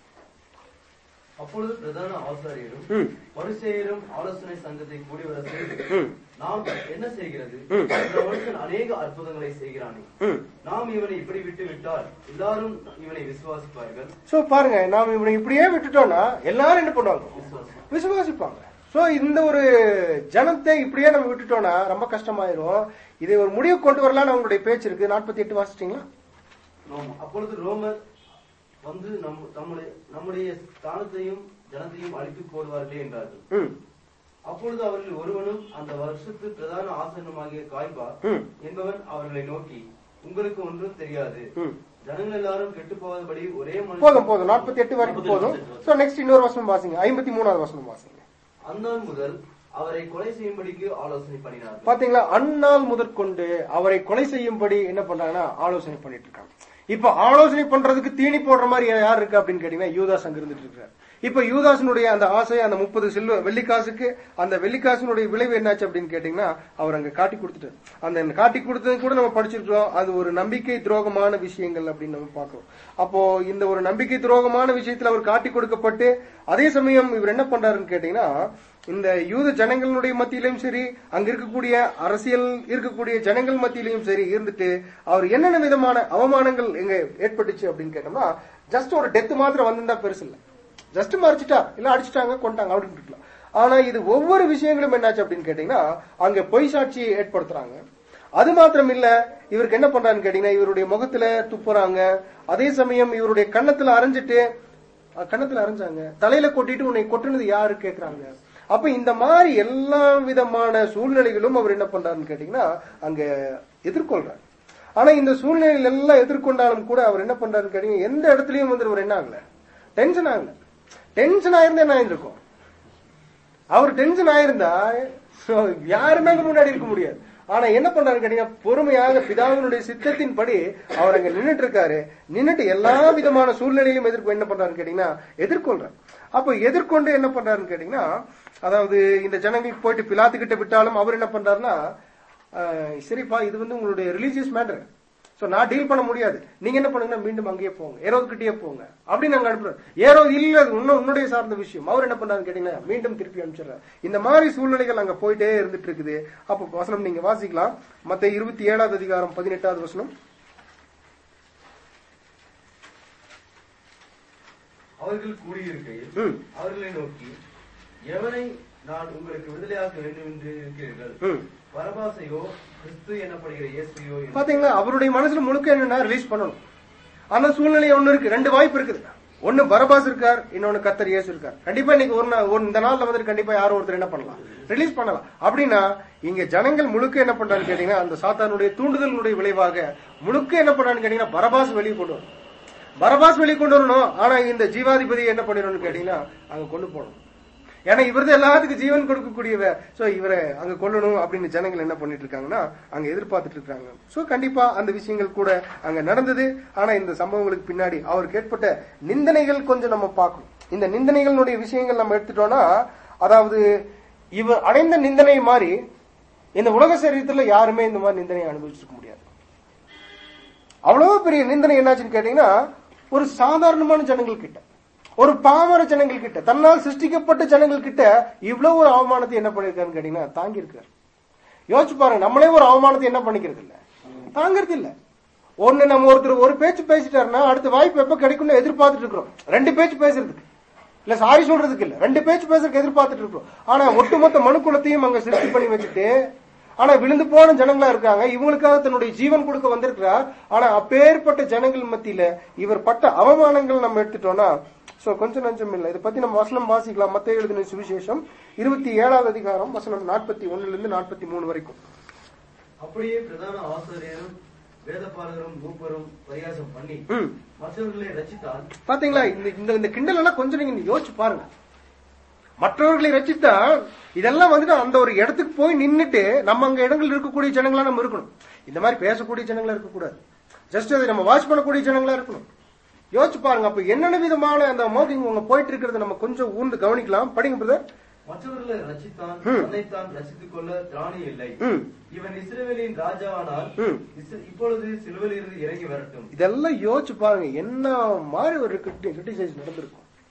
அப்பொழுது பிரதான ஆசாரியரும் ம். பரிசேயரும் ஆலோசனை சங்கத்தை கூடி வர செய்து ம். நாம் என்ன செய்கிறது ம். இந்த மனுஷன் அநேக அற்புதங்களை செய்கிறானே ம். நாம் இவனை இப்படி விட்டு விட்டால் எல்லாரும் இவனை விசுவாசிப்பார்கள் சோ பாருங்க நாம இவனை இப்படியே விட்டுட்டோம்னா எல்லாரும் என்ன பண்ணுவாங்க விசுவாசி விசுவாசிப்பாங்க சோ இந்த ஒரு ஜனத்தை இப்படியே நம்ம விட்டுட்டோம்னா ரொம்ப கஷ்டமாயிரும் இதை ஒரு முடிவு கொண்டு வரலாம்னு அவங்களுடைய பேச்சு இருக்கு நாற்பத்தி எட்டு வாசிச்சிட்டீங்களா ரோம- அப்பொழுது ரோமர் வந்து நம் நம்முடைய நம்முடைய ஸ்தானத்தையும் ஜனத்தையும் அழித்து போடுவார்களே என்றார்கள் ம் அப்பொழுது அவர்கள் ஒருவனும் அந்த வருஷத்து பிரதான ஆசனமாகிய காய்பா ம். என்பவன் அவர்களை நோக்கி உங்களுக்கு ஒன்றும் தெரியாது ம். ஜனங்கள் எல்லாரும் கெட்டு போகாதபடி ஒரே போதும் மனுஷன் போதும் நாற்பத்தி எட்டு வரைக்கும் போதும் சோ நெக்ஸ்ட் இன்னொரு வசனம் வாசிங்க ஐம்பத்தி மூணாவது வசனம் வாசிங்க அந்நாள் முதல் அவரை கொலை செய்யும்படிக்கு ஆலோசனை பண்ணினார்கள் பாத்தீங்களா அந்நாள் முதற்கொண்டு அவரை கொலை செய்யும்படி என்ன பண்றாங்கன்னா ஆலோசனை பண்ணிட்டு இருக்காங்க இப்ப ஆலோசனை பண்றதுக்கு தீனி போடுற மாதிரி யார் இருக்கு அப்படின்னு கேட்டீங்கன்னா யூதாஸ் அங்க இருந்துட்டு இருக்காரு இப்ப யூதாசனுடைய அந்த ஆசை அந்த முப்பது சில்வ வெள்ளிக்காசுக்கு அந்த வெள்ளிக்காசுனுடைய விளைவு என்னாச்சு அப்படின்னு கேட்டீங்கன்னா அவர் அங்க காட்டி கொடுத்துட்டாரு அந்த காட்டி கொடுத்தது கூட நம்ம படிச்சிருக்கிறோம் அது ஒரு நம்பிக்கை துரோகமான விஷயங்கள் அப்படின்னு நம்ம பார்க்கிறோம் அப்போ இந்த ஒரு நம்பிக்கை துரோகமான விஷயத்துல அவர் காட்டி கொடுக்கப்பட்டு அதே சமயம் இவர் என்ன பண்றாருன்னு கேட்டீங்கன்னா இந்த யூத ஜனங்களுடைய மத்தியிலும் சரி அங்க இருக்கக்கூடிய அரசியல் இருக்கக்கூடிய ஜனங்கள் மத்தியிலையும் சரி இருந்துட்டு அவர் என்னென்ன விதமான அவமானங்கள் எங்க ஏற்பட்டுச்சு அப்படின்னு கேட்டோம்னா ஜஸ்ட் ஒரு டெத் மாத்திரம் வந்திருந்தா பெருசு இல்ல ஜஸ்ட் மறைச்சிட்டா இல்ல அடிச்சிட்டாங்க கொண்டாங்க அப்படின்னு இருக்கலாம் ஆனா இது ஒவ்வொரு விஷயங்களும் என்னாச்சு அப்படின்னு கேட்டீங்கன்னா அங்க பொய் சாட்சியை ஏற்படுத்துறாங்க அது மாத்திரம் இல்ல இவருக்கு என்ன பண்றான்னு கேட்டீங்கன்னா இவருடைய முகத்துல துப்புறாங்க அதே சமயம் இவருடைய கன்னத்துல அரைஞ்சிட்டு அஹ், கன்னத்துல அரைஞ்சாங்க தலையில கொட்டிட்டு உன்னை கொட்டுனது யாரு கேக்குறாங்க அப்ப இந்த மாதிரி எல்லா விதமான சூழ்நிலைகளும் அவர் என்ன பண்றாருன்னு கேட்டீங்கன்னா அங்க எதிர்கொள்றார் ஆனா இந்த சூழ்நிலைகள் எல்லாம் எதிர்கொண்டாலும் கூட அவர் என்ன பண்றாருன்னு கேட்டீங்கன்னா எந்த இடத்துலயும் வந்து அவர் என்ன ஆகல டென்ஷன் ஆகல டென்ஷன் ஆயிருந்தா என்ன ஆயிருக்கும் அவர் டென்ஷன் ஆயிருந்தா யாருமே அங்க முன்னாடி இருக்க முடியாது ஆனா என்ன பண்றாரு கேட்டீங்கன்னா பொறுமையாக பிதாவினுடைய சித்தத்தின்படி அவர் அங்க நின்னுட்டு இருக்காரு நின்னுட்டு எல்லா விதமான சூழ்நிலையிலும் எதிர்ப்பு என்ன பண்றாருன்னு கேட்டீங்கன்னா எதிர்கொள்றாரு அப்ப எதிர்கொண்டு என்ன பண்றாருன்னு கேட்டீங்கன்னா அதாவது இந்த ஜனங்களுக்கு போயிட்டு பிலாத்துக்கிட்ட விட்டாலும் அவர் என்ன பண்றாருன்னா ஆஹ், சரிப்பா இது வந்து உங்களுடைய ரிலீஜியஸ் மேட்டர் சோ நான் டீல் பண்ண முடியாது நீங்க என்ன பண்ணுங்கன்னா மீண்டும் அங்கேயே போங்க ஏரோது கிட்டே போங்க அப்படின்னு நாங்க அனுப்புறோம் ஏரோது இல்ல அது இன்னும் உன்னுடைய சார்ந்த விஷயம் அவர் என்ன பண்றாருன்னு கேட்டீங்கன்னா மீண்டும் திருப்பி அனுப்பிச்சிடுறாரு இந்த மாதிரி சூழ்நிலைகள் அங்க போயிட்டே இருந்துட்டு இருக்குது அப்ப வசனம் நீங்க வாசிக்கலாம் மத்த இருபத்தி ஏழாவது அதிகாரம் பதினெட்டாவது வசனம் அவர்கள் கூடியிருக்கையில் ம். அவர்களை நோக்கி எவனை நான் உங்களுக்கு விடுதலையாக்க வேண்டும் என்று இருக்கிறீர்கள் ம். பரபாசையோ கிறிஸ்து எனப்படுகிற இயேசுவையோ என்று பாத்தீங்களா அவருடைய மனசுல முழுக்க என்னன்னா ரிலீஸ் பண்ணணும் ஆனா சூழ்நிலை ஒண்ணு இருக்கு ரெண்டு வாய்ப்பு இருக்குது ஒண்ணு பரபாஸ் இருக்கார் இன்னொன்னு கத்தர் இயேசு இருக்கார் கண்டிப்பா இன்னைக்கு ஒரு நாள் ஒரு- இந்த நாள்ல வந்துட்டு கண்டிப்பா யாரோ ஒருத்தர் என்ன பண்ணலாம் ரிலீஸ் பண்ணலாம் அப்படின்னா இங்க ஜனங்கள் முழுக்க என்ன பண்றான்னு கேட்டீங்கன்னா அந்த சாத்தானுடைய தூண்டுதலுடைய விளைவாக முழுக்க என்ன பண்றான்னு கேட்டீங்கன்னா பரபாஸ் வெளியே கொண்டு வரணும் பரபாஸ் வெளியே கொண்டு வரணும் ஆனா இந்த ஜீவாதிபதி என்ன பண்ணிடணும்னு கேட்டீங்கன்னா அங்க கொண்டு போகணும் ஏன்னா இவரது எல்லாத்துக்கும் ஜீவன் கொடுக்கக்கூடியவர் சோ இவரை அங்க கொல்லணும் அப்படின்னு ஜனங்கள் என்ன பண்ணிட்டு இருக்காங்கன்னா அங்க எதிர்பார்த்துட்டு இருக்காங்க சோ கண்டிப்பா அந்த விஷயங்கள் கூட அங்க நடந்தது ஆனா இந்த சம்பவங்களுக்கு பின்னாடி அவருக்கு ஏற்பட்ட நிந்தனைகள் கொஞ்சம் நம்ம பார்க்கணும் இந்த நிந்தனைகளுடைய விஷயங்கள் நம்ம எடுத்துட்டோம்னா அதாவது இவர் அடைந்த நிந்தனை மாதிரி இந்த உலக சரீரத்துல யாருமே இந்த மாதிரி நிந்தனையை அனுபவிச்சிருக்க முடியாது அவ்வளவு பெரிய நிந்தனை என்னாச்சுன்னு கேட்டீங்கன்னா ஒரு சாதாரணமான ஜனங்கள் கிட்ட ஒரு பாமர ஜனங்கள் கிட்ட தன்னால் சிருஷ்டிக்கப்பட்ட ஜனங்கள் கிட்ட இவ்வளவு ஒரு அவமானத்தை என்ன பண்ணிருக்காருன்னு கேட்டீங்கன்னா தாங்கி இருக்காரு யோசிச்சு பாருங்க நம்மளே ஒரு அவமானத்தை என்ன பண்ணிக்கிறது இல்ல தாங்கிறது இல்ல ஒண்ணு நம்ம ஒருத்தர் ஒரு பேச்சு பேசிட்டாருன்னா அடுத்த வாய்ப்பு எப்ப கிடைக்கும்னு எதிர்பார்த்துட்டு இருக்கிறோம் ரெண்டு பேச்சு பேசுறதுக்கு இல்ல சாரி சொல்றதுக்கு இல்ல ரெண்டு பேச்சு பேசுறதுக்கு எதிர்பார்த்துட்டு இருக்கிறோம் ஆனா ஒட்டுமொத்த மனு குலத்தையும் அங்க சிருஷ்டி பண்ணி வச்சுட்டு ஆனா விழுந்து போன ஜனங்களா இருக்காங்க இவங்களுக்காக தன்னுடைய ஜீவன் கொடுக்க வந்திருக்கிறார் ஆனா அப்பேற்பட்ட ஜனங்கள் மத்தியில இவர் பட்ட அவமானங்கள் நம்ம எடுத்துட்டோம்னா சோ கொஞ்சம் நஞ்சம் இல்ல இதை பத்தி நம்ம வசனம் வாசிக்கலாம் மத்திய எழுதின சுவிசேஷம் இருபத்தி ஏழாவது அதிகாரம் வசனம் நாற்பத்தி ஒண்ணுல இருந்து நாற்பத்தி மூணு வரைக்கும் அப்படியே பிரதான ஆசிரியரும் வேதபாலகரும் மூப்பரும் பரியாசம் பண்ணி ம். மற்றவர்களை ரச்சித்தால் பாத்தீங்களா இந்த இந்த இந்த கிண்டல் எல்லாம் கொஞ்சம் நீங்க யோசிச்சு பாருங்க மற்றவர்களை ரசித்தா இதெல்லாம் வந்துட்டு அந்த ஒரு இடத்துக்கு போய் நின்னுட்டு நம்ம அங்க இடங்கள் இருக்கக்கூடிய ஜனங்களா நம்ம இருக்கணும் இந்த மாதிரி பேசக்கூடிய ஜனங்களா இருக்கக்கூடாது ஜஸ்ட் அதை நம்ம வாட்ச் பண்ணக்கூடிய ஜனங்களா இருக்கணும் யோசிச்சு பாருங்க அப்ப என்னென்ன விதமான அந்த மோகிங் உங்க போயிட்டு இருக்கிறத நம்ம கொஞ்சம் ஊர்ந்து கவனிக்கலாம் படிங்க பிரதர் மற்றவர்களை ரச்சித்தான் ம். தன்னைத்தான் ரசித்துக் கொள்ள திராணி இல்லை ம். இவன் இஸ்ரவேலின் ராஜாவானால் ம். இஸ்- இப்பொழுது சிலுவையிலிருந்து இறங்கி வரட்டும் இதெல்லாம் யோசிச்சு பாருங்க என்ன மாதிரி ஒரு கிரிட்டிசைஸ் நடந்திருக்கும்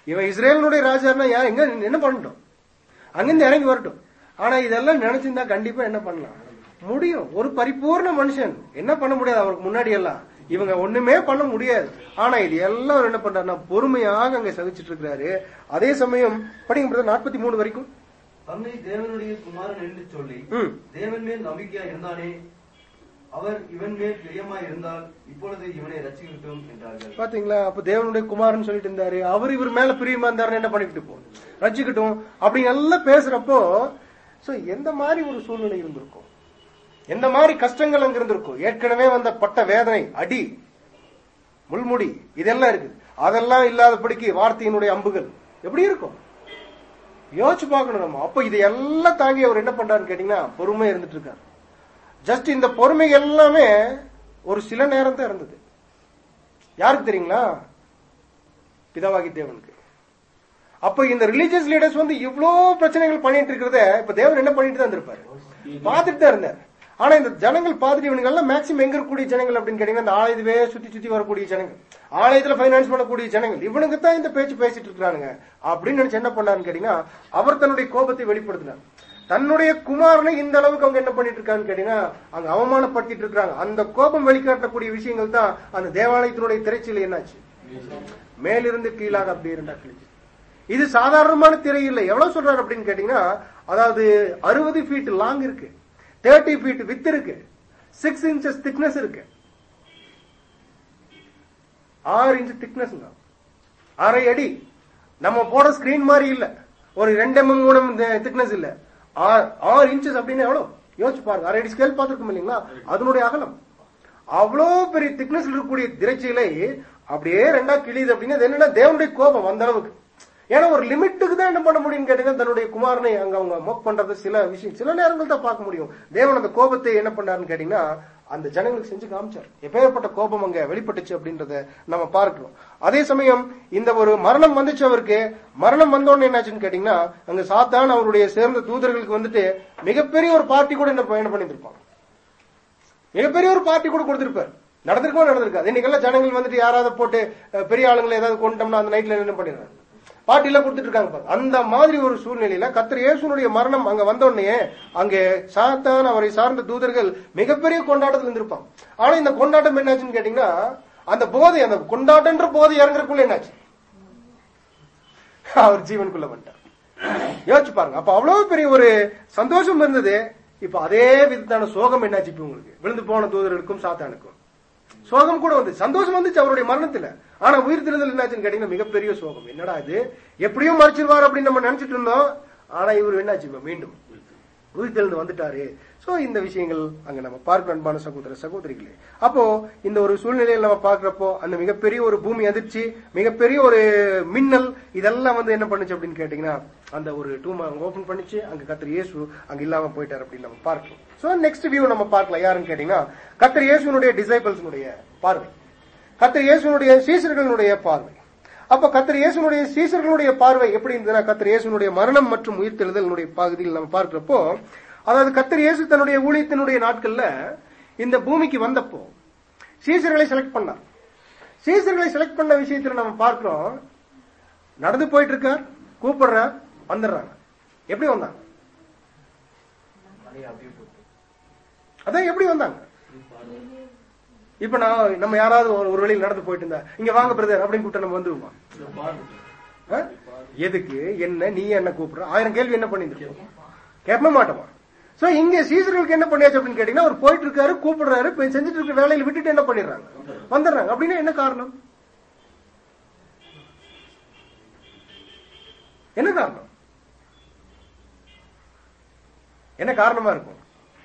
இவன் இஸ்ரேலினுடைய ராஜான்னா யார் எங்க என்ன பண்ணட்டும் அங்கிருந்து இறங்கி வரட்டும் ஆனா இதெல்லாம் நினைச்சிருந்தா கண்டிப்பா என்ன பண்ணலாம் முடியும் ஒரு பரிபூர்ண மனுஷன் என்ன பண்ண முடியாது அவருக்கு முன்னாடி எல்லாம் இவங்க ஒண்ணுமே பண்ண முடியாது ஆனா இது எல்லாம் அவர் என்ன பண்றாருன்னா பொறுமையாக அங்க சகிச்சிட்டு இருக்கிறாரு அதே சமயம் படிங்க நாற்பத்தி மூணு வரைக்கும் தன்னை தேவனுடைய குமாரன் என்று சொல்லி ம். தேவன் மேல் நம்பிக்கையா இருந்தானே அவர் இவன் மேல் பிரியமா இருந்தால் இப்பொழுது இவனை ரசிக்கட்டும் என்றார்கள் பாத்தீங்களா அப்ப தேவனுடைய குமாரன் சொல்லிட்டு இருந்தாரு அவர் இவர் மேல பிரியமா இருந்தாருன்னு என்ன பண்ணிக்கிட்டு போ ரசிக்கட்டும் அப்படி எல்லாம் பேசுறப்போ சோ எந்த மாதிரி ஒரு சூழ்நிலை இருந்திருக்கும் எந்த மாதிரி கஷ்டங்கள் அங்க இருந்திருக்கும் ஏற்கனவே வந்த பட்ட வேதனை அடி முள்முடி இதெல்லாம் இருக்குது அதெல்லாம் இல்லாதபடிக்கு வார்த்தையினுடைய அம்புகள் எப்படி இருக்கும் யோசிச்சு பார்க்கணும் நம்ம அப்ப இது எல்லாம் தாங்கி அவர் என்ன பண்றாருன்னு கேட்டீங்கன்னா பொறுமை இருந்துட்டு இருக்காரு ஜஸ்ட் இந்த பொறுமை எல்லாமே ஒரு சில நேரம் தான் இருந்தது யாருக்கு தெரியுங்களா பிதாவாகி தேவனுக்கு அப்ப இந்த ரிலீஜியஸ் லீடர்ஸ் வந்து இவ்ளோ பிரச்சனைகள் பண்ணிட்டு இருக்கிறத இப்ப தேவன் என்ன பண்ணிட்டு தான் இருந்திருப்பாரு பார்த்துட்டு தான் இருந்தார் ஆனா இந்த ஜனங்கள் பார்த்துட்டு இவனுங்க எல்லாம் மேக்சிமம் எங்க இருக்கக்கூடிய ஜனங்கள் அப்படின்னு கேட்டீங்கன்னா இந்த ஆலயத்துவே சுத்தி சுத்தி வரக்கூடிய ஜனங்கள் ஆலயத்துல பைனான்ஸ் பண்ணக்கூடிய ஜனங்கள் இவனுக்கு தான் இந்த பேச்சு பேசிட்டு இருக்கானுங்க அப்படின்னு நினைச்சு என்ன பண்ணாருன்னு கேட்டீங்கன்னா அவர் தன்னுடைய கோபத்தை வெளிப்படுத்தினார் தன்னுடைய குமாரனை இந்த அளவுக்கு அவங்க என்ன பண்ணிட்டு இருக்கான்னு கேட்டீங்கன்னா அங்க அவமானப்படுத்திட்டு இருக்காங்க அந்த கோபம் வெளிக்காட்டக்கூடிய விஷயங்கள் தான் அந்த தேவாலயத்தினுடைய திரைச்சியில என்னாச்சு மேலிருந்து கீழாக அப்படி இருந்தா கிழிச்சு இது சாதாரணமான திரை இல்லை எவ்வளவு சொல்றாரு அப்படின்னு கேட்டீங்கன்னா அதாவது அறுபது ஃபீட் லாங் இருக்கு தேர்ட்டி ஃபீட் வித் இருக்கு சிக்ஸ் இன்ச்சஸ் திக்னஸ் இருக்கு ஆறு இன்ச் திக்னஸ் அரை அடி நம்ம போட ஸ்கிரீன் மாதிரி இல்ல ஒரு ரெண்டு எம்எம் மூணு திக்னஸ் இல்ல ஆ- ஆறு இன்ச்சஸ் அப்படின்னு எவ்வளவு யோசிச்சு பாருங்க அரை அடி ஸ்கேல் பார்த்துருக்கோம் இல்லைங்களா அதனுடைய அகலம் அவ்வளோ பெரிய திக்னஸ் இருக்கக்கூடிய திரைச்சீலை அப்படியே ரெண்டா கிழியுது அப்படின்னு அது என்னன்னா தேவனுடைய கோபம் அந்த அளவுக்கு ஏன்னா ஒரு லிமிட்டுக்கு தான் என்ன பண்ண முடியும்னு கேட்டீங்கன்னா தன்னுடைய குமாரனை அங்க அவங்க மோக் பண்றது சில விஷயம் சில நேரங்கள் தான் பார்க்க முடியும் தேவன் அந்த கோபத்தை என்ன பண்ணாருன்னு கேட்டீங்கன்னா அந்த ஜனங்களுக்கு செஞ்சு காமிச்சார் எப்பேற்பட்ட கோபம் அங்க வெளிப்பட்டுச்சு அப்படின்றத நம்ம பார்க்கிறோம் அதே சமயம் இந்த ஒரு மரணம் வந்துச்சு அவருக்கு மரணம் வந்தோடனே என்னாச்சுன்னு கேட்டீங்கன்னா அங்க சாத்தான் அவருடைய சேர்ந்த தூதர்களுக்கு வந்துட்டு மிகப்பெரிய ஒரு பார்ட்டி கூட என்ன என்ன பண்ணிட்டு இருப்பாங்க மிகப்பெரிய ஒரு பார்ட்டி கூட கொடுத்திருப்பார் நடந்திருக்கோ நடந்திருக்காது இன்னைக்கெல்லாம் ஜனங்கள் வந்துட்டு யாராவது போட்டு அஹ், பெரிய ஆளுங்களை ஏதாவது கொண்டோம்னா அந்த நைட்ல என்ன பண்ணிடுறாங்க பார்ட்டி எல்லாம் கொடுத்துட்டு இருக்காங்க பாருங்க. அந்த மாதிரி ஒரு சூழ்நிலையில கத்தர் இயேசுனுடைய மரணம் அங்க வந்த உடனே அங்கே சாத்தான் அவரை சார்ந்த தூதர்கள் மிகப்பெரிய கொண்டாட்டத்தில் இருந்திருப்பாங்க ஆனா இந்த கொண்டாட்டம் என்னாச்சுன்னு கேட்டீங்கன்னா அந்த போதை அந்த கொண்டாட்டன்ற போதை இறங்குறதுக்குள்ள என்னாச்சு அவர் ஜீவனுக்குள்ள வந்துட்டார் யோசிச்சு பாருங்க அப்ப அவ்வளவு பெரிய ஒரு சந்தோஷம் இருந்தது இப்ப அதே விதத்தான சோகம் என்னாச்சு இப்ப உங்களுக்கு விழுந்து போன தூதர்களுக்கும் சாத்தானுக்கும் சோகம் கூட வந்து சந்தோஷம் வந்துச்சு அவருடைய மரணத்துல ஆனா உயிர் திருந்தல் என்னாச்சுன்னு கேட்டீங்கன்னா மிகப்பெரிய சோகம் என்னடா இது எப்படியும் மறைச்சிருவார் அப்படின்னு நம்ம நினைச்சிட்டு இருந்தோம் ஆனா இவர் என்னாச்சு இப்ப மீண்டும் உயிர் தெளிந்து வந்துட்டாரு சோ இந்த விஷயங்கள் அங்க நம்ம பார்க்க அன்பான சகோதர சகோதரிகளே அப்போ இந்த ஒரு சூழ்நிலையில் நம்ம பார்க்கிறப்போ அந்த மிகப்பெரிய ஒரு பூமி அதிர்ச்சி மிகப்பெரிய ஒரு மின்னல் இதெல்லாம் வந்து என்ன பண்ணுச்சு அப்படின்னு கேட்டீங்கன்னா அந்த ஒரு டூம் அங்க ஓபன் பண்ணிச்சு அங்க கத்தர் இயேசு அங்க இல்லாம போயிட்டார் அப்படின்னு நம்ம பார்க்கிறோம் சோ நெக்ஸ்ட் வியூ நம்ம பார்க்கலாம் யாருன்னு கேட்டீங்கன்னா கத்தர் இயேசுனுடைய டிசைபிள்ஸ்னுடைய பார்வை கத்தர் இயேசுனுடைய சீசர்களுடைய பார்வை அப்ப கத்தர் இயேசுனுடைய சீசர்களுடைய பார்வை எப்படி இருந்ததுன்னா கத்தர் இயேசுனுடைய மரணம் மற்றும் உயிர்த்தெழுதலுடைய பகுதியில் நம்ம பார்க்கிறப்போ அதாவது கத்தர் இயேசு தன்னுடைய ஊழியத்தினுடைய நாட்கள்ல இந்த பூமிக்கு வந்தப்போ சீசர்களை செலக்ட் பண்ணார் சீசர்களை செலக்ட் பண்ண விஷயத்துல நம்ம பார்க்கிறோம் நடந்து போயிட்டு இருக்கார் கூப்பிடுறார் வந்துடுறாங்க எப்படி வந்தாங்க அதான் எப்படி வந்தாங்க இப்ப நான் நம்ம யாராவது ஒரு ஒரு வழியில் நடந்து போயிட்டு இருந்தா இங்க வாங்க பிரதர் அப்படின்னு கூப்பிட்டு நம்ம வந்துருவோமா இந்த பாரு. ஆ? எதுக்கு என்ன நீ என்ன கூப்பிடுற ஆயிரம் கேள்வி என்ன பண்ணிருக்கோம் கேட்க மாட்டோமா சோ இங்க சீசர்களுக்கு என்ன பண்ணியாச்சு அப்படின்னு கேட்டீங்கன்னா அவர் போயிட்டு இருக்காரு கூப்பிடுறாரு இப்ப செஞ்சுட்டு இருக்க வேலையில விட்டுட்டு என்ன பண்ணிடுறாங்க வந்துடுறாங்க அப்படின்னா என்ன காரணம் என்ன காரணம் என்ன காரணமா இருக்கும்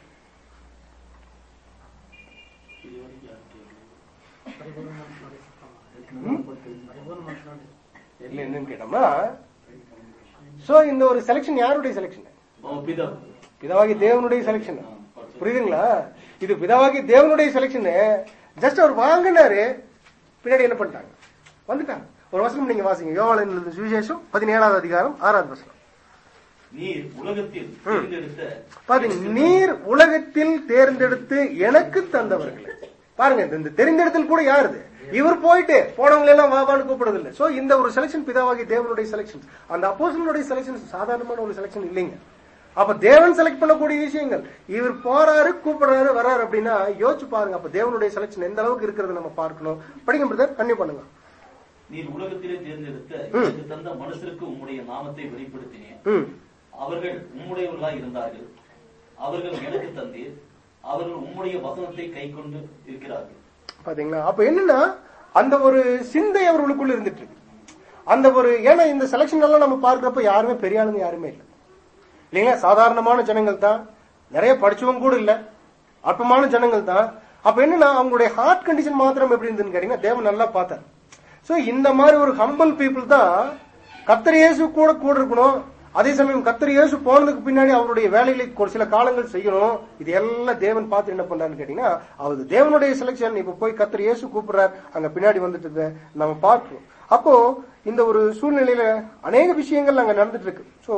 இல்ல என்னன்னு கேட்டோம்னா சோ இந்த ஒரு செலக்ஷன் யாருடைய செலக்ஷன் அவன் பிதா பிதாவாகி தேவனுடைய செலக்ஷன் புரியுதுங்களா இது பிதாவாகி தேவனுடைய செலக்ஷன் ஜஸ்ட் அவர் வாங்கினாரு பின்னாடி என்ன பண்ணிட்டாங்க வந்துட்டாங்க ஒரு வசனம் நீங்க வாசிங்க யோவாளன் எழுதின சுவிசேஷம் பதினேழாவது அதிகாரம் ஆறாவது வசனம் நீர் உலகத்தில் தேர்ந்தெடுத்த பாத்தீங்க நீர் உலகத்தில் தேர்ந்தெடுத்து எனக்கு தந்தவர்களே பாருங்க இந்த- இந்த தெரிந்தெடுத்தல் கூட யாருது இவர் போயிட்டு போனவங்க எல்லாம் வாவான்னு கூப்பிடுறது இல்ல சோ இந்த ஒரு செலக்ஷன் பிதாவாகி தேவனுடைய செலக்ஷன் அந்த அப்போசனுடைய செலக்ஷன் சாதாரணமான ஒரு செலக்ஷன் இல்லைங்க அப்ப தேவன் செலக்ட் பண்ணக்கூடிய விஷயங்கள் இவர் போறாரு கூப்பிடுறாரு வர்றாரு அப்படின்னா யோசிச்சு பாருங்க அப்ப தேவனுடைய செலக்ஷன் எந்த அளவுக்கு இருக்கிறத நம்ம பார்க்கணும் படிங்க பிரதர் கண்ணி பண்ணுங்க நீர் உலகத்திலே தேர்ந்தெடுத்த ம். எனக்கு தந்த மனுஷருக்கு உம்முடைய நாமத்தை வெளிப்படுத்தினேன் ம் அவர்கள் உம்முடையவர்களாய் இருந்தார்கள் அவர்கள் எனக்கு தந்தீர் அவர்கள் உம்முடைய வசனத்தை கைக்கொண்டு இருக்கிறார்கள் பாத்தீங்களா அப்ப என்னன்னா அந்த ஒரு சிந்தை அவர்களுக்குள்ள இருந்துட்டு இருக்கு அந்த ஒரு ஏன்னா இந்த செலக்ஷன் எல்லாம் நம்ம பார்க்கிறப்ப யாருமே பெரிய ஆளுங்க யாருமே இல்லை இல்லைங்களா சாதாரணமான ஜனங்கள் தான் நிறைய படிச்சவங்க கூட இல்ல அற்பமான ஜனங்கள் தான் அப்ப என்னன்னா அவங்களுடைய ஹார்ட் கண்டிஷன் மாத்திரம் எப்படி இருந்துன்னு கேட்டீங்கன்னா தேவன் நல்லா பார்த்தார் சோ இந்த மாதிரி ஒரு ஹம்பல் பீப்புள் தான் கத்தர் இயேசு கூட கூட இருக்கணும் அதே சமயம் கத்தர் இயேசு போனதுக்கு பின்னாடி அவருடைய வேலைகளை ஒரு சில காலங்கள் செய்யணும் இது எல்லாம் தேவன் பார்த்து என்ன பண்றாருன்னு கேட்டீங்கன்னா அவர் தேவனுடைய செலக்ஷன் இப்ப போய் கத்தர் இயேசு கூப்பிடுறார் அங்க பின்னாடி வந்துட்டு நம்ம பார்க்கிறோம் அப்போ இந்த ஒரு சூழ்நிலையில அநேக விஷயங்கள் அங்க நடந்துட்டு இருக்கு சோ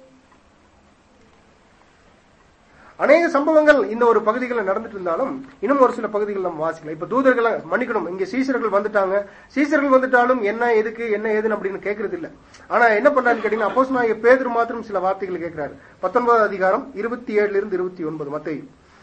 அநேக சம்பவங்கள் இந்த ஒரு பகுதிகளில் நடந்துட்டு இருந்தாலும் இன்னும் ஒரு சில பகுதிகள் நம்ம வாசிக்கலாம் இப்ப தூதர்களை மன்னிக்கணும் இங்க சீசர்கள் வந்துட்டாங்க சீசர்கள் வந்துட்டாலும் என்ன எதுக்கு என்ன ஏதுன்னு அப்படின்னு கேட்கறது இல்ல ஆனா என்ன பண்றாருன்னு கேட்டீங்கன்னா அப்போஸ் நான் பேதர் மாத்திரம் சில வார்த்தைகள் கேட்கிறாரு பத்தொன்பதாவது அதிகாரம் இருபத்தி ஏழுல இருந்து இருபத்தி ஒன்பது மத்தை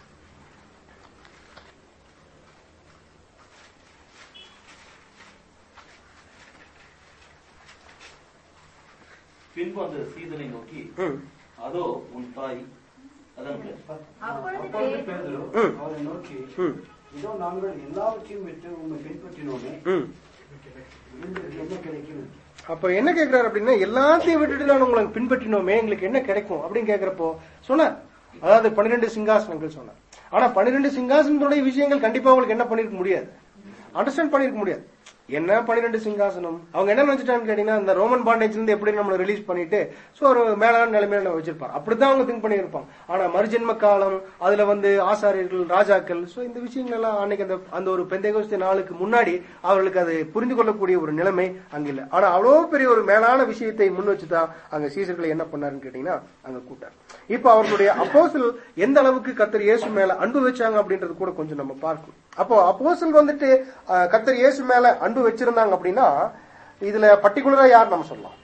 பின்பு அந்த சீதனை நோக்கி ம், அதோ உன் தாய் அதான் பிள்ளை. அப்பொழுது அப்பொழுது பேதுரு, பேதுரு ம். அவரை நோக்கி ம், இதோ நாங்கள் எல்லாவற்றையும் விட்டு உண்மை பின்பற்றினோமே ம். எங்களுக்கு என்ன கிடைக்கும் அப்ப என்ன கேக்குறாரு அப்படின்னா எல்லாத்தையும் விட்டுட்டு நான் உங்களை பின்பற்றினோமே எங்களுக்கு என்ன கிடைக்கும் அப்படின்னு கேக்குறப்போ சொன்னார் அதாவது பன்னிரெண்டு சிங்காசனங்கள் சொன்னார் ஆனா பன்னிரெண்டு சிங்காசனத்துடைய விஷயங்கள் கண்டிப்பா உங்களுக்கு என்ன பண்ணிருக்க முடியாது அண்டர்ஸ்டாண்ட் பண்ணிருக்க முடியாது என்ன பன்னிரெண்டு சிங்காசனம் அவங்க என்ன நினைச்சிட்டான்னு கேட்டீங்கன்னா இந்த ரோமன் பாண்டேஜ்ல இருந்து எப்படி நம்மளை ரிலீஸ் பண்ணிட்டு சோ ஒரு மேலான நிலைமையில நம்ம வச்சிருப்பாங்க அப்படிதான் அவங்க திங்க் பண்ணியிருப்பாங்க ஆனா மறுஜென்ம காலம் அதுல வந்து ஆசாரியர்கள் ராஜாக்கள் சோ இந்த விஷயங்கள் எல்லாம் அன்னைக்கு அந்த அந்த ஒரு பெந்தைகோஸ்தி நாளுக்கு முன்னாடி அவர்களுக்கு அது புரிந்து கொள்ளக்கூடிய ஒரு நிலைமை அங்க இல்ல ஆனா அவ்வளவு பெரிய ஒரு மேலான விஷயத்தை முன் வச்சுதான் அங்க சீசர்களை என்ன பண்ணாருன்னு கேட்டீங்கன்னா அங்க கூட்டார் இப்ப அவர்களுடைய அப்போசல் எந்த அளவுக்கு கத்தர் இயேசு மேல அன்பு வச்சாங்க அப்படின்றது கூட கொஞ்சம் நம்ம பார்க்கணும் அப்போ அப்போசல் வந்துட்டு அஹ், கத்தர் இயேசு மேல அன்பு வச்சிருந்தாங்க அப்படின்னா இதுல பர்டிகுலரா யார் நம்ம சொல்லலாம்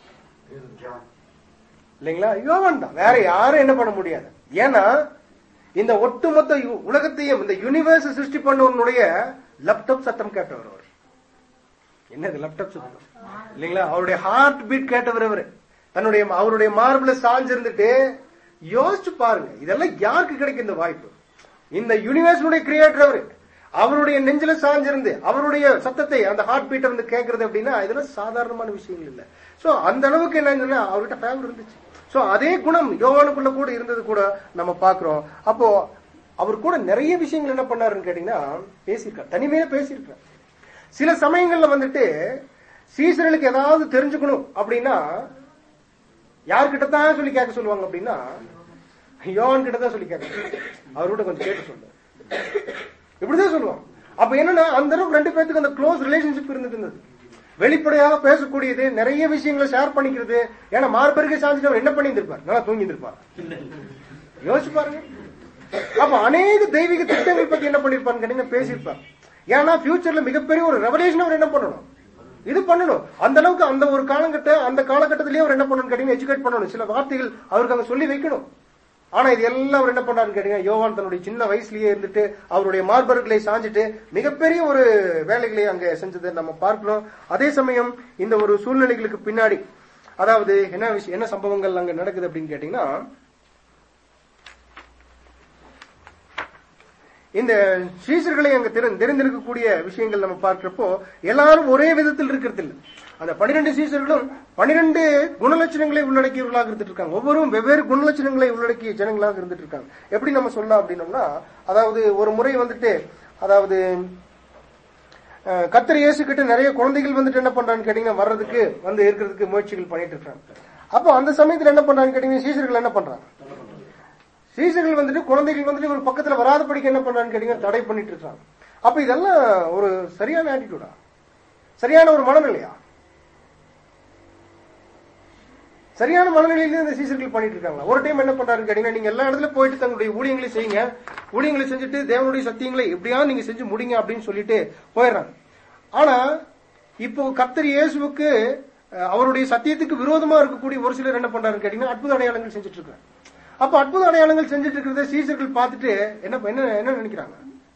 இல்லைங்களா யோவான் தான் வேற யாரும் என்ன பண்ண முடியாது ஏன்னா இந்த ஒட்டுமொத்த யு- உலகத்தையும் இந்த யூனிவர்ஸ் சிருஷ்டி பண்ணவனுடைய லேப்டாப் சத்தம் கேட்டவர் அவர் என்னது லேப்டாப் சத்தம் இல்லைங்களா அவருடைய ஹார்ட் பீட் கேட்டவர் அவரு தன்னுடைய அவருடைய மார்பிள சாஞ்சிருந்துட்டு யோசிச்சு பாருங்க இதெல்லாம் யாருக்கு கிடைக்கும் இந்த வாய்ப்பு இந்த யூனிவர்ஸுடைய கிரியேட்டர் அவரு அவருடைய நெஞ்சில சாஞ்சிருந்து அவருடைய சத்தத்தை அந்த ஹார்ட் பீட்டை வந்து கேட்கறது அப்படின்னா இதெல்லாம் சாதாரணமான விஷயங்கள் இல்ல சோ அந்த அளவுக்கு என்னங்கன்னா அவர்கிட்ட ஃபேவர் இருந்துச்சு சோ அதே குணம் யோவானுக்குள்ள கூட இருந்தது கூட நம்ம பாக்குறோம் அப்போ அவர் கூட நிறைய விஷயங்கள் என்ன பண்ணாருன்னு கேட்டீங்கன்னா பேசியிருக்கார் தனிமையில பேசியிருக்கார் சில சமயங்கள்ல வந்துட்டு சீசர்களுக்கு ஏதாவது தெரிஞ்சுக்கணும் அப்படின்னா யார்கிட்ட தான் சொல்லி கேட்க சொல்லுவாங்க அப்படின்னா யோவான் கிட்ட தான் சொல்லி கேட்க அவர்கிட்ட கொஞ்சம் கேட்டு சொல்லு இப்படிதான் சொல்லுவான் அப்ப என்னன்னா அந்த அளவுக்கு ரெண்டு பேத்துக்கு அந்த க்ளோஸ் ரிலேஷன்ஷிப் இருந்துட்டு இருந்தது வெளிப்படையாக பேசக்கூடியது நிறைய விஷயங்களை ஷேர் பண்ணிக்கிறது ஏன்னா மார்பருக்கு சாஞ்சிட்டு அவர் என்ன பண்ணியிருந்திருப்பார் நல்லா தூங்கி இருந்திருப்பார் யோசிச்சு பாருங்க அப்ப அநேக தெய்வீக திட்டங்கள் பத்தி என்ன பண்ணிருப்பான்னு கேட்டீங்கன்னா பேசியிருப்பார் ஏன்னா ஃபியூச்சர்ல மிகப்பெரிய ஒரு ரெவலேஷன் அவர் என்ன பண்ணணும் இது பண்ணணும் அந்த அளவுக்கு அந்த ஒரு காலகட்ட அந்த காலகட்டத்திலேயே அவர் என்ன பண்ணணும் கேட்டீங்கன்னா எஜுகேட் பண்ணணும் சில வார்த்தைகள் அவருக்கு அங்க சொல்லி வைக்கணும் ஆனா இது எல்லாம் அவர் என்ன பண்ணாருன்னு கேட்டீங்கன்னா யோவான் தன்னுடைய சின்ன வயசுலயே இருந்துட்டு அவருடைய மார்பர்களை சாஞ்சிட்டு மிகப்பெரிய ஒரு வேலைகளை அங்க செஞ்சதை நம்ம பார்க்கிறோம் அதே சமயம் இந்த ஒரு சூழ்நிலைகளுக்கு பின்னாடி அதாவது என்ன விஷயம் என்ன சம்பவங்கள் அங்க நடக்குது அப்படின்னு கேட்டீங்கன்னா இந்த சீசர்களை அங்க திறன் தெரிந்திருக்கக்கூடிய விஷயங்கள் நம்ம பார்க்கிறப்போ எல்லாரும் ஒரே விதத்தில் இருக்கிறது இல்ல அந்த பனிரெண்டு சீசர்களும் பனிரெண்டு குணலட்சணங்களை உள்ளடக்கியவர்களாக இருந்துட்டு இருக்காங்க ஒவ்வொருவரும் வெவ்வேறு குணலட்சணங்களை உள்ளடக்கிய ஜனங்களாக இருந்துட்டு இருக்காங்க எப்படி நம்ம சொல்லலாம் அப்படின்னோம்னா அதாவது ஒரு முறை வந்துட்டு அதாவது அஹ், கர்த்தர் இயேசு கிட்ட நிறைய குழந்தைகள் வந்துட்டு என்ன பண்றான்னு கேட்டீங்கன்னா வர்றதுக்கு வந்து இருக்கிறதுக்கு முயற்சிகள் பண்ணிட்டு இருக்காங்க அப்போ அந்த சமயத்துல என்ன பண்றான்னு கேட்டீங்கன்னா சீசர்கள் என்ன பண்றாங்க சீசர்கள் வந்துட்டு குழந்தைகள் வந்துட்டு ஒரு பக்கத்துல வராதபடிக்கு என்ன பண்றான்னு கேட்டீங்கன்னா தடை பண்ணிட்டு இருக்காங்க அப்ப இதெல்லாம் ஒரு சரியான ஆட்டிடியூடா சரியான ஒரு மனநிலையா சரியான மனநிலையில இந்த சீசர்கள் பண்ணிட்டு இருக்காங்க ஒரு டைம் என்ன பண்றாருன்னு கேட்டீங்கன்னா நீங்க எல்லா இடத்துல போயிட்டு தங்களுடைய ஊழியங்களை செய்யுங்க ஊழியங்களை செஞ்சுட்டு தேவனுடைய சத்தியங்களை எப்படியாவது நீங்க செஞ்சு முடிங்க அப்படின்னு சொல்லிட்டு போயிடுறாங்க ஆனா இப்போ கர்த்தர் இயேசுவுக்கு அஹ், அவருடைய சத்தியத்துக்கு விரோதமா இருக்கக்கூடிய ஒரு சிலர் என்ன பண்றாருன்னு கேட்டீங்கன்னா அற்புத அடையாளங்கள் செஞ்சுட்டு இருக்காங்க அப்ப அற்புத அடையாளங்கள் செஞ்சுட்டு இருக்கிறத சீசர்கள் பார்த்துட்டு என்ன என்ன என்ன நினைக்கிறாங்க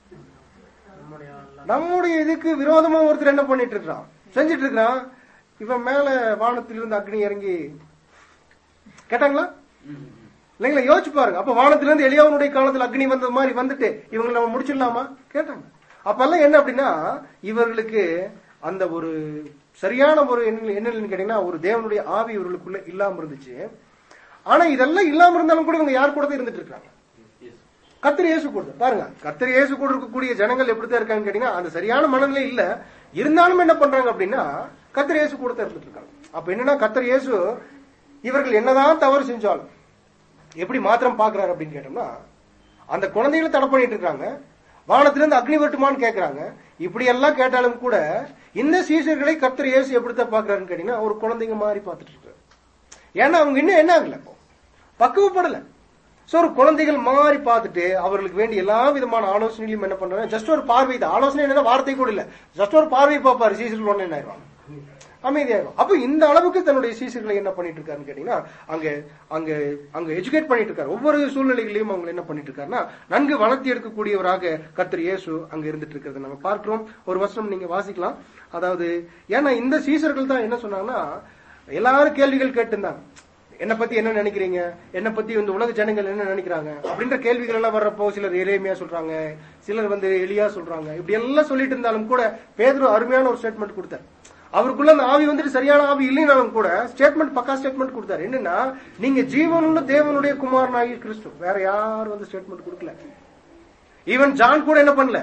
நம்முடைய இதுக்கு விரோதமா ஒருத்தர் என்ன பண்ணிட்டு இருக்கான் செஞ்சுட்டு இருக்கான் இவன் மேல வானத்திலிருந்து அக்னி இறங்கி கேட்டாங்களா இல்லைங்களா யோசிச்சு பாருங்க அப்ப வானத்திலிருந்து எளியாவனுடைய காலத்துல அக்னி வந்த மாதிரி வந்துட்டு இவங்களை நம்ம முடிச்சிடலாமா கேட்டாங்க அப்பெல்லாம் என்ன அப்படின்னா இவர்களுக்கு அந்த ஒரு சரியான ஒரு என்ன என்னன்னு கேட்டீங்கன்னா ஒரு தேவனுடைய ஆவி இவர்களுக்குள்ள இல்லாம இருந்துச்சு ஆனா இதெல்லாம் இல்லாம இருந்தாலும் கூட இவங்க யார் கூட தான் இருந்துட்டு இருக்காங்க கர்த்தர் இயேசு கூட பாருங்க கர்த்தர் இயேசு கூட இருக்கக்கூடிய ஜனங்கள் எப்படித்தான் இருக்காங்க கேட்டீங்கன்னா அந்த சரியான மனநிலை இல்ல இருந்தாலும் என்ன பண்றாங்க அப்படின்னா கர்த்தர் இயேசு கூட தான் இருந்துட்டு இருக்காங்க அப்ப என்னன்னா கர்த்தர் இயேசு இவர்கள் என்னதான் தவறு செஞ்சாலும் எப்படி மாத்திரம் பாக்குறாரு அப்படின்னு கேட்டோம்னா அந்த குழந்தைகளை தடை பண்ணிட்டு இருக்காங்க வானத்திலிருந்து அக்னி வெட்டுமான்னு கேக்குறாங்க இப்படி எல்லாம் கேட்டாலும் கூட இந்த சீசர்களை கர்த்தர் இயேசு எப்படித்தான் பாக்குறாருன்னு கேட்டீங்கன்னா ஒரு குழந்தைங்க மாதிரி பார்த்துட்டு இருக்காரு ஏன்னா அவங்க இன்னும் என்ன ஆகல இப்போ பக்குவப்படல சோ ஒரு குழந்தைகள் மாறி பார்த்துட்டு அவர்களுக்கு வேண்டிய எல்லா விதமான ஆலோசனைகளையும் என்ன பண்றாங்க ஜஸ்ட் ஒரு பார்வை தான் ஆலோசனை என்னன்னா வார்த்தை கூட இல்ல ஜஸ்ட் ஒரு பார்வை பார்ப்பாரு சீசர்கள் ஒண்ணு என்ன ஆயிடுவாங்க அமைதியாகும் அப்ப இந்த அளவுக்கு தன்னுடைய சீசர்களை என்ன பண்ணிட்டு இருக்காருன்னு கேட்டீங்கன்னா அங்க அங்க அங்க எஜுகேட் பண்ணிட்டு இருக்காரு ஒவ்வொரு சூழ்நிலைகளையும் அவங்க என்ன பண்ணிட்டு இருக்காருன்னா நன்கு வளர்த்தி எடுக்கக்கூடியவராக கர்த்தர் இயேசு அங்க இருந்துட்டு இருக்கிறத நம்ம பார்க்கிறோம் ஒரு வருஷம் நீங்க வாசிக்கலாம் அதாவது ஏன்னா இந்த சீசர்கள் தான் என்ன சொன்னாங்கன்னா எல்லாரும் கேள்விகள் கேட்டிருந்தாங்க என்ன பத்தி என்ன நினைக்கிறீங்க என்ன பத்தி இந்த உலக ஜனங்கள் என்ன நினைக்கிறாங்க அப்படின்ற கேள்விகள் எல்லாம் வர்றப்போ சிலர் எளிமையா சொல்றாங்க சிலர் வந்து எளியா சொல்றாங்க இப்படி எல்லாம் சொல்லிட்டு இருந்தாலும் கூட பேதுரு அருமையான ஒரு ஸ்டேட்மெண்ட் கொடுத்தார் அவருக்குள்ள அந்த ஆவி வந்துட்டு சரியான ஆவி இல்லைனாலும் கூட ஸ்டேட்மெண்ட் பக்கா ஸ்டேட்மெண்ட் கொடுத்தாரு என்னன்னா நீங்க ஜீவனுள்ள தேவனுடைய குமாரனாகி கிறிஸ்து வேற யாரும் வந்து ஸ்டேட்மெண்ட் கொடுக்கல ஈவன் ஜான் கூட என்ன பண்ணல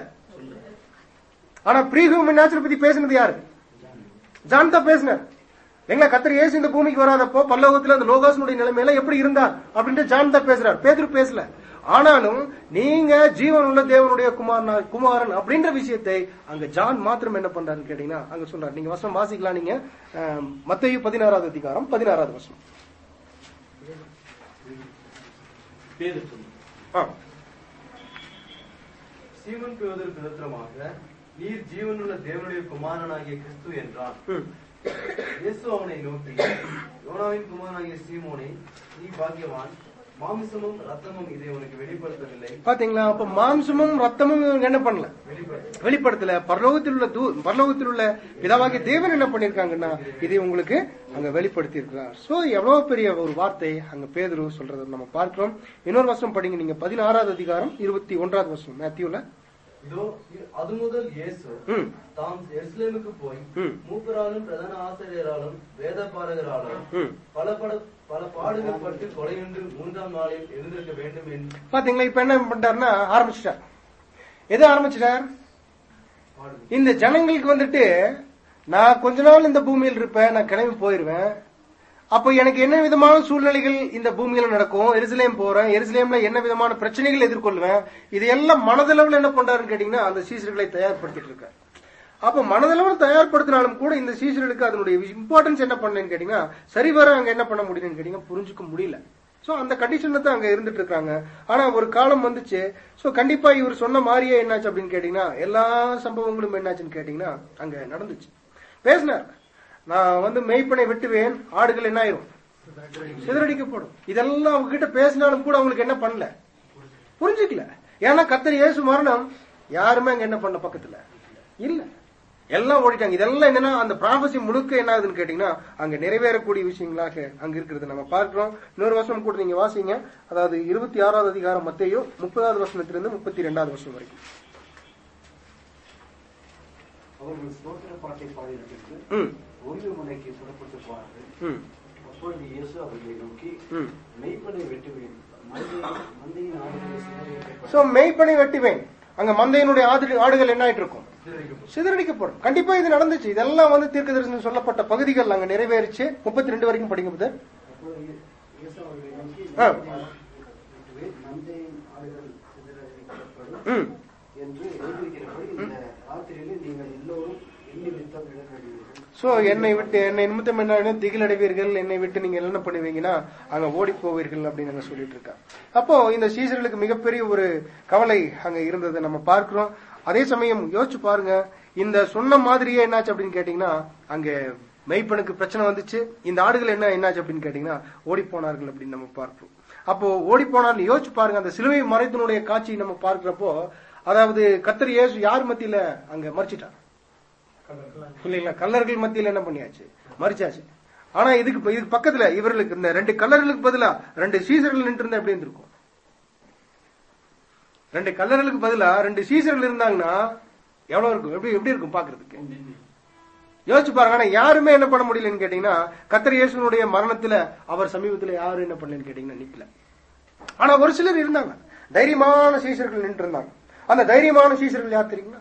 ஆனா ப்ரீ ஹியூமன் நேச்சர் பத்தி பேசினது யாரு ஜான் தான் பேசினார் எங்க கத்தர் இயேசு இந்த பூமிக்கு வராதப்போ பல்லோகத்துல அந்த லோகாசனுடைய நிலைமையில எப்படி இருந்தார் அப்படின்ட்டு ஜான் தான் பேசுறார் பேதுரு பேசல ஆனாலும் நீங்க ஜீவன் உள்ள தேவனுடைய குமாரன் குமாரன் அப்படின்ற விஷயத்தை அங்க ஜான் மாத்திரம் என்ன பண்றாருன்னு கேட்டீங்கன்னா அங்க சொல்றாரு நீங்க வசனம் வாசிக்கலாம் நீங்க மத்திய பதினாறாவது அதிகாரம் பதினாறாவது வசனம் பேரு சொல்லு ஆ. சீமன் பேவதற்கு நிறுத்தமாக நீர் ஜீவனுள்ள தேவனுடைய குமாரனாகிய கிறிஸ்து என்றான் ம். இயேசு அவனை நோக்கி யோனாவின் குமாரனாகிய சீமோனே நீ பாக்கியவான் மாமிசமும் ரத்தமும் இதை உனக்கு வெளிப்படுத்தவில்லை பாத்தீங்களா அப்ப மாம்சமும் ரத்தமும் இவங்க என்ன பண்ணல வெளிப்படுத்த வெளிப்படுத்தல பரலோகத்தில் உள்ள தூ பரலோகத்தில் உள்ள பிதாவாகிய தேவன் என்ன பண்ணிருக்காங்கன்னா இதை உங்களுக்கு அங்க வெளிப்படுத்தி இருக்கிறார் சோ எவ்வளவு பெரிய ஒரு வார்த்தை அங்க பேதுரு சொல்றதை நம்ம பார்க்கிறோம் இன்னொரு வருஷம் படிங்க நீங்க பதினாறாவது அதிகாரம் இருபத்தி ஒன்றாவது வருஷம் மேத்யூல இதோ இ- அது முதல் இயேசு ம் தாம் எருசலேமுக்கு போய் ம். மூப்பராலும் பிரதான ஆசிரியராலும் வேத பாரகராலும் ம் பல பட பல பாடுகள் பட்டு கொலையுண்டு மூன்றாம் நாளில் எழுந்திருக்க வேண்டும் என்று பாத்தீங்களா இப்ப என்ன பண்ணிட்டாருன்னா ஆரம்பிச்சிட்டார் எது ஆரம்பிச்சிட்டார் பாடுகள் இந்த ஜனங்களுக்கு வந்துட்டு நான் கொஞ்ச நாள் இந்த பூமியில் இருப்பேன் நான் கிளம்பி போயிருவேன் அப்ப எனக்கு என்ன விதமான சூழ்நிலைகள் இந்த பூமியில நடக்கும் எருசலேம் போறேன் எருசலேம்ல என்ன விதமான பிரச்சனைகள் எதிர்கொள்வேன் இதையெல்லாம் மனதளவில் என்ன பண்றாருன்னு கேட்டீங்கன்னா அந்த சீசர்களை தயார்படுத்திட்டு இருக்காரு அப்ப மனதளவில் தயார்படுத்தினாலும் கூட இந்த சீசர்களுக்கு அதனுடைய இம்பார்ட்டன்ஸ் என்ன பண்ணேன்னு கேட்டீங்கன்னா சரிவர அங்க என்ன பண்ண முடியும்னு கேட்டீங்கன்னா புரிஞ்சுக்க முடியல சோ அந்த கண்டிஷன்ல தான் அங்க இருந்துட்டு இருக்காங்க ஆனா ஒரு காலம் வந்துச்சு சோ கண்டிப்பா இவர் சொன்ன மாதிரியே என்னாச்சு அப்படின்னு கேட்டீங்கன்னா எல்லா சம்பவங்களும் என்னாச்சுன்னு கேட்டீங்கன்னா அங்க நடந்துச்சு பேசினார் நான் வந்து மெய்ப்பனை வெட்டுவேன் ஆடுகள் என்ன ஆயிரும் சிதறடிக்கப்படும் இதெல்லாம் அவங்க கிட்ட பேசினாலும் கூட அவங்களுக்கு என்ன பண்ணல புரிஞ்சுக்கல ஏன்னா கத்தர் இயேசு மரணம் யாருமே அங்க என்ன பண்ண பக்கத்துல இல்ல எல்லாம் ஓடிட்டாங்க இதெல்லாம் என்னன்னா அந்த ப்ராபசி முழுக்க என்ன ஆகுதுன்னு கேட்டீங்கன்னா அங்க நிறைவேறக்கூடிய விஷயங்களாக அங்க இருக்கிறது நம்ம பார்க்கிறோம் இன்னொரு வருஷம் கூட நீங்க வாசிங்க அதாவது இருபத்தி ஆறாவது அதிகாரம் மத்தையோ முப்பதாவது வருஷத்திலிருந்து முப்பத்தி ரெண்டாவது வருஷம் வரைக்கும் அவர்கள் ஸ்தோத்திர பாட்டை பாடினதற்கு ம் ஓய்வு மலைக்கு புறப்பட்டு போனார்கள் ம் அப்பொழுது இயேசு அவர்களை நோக்கி ம் மெய்ப்பனை வெட்டுவேன் மந்தையின் மந்தையின் ஆடுகளை சிதறடிக்கப்படும் சோ மெய்ப்பனை வெட்டுவேன் அங்க மந்தையினுடைய ஆடு ஆடுகள் என்ன ஆயிட்டு இருக்கும் சிதறடிக்கப்படும். சிதறடிக்கப்படும் கண்டிப்பா இது நடந்துச்சு இதெல்லாம் வந்து தீர்க்க தரிசனம் சொல்லப்பட்ட பகுதிகள் அங்க நிறைவேறிச்சு முப்பத்தி ரெண்டு வரைக்கும் படிங்க புதர் அப்பொழுது இயேசு அவர்களை நோக்கி ஆ. வெட்டுவேன் மந்தையின் ஆடுகள் சிதறடிக்கப்படும் ம் என்று எழுதியிருக்கிறபடி இந்த ராத்திரியிலே நீங்கள் எல்லோரும் எண்ணி நிமித்தம் இட வேண்டியது சோ என்னை விட்டு என்னை நிமித்தம் என்ன திகில் அடைவீர்கள் என்னை விட்டு நீங்க என்ன பண்ணுவீங்கன்னா அங்க ஓடி போவீர்கள் அப்படின்னு அங்க சொல்லிட்டு இருக்கா அப்போ இந்த சீசர்களுக்கு மிகப்பெரிய ஒரு கவலை அங்க இருந்ததை நம்ம பார்க்கிறோம் அதே சமயம் யோசிச்சு பாருங்க இந்த சொன்ன மாதிரியே என்னாச்சு அப்படின்னு கேட்டீங்கன்னா அங்க மெய்ப்பனுக்கு பிரச்சனை வந்துச்சு இந்த ஆடுகள் என்ன என்னாச்சு அப்படின்னு கேட்டீங்கன்னா ஓடி போனார்கள் அப்படின்னு நம்ம பார்ப்போம் அப்போ ஓடி போனார்கள் யோசிச்சு பாருங்க அந்த சிலுவை மறைத்தினுடைய காட்சி நம்ம பார்க்கிறப்போ அதாவது கத்தர் இயேசு யார் மத்தியில அங்க மறிச்சிட்டார் இல்லைங்களா கல்லர்கள் மத்தியில என்ன பண்ணியாச்சு மறிச்சாச்சு ஆனா இதுக்கு இப்ப- இதுக்கு பக்கத்துல இவர்களுக்கு இந்த ரெண்டு கல்லர்களுக்கு பதிலா ரெண்டு சீசர்கள் நின்று இருந்தா எப்படி இருந்திருக்கும் ரெண்டு கல்லர்களுக்கு பதிலா ரெண்டு சீசர்கள் இருந்தாங்கன்னா எவ்வளவு இருக்கும் எப்படி எப்படி இருக்கும் பாக்குறதுக்கு யோசிச்சு பாருங்க ஆனா யாருமே என்ன பண்ண முடியலன்னு கேட்டீங்கன்னா கத்தர் இயேசுனுடைய மரணத்துல அவர் சமீபத்துல யாரும் என்ன பண்ணலன்னு கேட்டீங்கன்னா நிக்கல ஆனா ஒரு சிலர் இருந்தாங்க தைரியமான சீசர்கள் நின்று இருந்தாங்க அந்த தைரியமான சீசர்கள் யார் தெரியுங்களா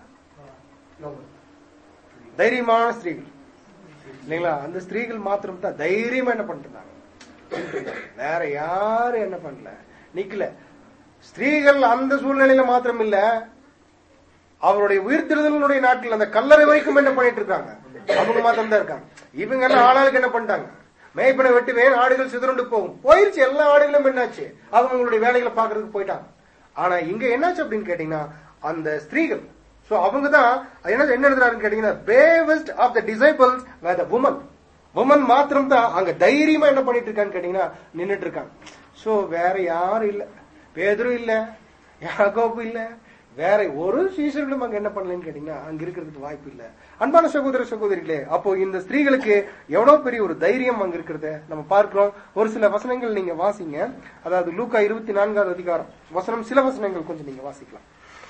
தைரியமான ஸ்திரீகள் இல்லைங்களா அந்த ஸ்திரீகள் மாத்திரம் தான் தைரியமா என்ன பண்ணிருந்தாங்க வேற யாரும் என்ன பண்ணல நிக்கல ஸ்திரீகள் அந்த சூழ்நிலையில மாத்திரம் இல்ல அவருடைய உயிர்த்தெழுதலுடைய நாட்கள் அந்த கல்லறை வரைக்கும் என்ன பண்ணிட்டு இருக்காங்க அவங்க மாத்திரம் தான் இருக்காங்க இவங்க எல்லாம் ஆளாளுக்கு என்ன பண்ணிட்டாங்க மேய்ப்பனை வெட்டுவேன் ஆடுகள் சிதறுண்டு போகும் போயிருச்சு எல்லா ஆடுகளும் என்னாச்சு அவங்களுடைய வேலைகளை பாக்குறதுக்கு போயிட்டாங்க ஆனா இங்க என்னாச்சு அப்படின்னு கேட்டீங்கன்னா அந்த ஸ்திரீகள் சோ அவங்க தான் என்ன என்ன எழுதுறாருன்னு கேட்டீங்கன்னா பேவஸ்ட் of the disciples where the women women மாத்திரம் தான் அங்க தைரியமா என்ன பண்ணிட்டு இருக்கான்னு கேட்டீங்கன்னா நின்னுட்டு இருக்காங்க சோ வேற யாரும் இல்ல பேதரும் இல்ல யாக்கோப்பு இல்ல வேற ஒரு சீசர்களும் அங்க என்ன பண்ணலன்னு கேட்டீங்கன்னா அங்க இருக்கிறதுக்கு வாய்ப்பு இல்ல அன்பான சகோதர சகோதரிகளே அப்போ இந்த ஸ்திரீகளுக்கு எவ்வளவு பெரிய ஒரு தைரியம் அங்க இருக்கிறத நம்ம பார்க்கிறோம் ஒரு சில வசனங்கள் நீங்க வாசிங்க அதாவது லூக்கா இருபத்தி நான்காவது அதிகாரம் வசனம் சில வசனங்கள் கொஞ்சம் நீங்க வாசிக்கலாம்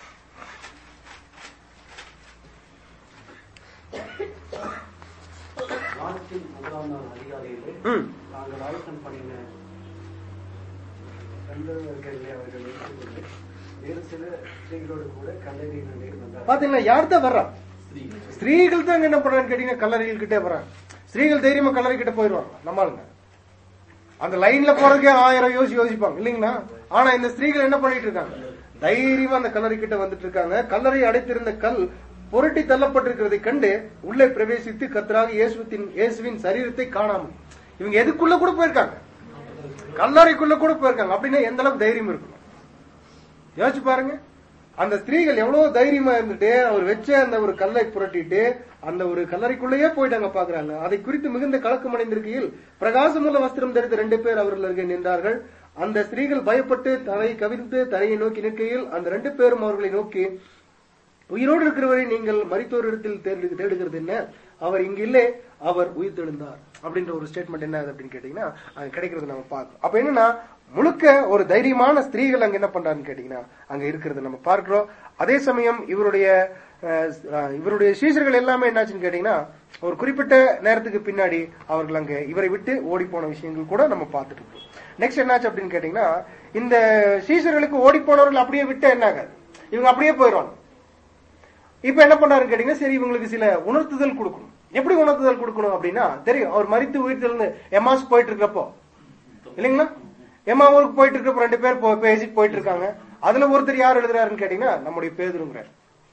வாரத்தின் முதலாம் நாள் அதிகாலையிலே ம் நாங்கள் ஆயத்தம் பண்ணின கண்டவர்களை அவர்கள் வைத்துக்கொண்டு வேறு சில ஸ்திரீகளோடு கூட கல்லறையில் நேர் வந்தார் பாத்தீங்களா யார் தான் வர்றா ஸ்திரீகள். ஸ்திரீகள் தான் என்ன பண்றான்னு கேட்டீங்கன்னா கல்லறைகள் கிட்டே வர்றாங்க ஸ்திரீகள் தைரியமா கல்லறை கிட்ட போயிடுவாங்க நம்மளுங்க அந்த லைன்ல போறதுக்கே ஆயிரம் யோசி யோசிப்பாங்க இல்லைங்களா ஆனா இந்த ஸ்திரீகள் என்ன பண்ணிட்டு இருக்காங்க தைரியமா அந்த கல்லறை கிட்ட வந்துட்டு இருக்காங்க கல்லறை அடைத்திருந்த கல் புரட்டி தள்ளப்பட்டிருக்கிறதை கண்டு உள்ளே பிரவேசித்து கத்தராக இயேசுவின் இயேசுவின் சரீரத்தை காணாமல் இவங்க எதுக்குள்ள கூட போயிருக்காங்க கல்லறைக்குள்ள கூட போயிருக்காங்க அப்படின்னா எந்த அளவுக்கு தைரியம் இருக்கணும் யோசிச்சு பாருங்க அந்த ஸ்திரீகள் எவ்வளவு தைரியமா இருந்துட்டு அவர் வச்ச அந்த ஒரு கல்லை புரட்டிட்டு அந்த ஒரு கல்லறைக்குள்ளேயே போயிட்டாங்க பாக்குறாங்க அதை குறித்து மிகுந்த கலக்கம் அடைந்திருக்கையில் பிரகாசமுள்ள வஸ்திரம் தரித்த ரெண்டு பேர் அவர்கள் அருகே நின்றார்கள் அந்த ஸ்திரீகள் பயப்பட்டு தலை கவிழ்த்து தரையை நோக்கி நிற்கையில் அந்த ரெண்டு பேரும் அவர்களை நோக்கி உயிரோடு இருக்கிறவரை நீங்கள் மரித்தோரிடத்தில் தேடு தேடுகிறது என்ன அவர் இங்க இல்லை அவர் உயிர் தெழுந்தார் அப்படின்ற ஒரு ஸ்டேட்மெண்ட் என்ன ஆகுது அப்படின்னு கேட்டீங்கன்னா அங்க கிடைக்கிறது நம்ம பார்க்கிறோம் அப்ப என்னன்னா முழுக்க ஒரு தைரியமான ஸ்திரீகள் அங்க என்ன பண்றாருன்னு கேட்டீங்கன்னா அங்க இருக்கிறத நம்ம பார்க்கிறோம் அதே சமயம் இவருடைய அஹ், அஹ், இவருடைய சீசர்கள் எல்லாமே என்னாச்சுன்னு கேட்டீங்கன்னா ஒரு குறிப்பிட்ட நேரத்துக்கு பின்னாடி அவர்கள் அங்க இவரை விட்டு ஓடி போன விஷயங்கள் கூட நம்ம பார்த்துட்டு இருக்கோம் நெக்ஸ்ட் என்னாச்சு அப்படின்னு கேட்டீங்கன்னா இந்த சீசர்களுக்கு ஓடி போனவர்கள் அப்படியே விட்டு என்ன ஆகாது இவங்க அப்படியே போயிடுவாங்க இப்ப என்ன பண்றாருன்னு கேட்டீங்கன்னா சரி இவங்களுக்கு சில உணர்த்துதல் கொடுக்கணும் எப்படி உணர்த்துதல் கொடுக்கணும் அப்படின்னா தெரியும் அவர் மறித்து உயிர்த்தெழுந்து எம்மாஸ் போயிட்டு இருக்கப்போ இல்லைங்களா எம்மா ஊருக்கு போயிட்டு இருக்கப்போ ரெண்டு பேர் போ- பேசிட்டு போயிட்டு இருக்காங்க அதுல ஒருத்தர் யார் எழுதுறாருன்னு கேட்டீங்கன்னா நம்முடைய பேதுருங்கிறார்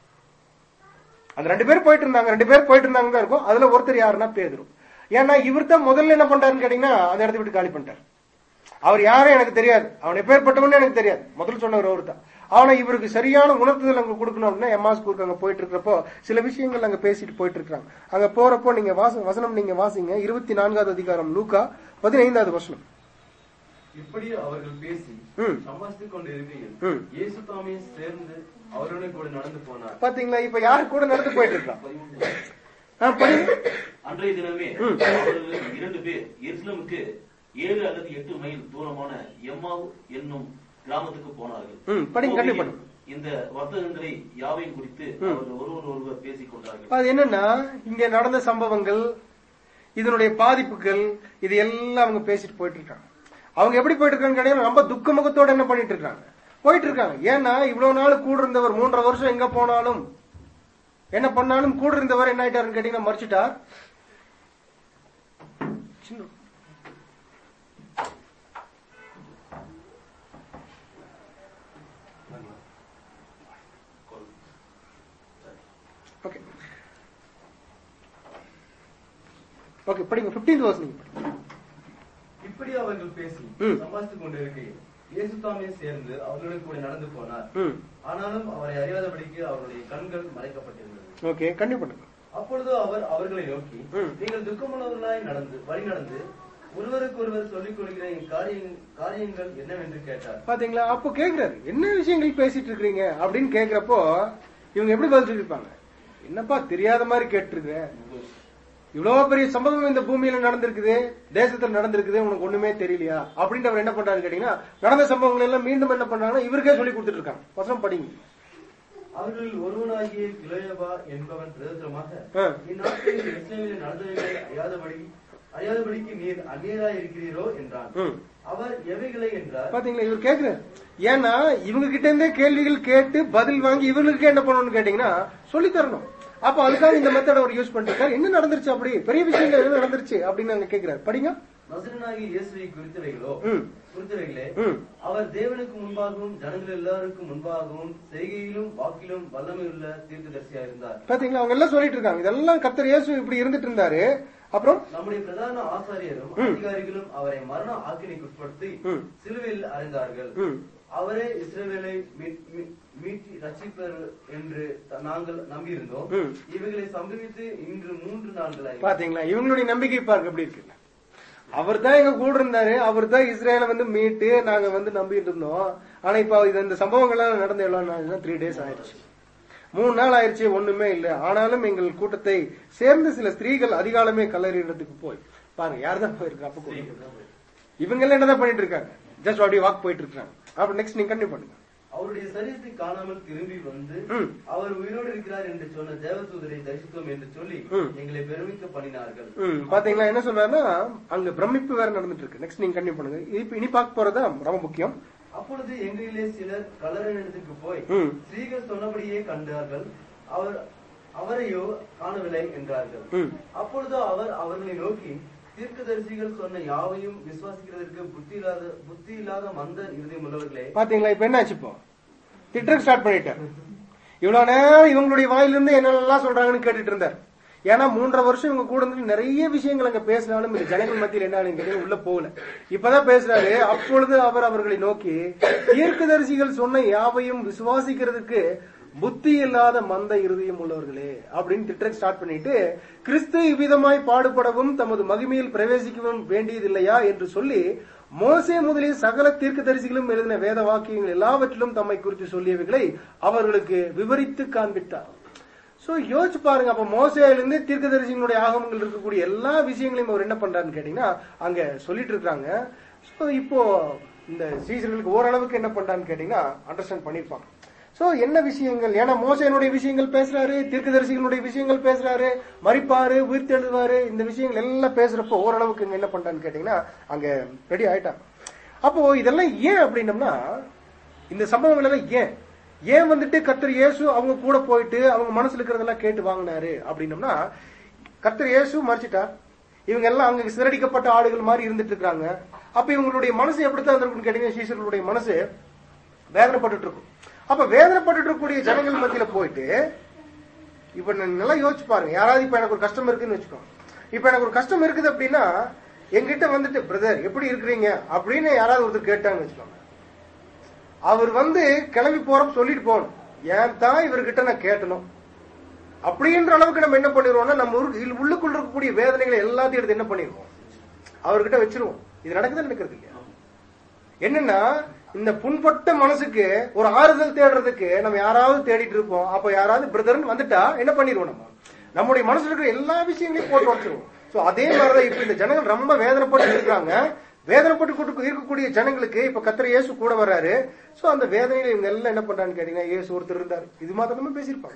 அந்த ரெண்டு பேர் போயிட்டு இருந்தாங்க ரெண்டு பேர் போயிட்டு இருந்தாங்க தான் இருக்கும் அதுல ஒருத்தர் யாருன்னா பேதுரு ஏன்னா இவர் தான் முதல்ல என்ன பண்றாருன்னு கேட்டீங்கன்னா அந்த இடத்த விட்டு காலி பண்ணிட்டார் அவர் யாரும் எனக்கு தெரியாது அவன் எப்பேற்பட்டவன்னு எனக்கு தெரியாது முதல்ல சொன்னவர் அவர் தான் ஆனா இவருக்கு சரியான உணர்த்துதல் அங்க கொடுக்கணும் அப்படின்னா எம்மா ஸ்கூலுக்கு அங்க போயிட்டு இருக்கிறப்போ சில விஷயங்கள் அங்க பேசிட்டு போயிட்டு இருக்காங்க அங்க போறப்போ நீங்க வாச வசனம் நீங்க வாசிங்க இருபத்தி நான்காவது அதிகாரம் லூக்கா பதினைந்தாவது வசனம் இப்படி அவர்கள் பேசி ம். சம்பாஷித்துக் கொண்டு இருக்கையில் ம். இயேசு தாமே சேர்ந்து அவருடன் கூட நடந்து போனார் பாத்தீங்களா இப்ப யாரு கூட நடந்து போயிட்டு இருக்கான் ஆ, படிங்க. அன்றைய தினமே ம். அவர்கள் இரண்டு பேர் எருசலேமுக்கு ஏழு அல்லது எட்டு மைல் தூரமான எம்மாவு என்னும் கிராமத்துக்கு போனார்கள் ம், படிங்க, கண்டிப்பா போகையில் இந்த வர்த்தகங்களை யாவையும் குறித்து அவர்கள் ஒருவர் ஒருவர் பேசிக் கொண்டார்கள் அது என்னன்னா இங்க நடந்த சம்பவங்கள் இதனுடைய பாதிப்புகள் இது எல்லாம் அவங்க பேசிட்டு போயிட்டு இருக்காங்க அவங்க எப்படி போயிட்டு இருக்காங்க கேட்டீங்கன்னா ரொம்ப துக்க முகத்தோட என்ன பண்ணிட்டு இருக்காங்க போயிட்டு இருக்காங்க ஏன்னா இவ்வளவு நாள் கூட இருந்தவர் மூன்றரை வருஷம் எங்க போனாலும் என்ன பண்ணாலும் கூட இருந்தவர் என்ன ஆயிட்டாருன்னு கேட்டீங்கன்னா மறிச்சிட்டார் சின்ன- ஓகே ஓகே படிங்க 15th verse நீங்க படிங்க. இப்படி அவர்கள் பேசி ம். சம்பாஷித்துக் கொண்டு இருக்கையில் இயேசு தாமே சேர்ந்து அவர்களுக்கு கூட நடந்து போனார் ம் ஆனாலும் அவரை அறியாதபடிக்கு அவருடைய கண்கள் மறைக்கப்பட்டிருந்தது ஓகே கண்டிப்பா பண்ணுங்க அப்பொழுது அவர் அவர்களை நோக்கி ம். நீங்கள் துக்கமுள்ளவர்களாய் நடந்து வழி நடந்து ஒருவருக்கு ஒருவர் சொல்லிக் கொள்கிற என் காரியங்- காரியங்கள் என்னவென்று கேட்டார் பாத்தீங்களா அப்போ கேக்குறாரு என்ன விஷயங்கள் பேசிட்டு இருக்கீங்க அப்படின்னு கேக்குறப்போ இவங்க எப்படி பதில் சொல்லிருப்பாங்க என்னப்பா தெரியாத மாதிரி கேட்டிருக்க இவ்வளவு பெரிய சம்பவம் இந்த பூமியில நடந்திருக்குது தேசத்துல நடந்திருக்குது உனக்கு ஒண்ணுமே தெரியலையா அப்படின்ட்டு அவர் என்ன பண்றாரு கேட்டீங்கன்னா நடந்த சம்பவங்கள் எல்லாம் மீண்டும் என்ன பண்றாங்கன்னா இவருக்கே சொல்லி கொடுத்துட்டு இருக்காங்க வசனம் படிங்க அவர்களில் ஒருவனாகிய கிளையபா என்பவன் பிரதேசமாக ஆ. இந்நாட்களில் இஸ்ரேலில் நடந்தவைகளை அறியாதபடி அறியாதபடிக்கு நீர் அந்நியராய் இருக்கிறீரோ என்றான் ம். அவர் எவைகளை என்றார் பாத்தீங்களா இவர் கேக்குறாரு ஏன்னா இவங்க கிட்ட இருந்தே கேள்விகள் கேட்டு பதில் வாங்கி இவங்களுக்கு என்ன பண்ணணும்னு கேட்டீங்கன்னா சொல்லி தரணும் அப்ப அதுக்காக இந்த மெத்தட் அவர் யூஸ் பண்ணிருக்காரு என்ன நடந்துருச்சு அப்படி பெரிய விஷயங்கள் என்ன நடந்துருச்சு அப்படின்னு அங்க கேக்குறாரு படிங்க நசரனாகிய இயேசுவை குறித்தவைகளோ ம். குறித்தவைகளே ம். அவர் தேவனுக்கு முன்பாகவும் ஜனங்கள் எல்லாருக்கும் முன்பாகவும் செய்கையிலும் வாக்கிலும் வல்லமையுள்ள தீர்க்கதரிசியா இருந்தார் பாத்தீங்களா அவங்க எல்லாம் சொல்லிட்டு இருக்காங்க இதெல்லாம் கர்த்தர் இயேசு இப்படி இருந்துட்டு இருந்தாரு அப்புறம் நம்முடைய பிரதான ஆசாரியரும் ம். அதிகாரிகளும் அவரை மரண ஆக்கினைக்குட்படுத்தி ம். சிலுவையில் அறைந்தார்கள் ம். அவரே இஸ்ரவேலை மீட்- மீட்- மீட்டி ரட்சிப்பர் என்று த- நாங்கள் நம்பியிருந்தோம் ம். இவைகளை சம்பவித்து இன்று மூன்று நாட்களாய் பாத்தீங்களா இவங்களுடைய நம்பிக்கை பார்க்க எப்படி இருக்கு அவர் தான் எங்க கூட இருந்தாரு அவர் தான் இஸ்ரேலை வந்து மீட்டு நாங்க வந்து நம்பிட்டு இருந்தோம் ஆனா இப்ப இது இந்த சம்பவங்கள்லாம் நடந்த எவ்வளவு நாள் த்ரீ டேஸ் ஆயிடுச்சு மூணு நாள் ஆயிடுச்சு ஒண்ணுமே இல்ல ஆனாலும் எங்கள் கூட்டத்தை சேர்ந்து சில ஸ்திரீகள் அதிகாலமே கல்லறிடத்துக்கு போய் பாருங்க யார் தான் போயிருக்கா அப்ப கூட இவங்க எல்லாம் என்னதான் பண்ணிட்டு இருக்காங்க ஜஸ்ட் அப்படியே வாக் போயிட்டு இருக்காங்க அப்ப நெக்ஸ்ட் நீங்க கண்டிப்பா பண்ணுங்க அவருடைய சரீரத்தை காணாமல் திரும்பி வந்து ம். அவர் உயிரோடு இருக்கிறார் என்று சொன்ன தேவதூதரை தரிசித்தோம் என்று சொல்லி ம். எங்களை பெருமிக்க பண்ணினார்கள் ம், பாத்தீங்களா என்ன சொல்றாருன்னா அங்க பிரமிப்பு வேற நடந்துட்டு இருக்கு நெக்ஸ்ட் நீங்க கண்டிப்பா பண்ணுங்க இப்ப இனி பார்க்க போறதா ரொம்ப முக்கியம் அப்பொழுது எங்களிலே சிலர் கல்லறையிடத்துக்கு போய் ம். ஸ்ரீகள் சொன்னபடியே கண்டார்கள் அவர் அவரையோ காணவில்லை என்றார்கள் ம். அப்பொழுது அவர் அவர்களை நோக்கி தீர்க்கதரிசிகள் சொன்ன யாவையும் விசுவாசிக்கிறதற்கு புத்தி இல்லாத புத்தி இல்லாத மந்த இருதயம் உள்ளவர்களே பாத்தீங்களா இப்ப என்ன ஆச்சு இப்போ திட்டக்கு ஸ்டார்ட் பண்ணிட்டார் இவ்வளவு நேரம் இவங்களுடைய வாயிலிருந்து என்னென்னலாம் சொல்றாங்கன்னு கேட்டுட்டு இருந்தார் ஏன்னா மூன்றரை வருஷம் இவங்க கூட இருந்து நிறைய விஷயங்கள் அங்க பேசினாலும் இந்த ஜனங்கள் மத்தியில் என்ன ஆகுதுன்னு கேட்டீங்கன்னா உள்ள போகல இப்பதான் பேசுறாரு அப்பொழுது அவர் அவர்களை நோக்கி தீர்க்கதரிசிகள் சொன்ன யாவையும் விசுவாசிக்கிறதுக்கு புத்தி இல்லாத மந்த இருதயம் உள்ளவர்களே அப்படின்னு திட்டக் ஸ்டார்ட் பண்ணிட்டு கிறிஸ்து இவ்விதமாய் பாடுபடவும் தமது மகிமையில் பிரவேசிக்கவும் வேண்டியதில்லையா என்று சொல்லி மோசே முதலில் சகல தீர்க்கதரிசிகளும் எழுதின வேத வாக்கியங்கள் எல்லாவற்றிலும் தம்மை குறித்து சொல்லியவைகளை அவர்களுக்கு விவரித்து காண்பித்தார் சோ யோசிச்சு பாருங்க அப்ப மோசையிலிருந்து தீர்க்கதரிசிகளுடைய ஆகமங்கள் இருக்கக்கூடிய எல்லா விஷயங்களையும் அவர் என்ன பண்றாருன்னு கேட்டீங்கன்னா அங்க சொல்லிட்டு இருக்காங்க சோ இப்போ இந்த சீசர்களுக்கு ஓரளவுக்கு என்ன பண்றான்னு கேட்டீங்கன்னா அண்டர்ஸ்டாண்ட் பண்ணிருப்பாங்க சோ என்ன விஷயங்கள் ஏன்னா மோசையனுடைய விஷயங்கள் பேசுறாரு தீர்க்கதரிசிகளுடைய விஷயங்கள் பேசுறாரு மறிப்பாரு உயிர்த்தெழுவாரு இந்த விஷயங்கள் எல்லாம் பேசுறப்போ ஓரளவுக்கு இங்க என்ன பண்றான்னு கேட்டீங்கன்னா அங்க ரெடி ஆயிட்டாங்க அப்போ இதெல்லாம் ஏன் அப்படின்னம்னா இந்த சம்பவங்கள் எல்லாம் ஏன் ஏன் வந்துட்டு கர்த்தர் இயேசு அவங்க கூட போயிட்டு அவங்க மனசுல இருக்கிறதெல்லாம் கேட்டு வாங்கினாரு அப்படின்னம்னா கர்த்தர் இயேசு மறைச்சிட்டார் இவங்க எல்லாம் அங்க சிறடிக்கப்பட்ட ஆடுகள் மாதிரி இருந்துட்டு இருக்காங்க அப்ப இவங்களுடைய மனசு எப்படித்தான் இருந்திருக்குன்னு கேட்டீங்கன்னா சீசர்களுடைய மனசு வேதனைப்பட்டுட்டு இருக்கும் அப்ப வேதனைப்பட்டுட்டு இருக்கக்கூடிய ஜனங்கள் மத்தியில போயிட்டு இப்ப நீங்க நல்லா யோசிச்சு பாருங்க யாராவது இப்ப எனக்கு ஒரு கஷ்டம் இருக்குன்னு வச்சுக்கோங்க இப்ப எனக்கு ஒரு கஷ்டம் இருக்குது அப்படின்னா என்கிட்ட வந்துட்டு பிரதர் எப்படி இருக்கிறீங்க அப்படின்னு யாராவது ஒருத்தர் கேட்டாங்கன்னு வச்சுக்கோங்க அவர் வந்து கிளம்பி போறப்ப சொல்லிட்டு போகணும் ஏன் தான் இவர்கிட்ட நான் கேட்டணும் அப்படின்ற அளவுக்கு நம்ம என்ன பண்ணிடுவோம்னா நம்ம ஊருக்கு- உள்ளுக்குள்ள இருக்கக்கூடிய வேதனைகளை எல்லாத்தையும் எடுத்து என்ன பண்ணிடுவோம் அவர்கிட்ட வச்சிருவோம் இது நடக்குது நடக்கிறது இல்லையா என்னன்னா இந்த புண்பட்ட மனசுக்கு ஒரு ஆறுதல் தேடுறதுக்கு நம்ம யாராவது தேடிட்டு இருப்போம் அப்ப யாராவது பிரதர்னு வந்துட்டா என்ன பண்ணிடுவோம் நம்ம நம்முடைய மனசுல இருக்கிற எல்லா விஷயங்களையும் போட்டு உடச்சிருவோம் சோ அதே மாதிரிதான் இப்ப இந்த ஜனங்கள் ரொம்ப வேதனைப்பட்டு இருக்காங்க வேதனைப்பட்டு கூட்டு இருக்கக்கூடிய ஜனங்களுக்கு இப்ப கத்திர இயேசு கூட வர்றாரு சோ அந்த வேதனையில இவங்க எல்லாம் என்ன பண்றான்னு கேட்டீங்கன்னா இயேசு ஒருத்தர் இருந்தார் இது மாத்திரமே பேசியிருப்பாங்க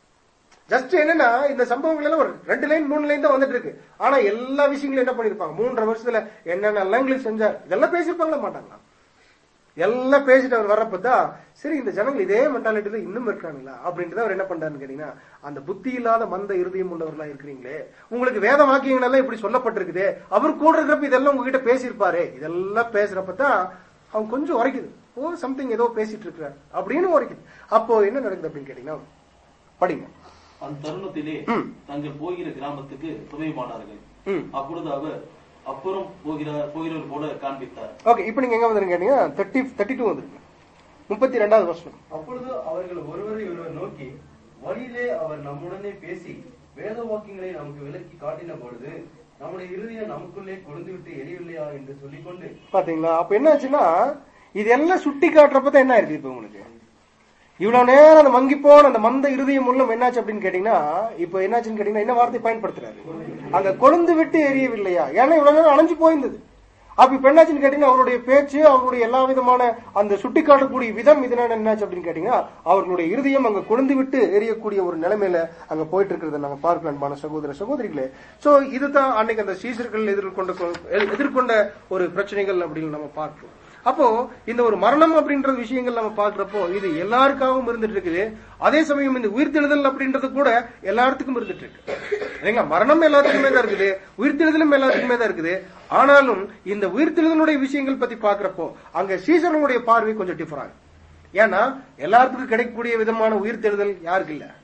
ஜஸ்ட் என்னன்னா இந்த சம்பவங்கள் எல்லாம் ஒரு ரெண்டு லைன் மூணு லைன் தான் வந்துட்டு இருக்கு ஆனா எல்லா விஷயங்களும் என்ன பண்ணிருப்பாங்க மூன்றரை வருஷத்துல என்னென்ன எங்களுக்கு செஞ்சார் இதெல்லாம் பேசியிருப்பாங்களா மாட்டாங்களா எல்லாம் பேசிட்டு அவர் வர்றப்பதான் சரி இந்த ஜனங்கள் இதே மென்டாலிட்டியில இன்னும் இருக்காங்களா அப்படின்ட்டு தான் அவர் என்ன பண்றாருன்னு கேட்டீங்கன்னா அந்த புத்தி இல்லாத மந்த இருதயம் உள்ளவர்களா இருக்கிறீங்களே உங்களுக்கு வேத வாக்கியங்கள் எல்லாம் இப்படி சொல்லப்பட்டிருக்குதே அவர் கூட இருக்கிறப்ப இதெல்லாம் உங்ககிட்ட பேசியிருப்பாரு இதெல்லாம் பேசுறப்பதான் அவன் கொஞ்சம் உரைக்குது ஓ சம்திங் ஏதோ பேசிட்டு இருக்கிறார் அப்படின்னு உரைக்குது அப்போ என்ன நடக்குது அப்படின்னு கேட்டீங்கன்னா படிங்க அந்த தருணத்திலே ம். தங்கள் போகிற கிராமத்துக்கு துணைமானார்கள் ம் அப்பொழுது அவர் அப்புறம் போகிறார் போகிறவர் போல காண்பித்தார் ஓகே இப்போ நீங்க எங்க வந்துருங்க கேட்டீங்க தேர்ட்டி தேர்ட்டி டூ வந்துருங்க முப்பத்தி ரெண்டாவது வருஷம் அப்பொழுது அவர்கள் ஒருவரை ஒருவர் நோக்கி வழியிலே அவர் நம்முடனே பேசி வேத வாக்கியங்களை நமக்கு விலக்கி காட்டின பொழுது நம்முடைய இறுதியை நமக்குள்ளே கொழுந்துவிட்டு எரியவில்லையா என்று சொல்லிக்கொண்டு பாத்தீங்களா அப்ப என்ன ஆச்சுன்னா இது எல்லாம் சுட்டி காட்டுறப்ப தான் என்ன இருக்கு இப்ப உங்களுக்கு இவ்வளவு நேரம் அந்த மங்கி போன அந்த மந்த இருதயம் உள்ளம் என்னாச்சு அப்படின்னு கேட்டீங்கன்னா இப்ப என்னாச்சுன்னு கேட்டீங்கன்னா என்ன வார்த்தை பயன்படுத்துறாரு அங்க கொழுந்து விட்டு எரியவில்லையா ஏன்னா இவ்வளவு நேரம் அணைஞ்சு போயிருந்தது அப்ப இப்ப என்னாச்சுன்னு கேட்டீங்கன்னா அவருடைய பேச்சு அவருடைய எல்லா விதமான அந்த சுட்டி காட்டக்கூடிய விதம் இதனால என்னாச்சு அப்படின்னு கேட்டீங்கன்னா அவர்களுடைய இருதயம் அங்க கொழுந்து விட்டு எரியக்கூடிய ஒரு நிலைமையில அங்க போயிட்டு இருக்கிறத நாங்க பார்க்கலாம் அன்பான சகோதர சகோதரிகளே சோ இதுதான் அன்னைக்கு அந்த சீசர்கள் எதிர்கொண்ட எதிர்கொண்ட ஒரு பிரச்சனைகள் அப்படின்னு நம்ம பார்க்கிறோம் அப்போ இந்த ஒரு மரணம் அப்படின்ற விஷயங்கள் நம்ம பாக்குறப்போ இது எல்லாருக்காகவும் இருந்துட்டு இருக்குது அதே சமயம் இந்த உயிர்த்தெழுதல் அப்படின்றது கூட எல்லாத்துக்கும் இருந்துட்டு இருக்கு சரிங்களா மரணம் எல்லாத்துக்குமே தான் இருக்குது உயிர்த்தெழுதலும் எல்லாத்துக்குமே தான் இருக்குது ஆனாலும் இந்த உயிர்த்தெழுதலுடைய விஷயங்கள் பத்தி பாக்குறப்போ அங்க சீசனுடைய பார்வை கொஞ்சம் டிஃபர் ஆகும் ஏன்னா எல்லாத்துக்கும் கிடைக்கக்கூடிய விதமான உயிர்த்தெழுதல் யாருக்கு இல்ல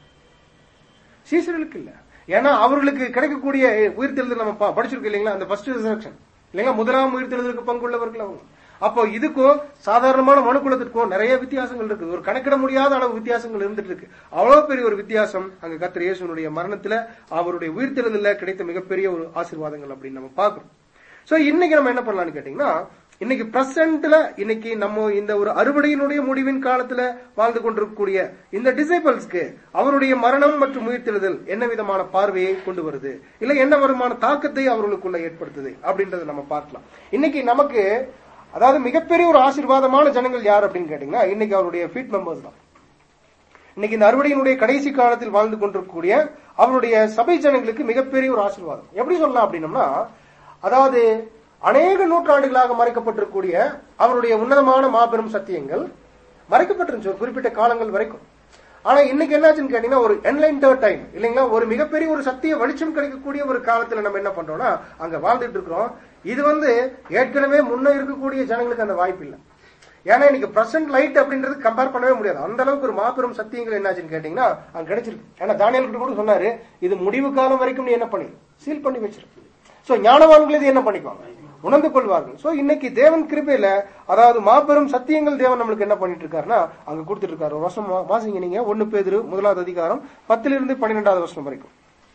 சீசர்களுக்கு இல்ல ஏன்னா அவர்களுக்கு கிடைக்கக்கூடிய உயிர்த்தெழுதல் நம்ம பா- படிச்சிருக்கோம் இல்லைங்களா அந்த ஃபர்ஸ்ட் ரிசர்வேஷன் இல்லைங்களா முதலாம் உயிர்த்தெழுதலுக்கு பங்குள்ளவர்கள் அவங்க அப்போ இதுக்கும் சாதாரணமான மனுக்குலத்திற்கும் நிறைய வித்தியாசங்கள் இருக்குது ஒரு கணக்கிட முடியாத அளவு வித்தியாசங்கள் இருந்துட்டு இருக்கு அவ்வளவு பெரிய ஒரு வித்தியாசம் அங்க கத்திர இயேசுனுடைய மரணத்துல அவருடைய உயிர்த்தெழுதல கிடைத்த மிகப்பெரிய ஒரு ஆசீர்வாதங்கள் அப்படின்னு நம்ம பார்க்கிறோம் சோ இன்னைக்கு நம்ம என்ன பண்ணலாம்னு கேட்டீங்கன்னா இன்னைக்கு பிரசன்ட்ல இன்னைக்கு நம்ம இந்த ஒரு அறுவடையினுடைய முடிவின் காலத்துல வாழ்ந்து கொண்டிருக்கக்கூடிய இந்த டிசைபிள்ஸ்க்கு அவருடைய மரணம் மற்றும் உயிர்த்தெழுதல் என்ன விதமான பார்வையை கொண்டு வருது இல்ல என்ன விதமான தாக்கத்தை அவர்களுக்குள்ள ஏற்படுத்துது அப்படின்றத நம்ம பார்க்கலாம் இன்னைக்கு நமக்கு அதாவது மிகப்பெரிய ஒரு ஆசீர்வாதமான ஜனங்கள் யார் அப்படின்னு கேட்டீங்கன்னா இன்னைக்கு அவருடைய ஃபீட் மெம்பர்ஸ் தான் இன்னைக்கு இந்த அறுவடையினுடைய கடைசி காலத்தில் வாழ்ந்து கொண்டிருக்கக்கூடிய அவருடைய சபை ஜனங்களுக்கு மிகப்பெரிய ஒரு ஆசீர்வாதம் எப்படி சொல்லலாம் அப்படின்னம்னா அதாவது அநேக நூற்றாண்டுகளாக மறைக்கப்பட்டிருக்கக்கூடிய அவருடைய உன்னதமான மாபெரும் சத்தியங்கள் மறைக்கப்பட்டிருந்துச்சு ஒரு குறிப்பிட்ட காலங்கள் வரைக்கும் ஆனா இன்னைக்கு என்னாச்சுன்னு கேட்டீங்கன்னா ஒரு என்லைன்டர் டைம் இல்லைங்களா ஒரு மிகப்பெரிய ஒரு சத்திய வெளிச்சம் கிடைக்கக்கூடிய ஒரு காலத்துல நம்ம என்ன பண்றோம்னா அங்க வாழ்ந்துட்டு இருக்கிறோம் இது வந்து ஏற்கனவே முன்ன இருக்கக்கூடிய ஜனங்களுக்கு அந்த வாய்ப்பு இல்லை ஏன்னா இன்னைக்கு பிரசன்ட் லைட் அப்படின்றது கம்பேர் பண்ணவே முடியாது அந்த அளவுக்கு ஒரு மாபெரும் சத்தியங்கள் என்னாச்சுன்னு கேட்டீங்கன்னா அங்க கிடைச்சிருக்கு ஏன்னா தானியல் கிட்ட கூட சொன்னாரு இது முடிவு காலம் வரைக்கும் நீ என்ன பண்ணி சீல் பண்ணி வச்சிருக்கு சோ ஞானவான்கள் இது என்ன பண்ணிக்குவாங்க உணர்ந்து கொள்வார்கள் சோ இன்னைக்கு தேவன் கிருபையில அதாவது மாபெரும் சத்தியங்கள் தேவன் நம்மளுக்கு என்ன பண்ணிட்டு இருக்காருன்னா அங்க கொடுத்துட்டு இருக்காரு ஒரு வருஷம் மா- வாசிங்க நீங்க ஒன்னு பேதிரு முதலாவது அதிகாரம் பத்துல இருந்து பன்னிரெண்டாவது வருஷம் வரைக்கும்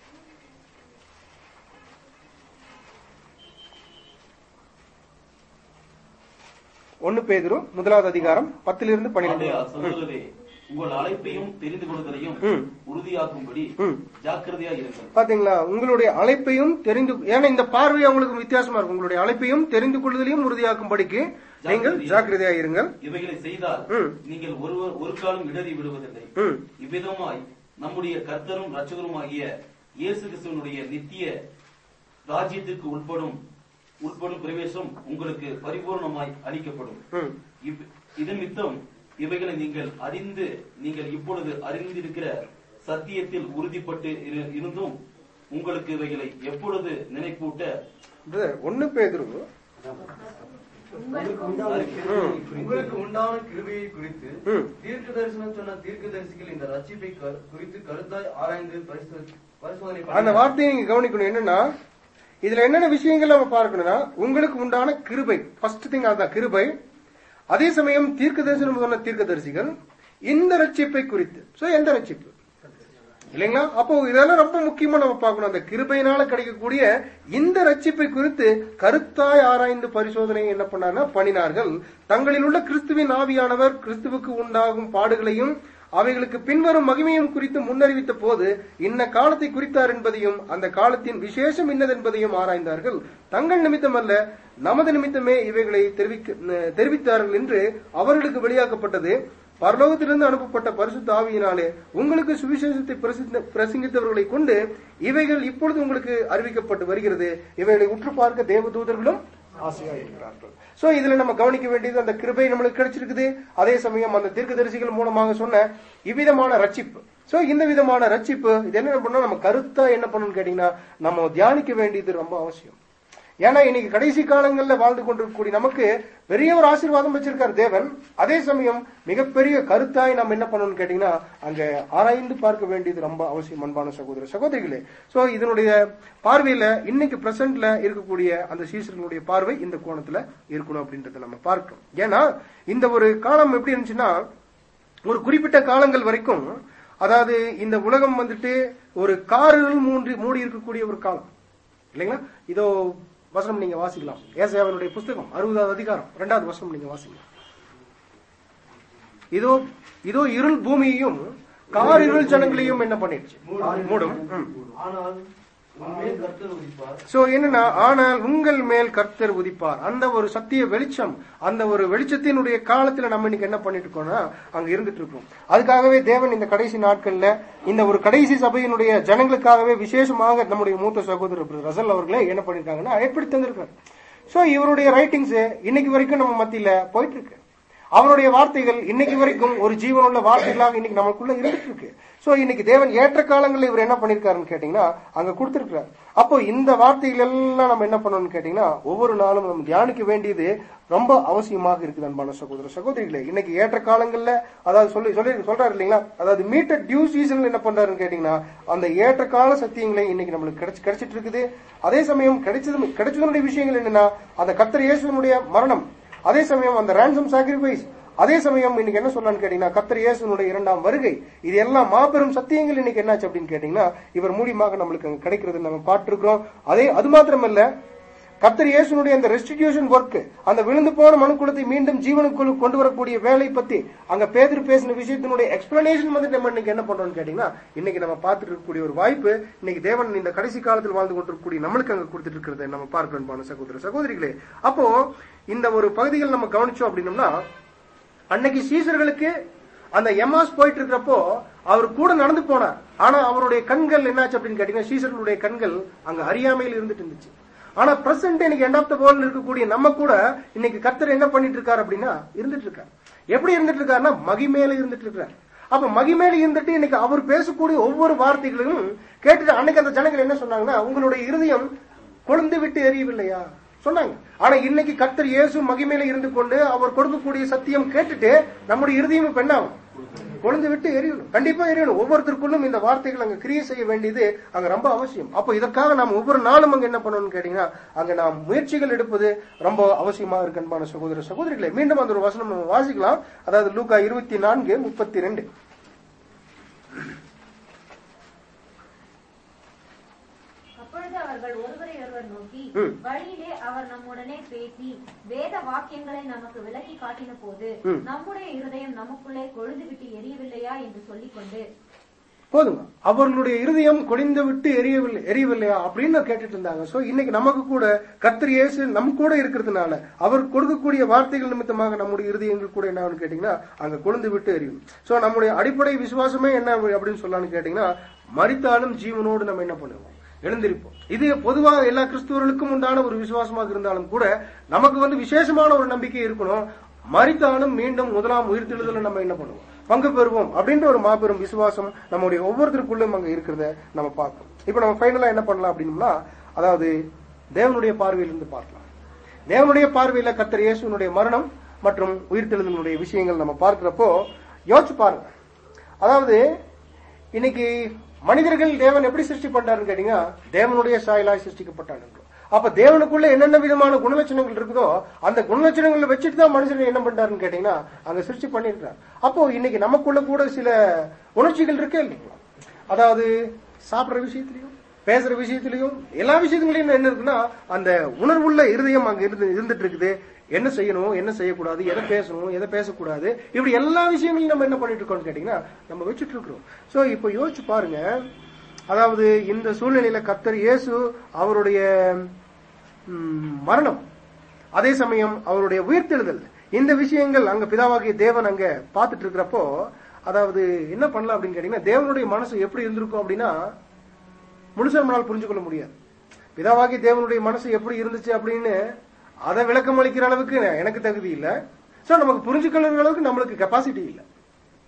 ஒன்னு பேதிரு முதலாவது அதிகாரம் பத்திலிருந்து பன்னிரெண்டு ஆகையால் சகோதரரே உங்கள் அழைப்பையும் தெரிந்து கொள்வதையும் ம். உறுதியாக்கும்படி ம். ஜாக்கிரதையா இருங்கள் பாத்தீங்களா உங்களுடைய அழைப்பையும் தெரிந்து ஏன்னா இந்த பார்வை அவங்களுக்கு வித்தியாசமா இருக்கும் உங்களுடைய அழைப்பையும் தெரிந்து கொள்வதிலையும் உறுதியாக்கும்படிக்கு நீங்கள் ஜாக்கிரதையா இருங்கள் இவைகளை செய்தால் ம். நீங்கள் ஒருவர் ஒரு காலம் இடறி விடுவதில்லை ம். இவ்விதமாய் நம்முடைய கர்த்தரும் ரட்சகருமாகிய இயேசு கிறிஸ்துவனுடைய நித்திய ராஜ்யத்திற்கு உட்படும் உட்படும் பிரவேசம் உங்களுக்கு பரிபூர்ணமாய் அளிக்கப்படும் ம். இவ்- இது நிமித்தம் இவைகளை நீங்கள் அறிந்து நீங்கள் இப்பொழுது அறிந்திருக்கிற சத்தியத்தில் உறுதிப்பட்டு இரு- இருந்தும் உங்களுக்கு இவைகளை எப்பொழுது நினைப்பூட்ட பிரதர், ஒன்னு பேதுரு உங்களுக்கு உண்டான கிருபையை குறித்து உங்களுக்கு உண்டான கிருபையை குறித்து ம். தீர்க்க தரிசனம் சொன்ன தீர்க்க தரிசிகள் இந்த ரட்சிப்பை க- குறித்து கருத்தாய் ஆராய்ந்து பரிசோ- பரிசோதனை அந்த பண்ணினார். வார்த்தையை நீங்க கவனிக்கணும் என்னன்னா இதுல என்னென்ன விஷயங்கள் நம்ம பார்க்கணும்னா உங்களுக்கு உண்டான கிருபை ஃபர்ஸ்ட் திங் அதுதான் கிருபை அதே சமயம் தீர்க்க தரிசனம் சொன்ன தீர்க்கதரிசிகள் இந்த ரட்சிப்பை குறித்து சோ எந்த ரட்சிப்பு இல்லைங்களா அப்போ இதெல்லாம் ரொம்ப முக்கியமா நம்ம பார்க்கணும் அந்த கிருபையினால கிடைக்கக்கூடிய இந்த ரட்சிப்பை குறித்து கருத்தாய் ஆராய்ந்து பரிசோதனை என்ன பண்ணார்னா பண்ணினார்கள் தங்களில் உள்ள கிறிஸ்துவின் ஆவியானவர் கிறிஸ்துவுக்கு உண்டாகும் பாடுகளையும் அவைகளுக்கு பின்வரும் மகிமையும் குறித்து முன்னறிவித்த போது இன்ன காலத்தை குறித்தார் என்பதையும் அந்த காலத்தின் விசேஷம் இன்னதென்பதையும் ஆராய்ந்தார்கள் தங்கள் நிமித்தம் அல்ல நமது நிமித்தமே இவைகளை தெரிவிக்க தெரிவித்தார்கள் என்று அவர்களுக்கு வெளியாக்கப்பட்டது பரலோகத்திலிருந்து அனுப்பப்பட்ட பரிசுத்த ஆவியினாலே உங்களுக்கு சுவிசேஷத்தை பிரசித்த- பிரசங்கித்தவர்களை கொண்டு இவைகள் இப்பொழுது உங்களுக்கு அறிவிக்கப்பட்டு வருகிறது இவைகளை உற்று பார்க்க தேவதூதர்களும் ஆசையா இருக்கிறார்கள் சோ இதுல நம்ம கவனிக்க வேண்டியது அந்த கிருபை நம்மளுக்கு கிடைச்சிருக்குது அதே சமயம் அந்த தீர்க்கதரிசிகள் மூலமாக சொன்ன இவ்விதமான ரட்சிப்பு சோ இந்த விதமான ரட்சிப்பு இது என்ன பண்ணா நம்ம கருத்தா என்ன பண்ணணும்னு கேட்டீங்கன்னா நம்ம தியானிக்க வேண்டியது ரொம்ப அவசியம் ஏன்னா இன்னைக்கு கடைசி காலங்கள்ல வாழ்ந்து கொண்டிருக்கக்கூடிய நமக்கு பெரிய ஒரு ஆசீர்வாதம் வச்சிருக்காரு தேவன் அதே சமயம் மிகப்பெரிய கருத்தாய் நம்ம என்ன பண்ணணும்னு கேட்டீங்கன்னா அங்க ஆராய்ந்து பார்க்க வேண்டியது ரொம்ப அவசியம் அன்பான சகோதர சகோதரிகளே சோ இதனுடைய பார்வையில இன்னைக்கு பிரசன்ட்ல இருக்கக்கூடிய அந்த சீசர்களுடைய பார்வை இந்த கோணத்துல இருக்கணும் அப்படின்றத நம்ம பார்க்கணும் ஏன்னா இந்த ஒரு காலம் எப்படி இருந்துச்சுன்னா ஒரு குறிப்பிட்ட காலங்கள் வரைக்கும் அதாவது இந்த உலகம் வந்துட்டு ஒரு காரில் மூன்றி மூடி இருக்கக்கூடிய ஒரு காலம் இல்லைங்களா இதோ வசனம் நீங்க வாசிக்கலாம் ஏசாயாவினுடைய புஸ்தகம் அறுபதாவது அதிகாரம் இரண்டாவது வசனம் நீங்க வாசிக்கலாம் இதோ இதோ இருள் பூமியையும் கார் இருள் ஜனங்களையும் என்ன பண்ணிடுச்சு மூடும் ம். ஆனால் உண்மையில் கர்த்தர் உதிப்பார் சோ என்னன்னா ஆனால் உங்கள் மேல் கர்த்தர் உதிப்பார் அந்த ஒரு சத்திய வெளிச்சம் அந்த ஒரு வெளிச்சத்தினுடைய காலத்துல நம்ம இன்னைக்கு என்ன பண்ணிட்டு இருக்கோம்னா அங்க இருந்துட்டு இருக்கோம் அதுக்காகவே தேவன் இந்த கடைசி நாட்கள்ல இந்த ஒரு கடைசி சபையினுடைய ஜனங்களுக்காகவே விசேஷமாக நம்முடைய மூத்த சகோதரர் பிரதர் ரசல் அவர்களே என்ன பண்ணிருக்காங்கன்னா எப்படி தந்திருக்காரு சோ இவருடைய ரைட்டிங்ஸ் இன்னைக்கு வரைக்கும் நம்ம மத்தியில போயிட்டு இருக்கு அவருடைய வார்த்தைகள் இன்னைக்கு வரைக்கும் ஒரு ஜீவனுள்ள வார்த்தைகளாக இன்னைக்கு நமக்குள்ள இருந்துட்டு இருக்கு சோ இன்னைக்கு தேவன் ஏற்ற காலங்களில் இவர் என்ன பண்ணிருக்காருன்னு கேட்டீங்கன்னா அங்க கொடுத்திருக்கிறார் அப்போ இந்த வார்த்தைகள் எல்லாம் நம்ம என்ன பண்ணணும்னு கேட்டீங்கன்னா ஒவ்வொரு நாளும் நம்ம தியானிக்க வேண்டியது ரொம்ப அவசியமாக இருக்குது அன்பான சகோதர சகோதரிகளே இன்னைக்கு ஏற்ற காலங்கள்ல அதாவது சொல்லி சொல்லி சொல்றாரு இல்லைங்களா அதாவது மீட்டர் டியூ சீசன் என்ன பண்றாருன்னு கேட்டீங்கன்னா அந்த ஏற்ற கால சத்தியங்களை இன்னைக்கு நம்மளுக்கு கிடைச்சு கிடைச்சிட்டு இருக்குது அதே சமயம் கிடைச்சது கிடைச்சதனுடைய விஷயங்கள் என்னன்னா அந்த கத்தர் இயேசுனுடைய மரணம் அதே சமயம் அந்த ransom sacrifice அதே சமயம் இன்னைக்கு என்ன சொல்லலாம்னு கேட்டீங்கன்னா கத்தர் இயேசுனுடைய இரண்டாம் வருகை இது எல்லாம் மாபெரும் சத்தியங்கள் இன்னைக்கு என்னாச்சு அப்படின்னு கேட்டீங்கன்னா இவர் மூலியமாக நம்மளுக்கு அங்க கிடைக்கிறது நம்ம பார்த்திருக்கிறோம் அதே அது மாத்திரமல்ல கத்தர் இயேசுனுடைய அந்த ரெஸ்டிடியூஷன் ஒர்க் அந்த விழுந்து போன மனுக்குலத்தை மீண்டும் ஜீவனுக்குள் கொண்டு வரக்கூடிய வேலை பத்தி அங்க பேதர் பேசின விஷயத்தினுடைய எக்ஸ்பிளனேஷன் வந்து நம்ம இன்னைக்கு என்ன பண்றோம்னு கேட்டீங்கன்னா இன்னைக்கு நம்ம பார்த்துட்டு இருக்கக்கூடிய ஒரு வாய்ப்பு இன்னைக்கு தேவன் இந்த கடைசி காலத்தில் வாழ்ந்து கொண்டிருக்கக்கூடிய நம்மளுக்கு அங்க கொடுத்துட்டு இருக்கிறத நம்ம பார்க்கிறோம் அன்பான சகோதர சகோதரிகளே அப்போ இந்த ஒரு பகுதிகள் நம்ம கவனிச்சோம் அப்படின்னம்னா அன்னைக்கு சீசர்களுக்கு அந்த எமாஸ் போயிட்டு இருக்கிறப்போ அவர் கூட நடந்து போனார் ஆனா அவருடைய கண்கள் என்னாச்சு அப்படின்னு கேட்டீங்கன்னா சீசர்களுடைய கண்கள் அங்க அறியாமையில் இருந்துட்டு இருந்துச்சு ஆனா பிரசன்ட் இன்னைக்கு எண்ட் ஆஃப் த வேர்ல்ட் இருக்கக்கூடிய நம்ம கூட இன்னைக்கு கர்த்தர் என்ன பண்ணிட்டு இருக்காரு அப்படின்னா இருந்துட்டு இருக்காரு எப்படி இருந்துட்டு இருக்காருன்னா மகிமேல இருந்துட்டு இருக்காரு அப்ப மகிமேல இருந்துட்டு இன்னைக்கு அவர் பேசக்கூடிய ஒவ்வொரு வார்த்தைகளும் கேட்டுட்டு அன்னைக்கு அந்த ஜனங்கள் என்ன சொன்னாங்கன்னா உங்களுடைய இருதயம் கொழுந்து விட்டு எரியவில்லையா சொன்னாங்க ஆனா இன்னைக்கு கர்த்தர் இயேசு மகிமையில இருந்து கொண்டு அவர் கொடுக்கக்கூடிய சத்தியம் கேட்டுட்டு நம்முடைய இருதயம் இப்ப என்ன ஆகும் கொழுந்து விட்டு எரியணும் கண்டிப்பா எரியணும் ஒவ்வொருத்தருக்குள்ளும் இந்த வார்த்தைகள் அங்க கிரியை செய்ய வேண்டியது அங்க ரொம்ப அவசியம் அப்போ இதற்காக நாம் ஒவ்வொரு நாளும் அங்க என்ன பண்ணணும்னு கேட்டீங்கன்னா அங்க நாம் முயற்சிகள் எடுப்பது ரொம்ப அவசியமா இருக்கு அன்பான சகோதர சகோதரிகளே மீண்டும் அந்த ஒரு வசனம் நம்ம வாசிக்கலாம் அதாவது லூக்கா இருபத்தி நான்கு முப்பத்தி ரெண்டு அப்பொழுது அவர்கள் ஒருவரை ஒருவர் நோக்கி ம். வழியிலே அவர் நம்முடனே பேசி வேத வாக்கியங்களை நமக்கு விளக்கி காட்டின போது ம். நம்முடைய இருதயம் நமக்குள்ளே கொழுந்து விட்டு எரியவில்லையா என்று சொல்லிக்கொண்டு போதுங்க அவர்களுடைய இருதயம் கொடிந்து விட்டு எரியவில்லை எரியவில்லையா அப்படின்னு கேட்டுட்டு இருந்தாங்க சோ இன்னைக்கு நமக்கு கூட கர்த்தர் இயேசு நம் கூட இருக்கிறதுனால அவர் கொடுக்கக்கூடிய வார்த்தைகள் நிமித்தமாக நம்முடைய இருதயங்கள் கூட என்ன ஆகும்னு கேட்டீங்கன்னா அங்க கொழுந்து விட்டு எரியும் சோ நம்முடைய அடிப்படை விசுவாசமே என்ன அப்படின்னு சொல்லலாம்னு கேட்டீங்கன்னா மரித்தாலும் ஜீவனோடு நம்ம என்ன பண்ணுவோம் எழுந்திருப்போம் இது பொதுவாக எல்லா கிறிஸ்துவர்களுக்கும் உண்டான ஒரு விசுவாசமாக இருந்தாலும் கூட நமக்கு வந்து விசேஷமான ஒரு நம்பிக்கை இருக்கணும் மரித்தாலும் மீண்டும் முதலாம் உயிர்த்தெழுதல நம்ம என்ன பண்ணுவோம் பங்கு பெறுவோம் அப்படின்ற ஒரு மாபெரும் விசுவாசம் நம்முடைய ஒவ்வொருத்தருக்குள்ளும் அங்க இருக்கிறத நம்ம பார்க்கணும் இப்ப நம்ம ஃபைனலா என்ன பண்ணலாம் அப்படின்னா அதாவது தேவனுடைய பார்வையிலிருந்து பார்க்கலாம் தேவனுடைய பார்வையில கத்தர் இயேசுனுடைய மரணம் மற்றும் உயிர்த்தெழுதலுடைய விஷயங்கள் நம்ம பார்க்கிறப்போ யோசிச்சு பாருங்க அதாவது இன்னைக்கு மனிதர்கள் தேவன் எப்படி சிருஷ்டி பண்றாருன்னு கேட்டீங்கன்னா தேவனுடைய சாயலாய் சிருஷ்டிக்கப்பட்டாங்க அப்ப தேவனுக்குள்ள என்னென்ன விதமான குணலட்சணங்கள் இருக்குதோ அந்த குணலட்சணங்களை வச்சுட்டு தான் மனுஷன் என்ன பண்றாருன்னு கேட்டீங்கன்னா அங்க சிருஷ்டி பண்ணிருக்காரு அப்போ இன்னைக்கு நமக்குள்ள கூட சில உணர்ச்சிகள் இருக்கே இல்லைங்களா அதாவது சாப்பிடுற விஷயத்திலையும் பேசுற விஷயத்திலையும் எல்லா விஷயத்துலயும் என்ன இருக்குன்னா அந்த உணர்வுள்ள இருதயம் அங்க இருந்து இருந்துட்டு இருக்குது என்ன செய்யணும் என்ன செய்யக்கூடாது எதை பேசணும் எதை பேசக்கூடாது இப்படி எல்லா விஷயங்களையும் நம்ம என்ன பண்ணிட்டு இருக்கோம்னு கேட்டீங்கன்னா நம்ம வச்சுட்டு இருக்கிறோம் சோ இப்போ யோசிச்சு பாருங்க அதாவது இந்த சூழ்நிலையில கத்தர் இயேசு அவருடைய ம், மரணம் அதே சமயம் அவருடைய உயிர்த்தெழுதல் இந்த விஷயங்கள் அங்க பிதாவாகிய தேவன் அங்க பார்த்துட்டு இருக்கிறப்போ அதாவது என்ன பண்ணலாம் அப்படின்னு கேட்டீங்கன்னா தேவனுடைய மனசு எப்படி இருந்திருக்கும் அப்படின்னா முழுசா நம்மளால புரிஞ்சு கொள்ள முடியாது பிதாவாகி தேவனுடைய மனசு எப்படி இருந்துச்சு அப்படின்னு அதை விளக்கம் அளிக்கிற அளவுக்கு எனக்கு தகுதி இல்லை சோ நமக்கு புரிஞ்சுக்கொள்ளுற அளவுக்கு நம்மளுக்கு கெப்பாசிட்டி இல்லை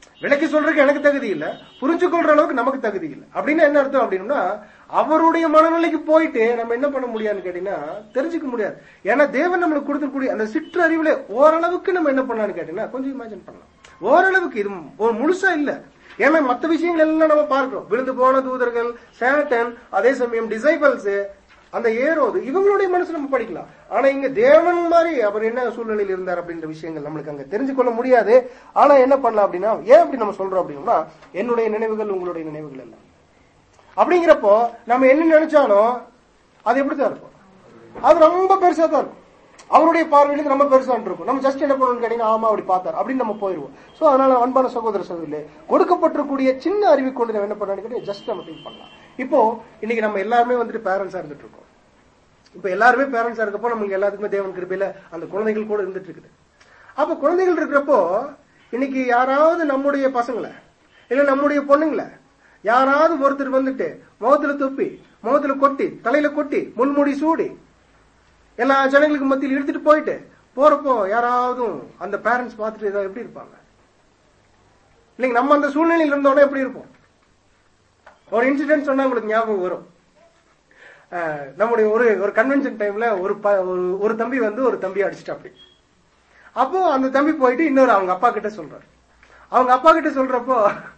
விளக்கி சொல்றதுக்கு எனக்கு தகுதி இல்ல புரிஞ்சு கொள்ற அளவுக்கு நமக்கு தகுதி இல்ல அப்படின்னு என்ன அர்த்தம் அப்படின்னா அவருடைய மனநிலைக்கு போயிட்டு நம்ம என்ன பண்ண முடியாதுன்னு கேட்டீங்கன்னா தெரிஞ்சுக்க முடியாது ஏன்னா தேவன் நம்மளுக்கு கொடுக்கக்கூடிய அந்த சிற்றறிவுல ஓரளவுக்கு நம்ம என்ன பண்ணலாம்னு கேட்டீங்கன்னா கொஞ்சம் இமேஜின் பண்ணலாம் ஓரளவுக்கு இது ஒரு முழுசா இல்ல ஏன்னா மத்த விஷயங்கள் எல்லாம் நம்ம பார்க்கிறோம் விழுந்து போன தூதர்கள் சேட்டன் அதே சமயம் டிசைபிள்ஸ் அந்த ஏரோது இவங்களுடைய மனசு நம்ம படிக்கலாம் ஆனா இங்க தேவன் மாதிரி அவர் என்ன சூழ்நிலையில் இருந்தார் அப்படின்ற விஷயங்கள் நம்மளுக்கு அங்க தெரிஞ்சு கொள்ள முடியாது ஆனா என்ன பண்ணலாம் அப்படின்னா ஏன் அப்படி நம்ம சொல்றோம் அப்படின்னா என்னுடைய நினைவுகள் உங்களுடைய நினைவுகள் எல்லாம் அப்படிங்கிறப்போ நம்ம என்ன நினைச்சாலும் அது எப்படித்தான் இருக்கும் அது ரொம்ப பெருசா தான் இருக்கும் அவருடைய பார்வையில ரொம்ப பெருசா இருக்கும் நம்ம ஜஸ்ட் என்ன பண்ணணும்னு கேட்டீங்கன்னா ஆமா அப்படி பார்த்தார் அப்படின்னு நம்ம போயிருவோம் சோ அதனால அன்பான சகோதர சகோதரிலே கொடுக்கப்பட்டிருக்கூடிய சின்ன அறிவை கொண்டு நம்ம என்ன பண்ணலாம்னு கேட்டீங்கன்னா ஜஸ்ட் நம்ம திங்க் பண்ணலாம் இப்போ இன்னைக்கு நம்ம எல்லாருமே வந்துட்டு பேரண்ட்ஸா இருந்துட்டு இருக்கோம் இப்ப எல்லாருமே பேரண்ட்ஸா இருக்கப்போ நமக்கு எல்லாத்துக்குமே தேவன் கிருபையில அந்த குழந்தைகள் கூட இருந்துட்டு இருக்குது அப்ப குழந்தைகள் இருக்கிறப்போ இன்னைக்கு யாராவது நம்முடைய பசங்களை இல்ல நம்முடைய பொண்ணுங்களை யாராவது ஒருத்தர் வந்துட்டு முகத்துல துப்பி முகத்துல கொட்டி தலையில கொட்டி முன்முடி சூடி எல்லா ஜனங்களுக்கு மத்தியில் இழுத்துட்டு போயிட்டு போறப்போ யாராவது அந்த பேரண்ட்ஸ் பார்த்துட்டு ஏதாவது எப்படி இருப்பாங்க இல்லைங்க நம்ம அந்த சூழ்நிலையில் இருந்தோம்னா எப்படி இருப்போம் ஒரு இன்சிடென்ட் சொன்னா உங்களுக்கு ஞாபகம் வரும் அஹ், நம்முடைய ஒரு ஒரு கன்வென்ஷன் டைம்ல ஒரு ப- ஒரு- ஒரு தம்பி வந்து ஒரு தம்பி அடிச்சிட்டா அப்படி அப்போ அந்த தம்பி போயிட்டு இன்னொரு அவங்க அப்பா கிட்ட சொல்றாரு அவங்க அப்பா கிட்ட சொல்றப்போ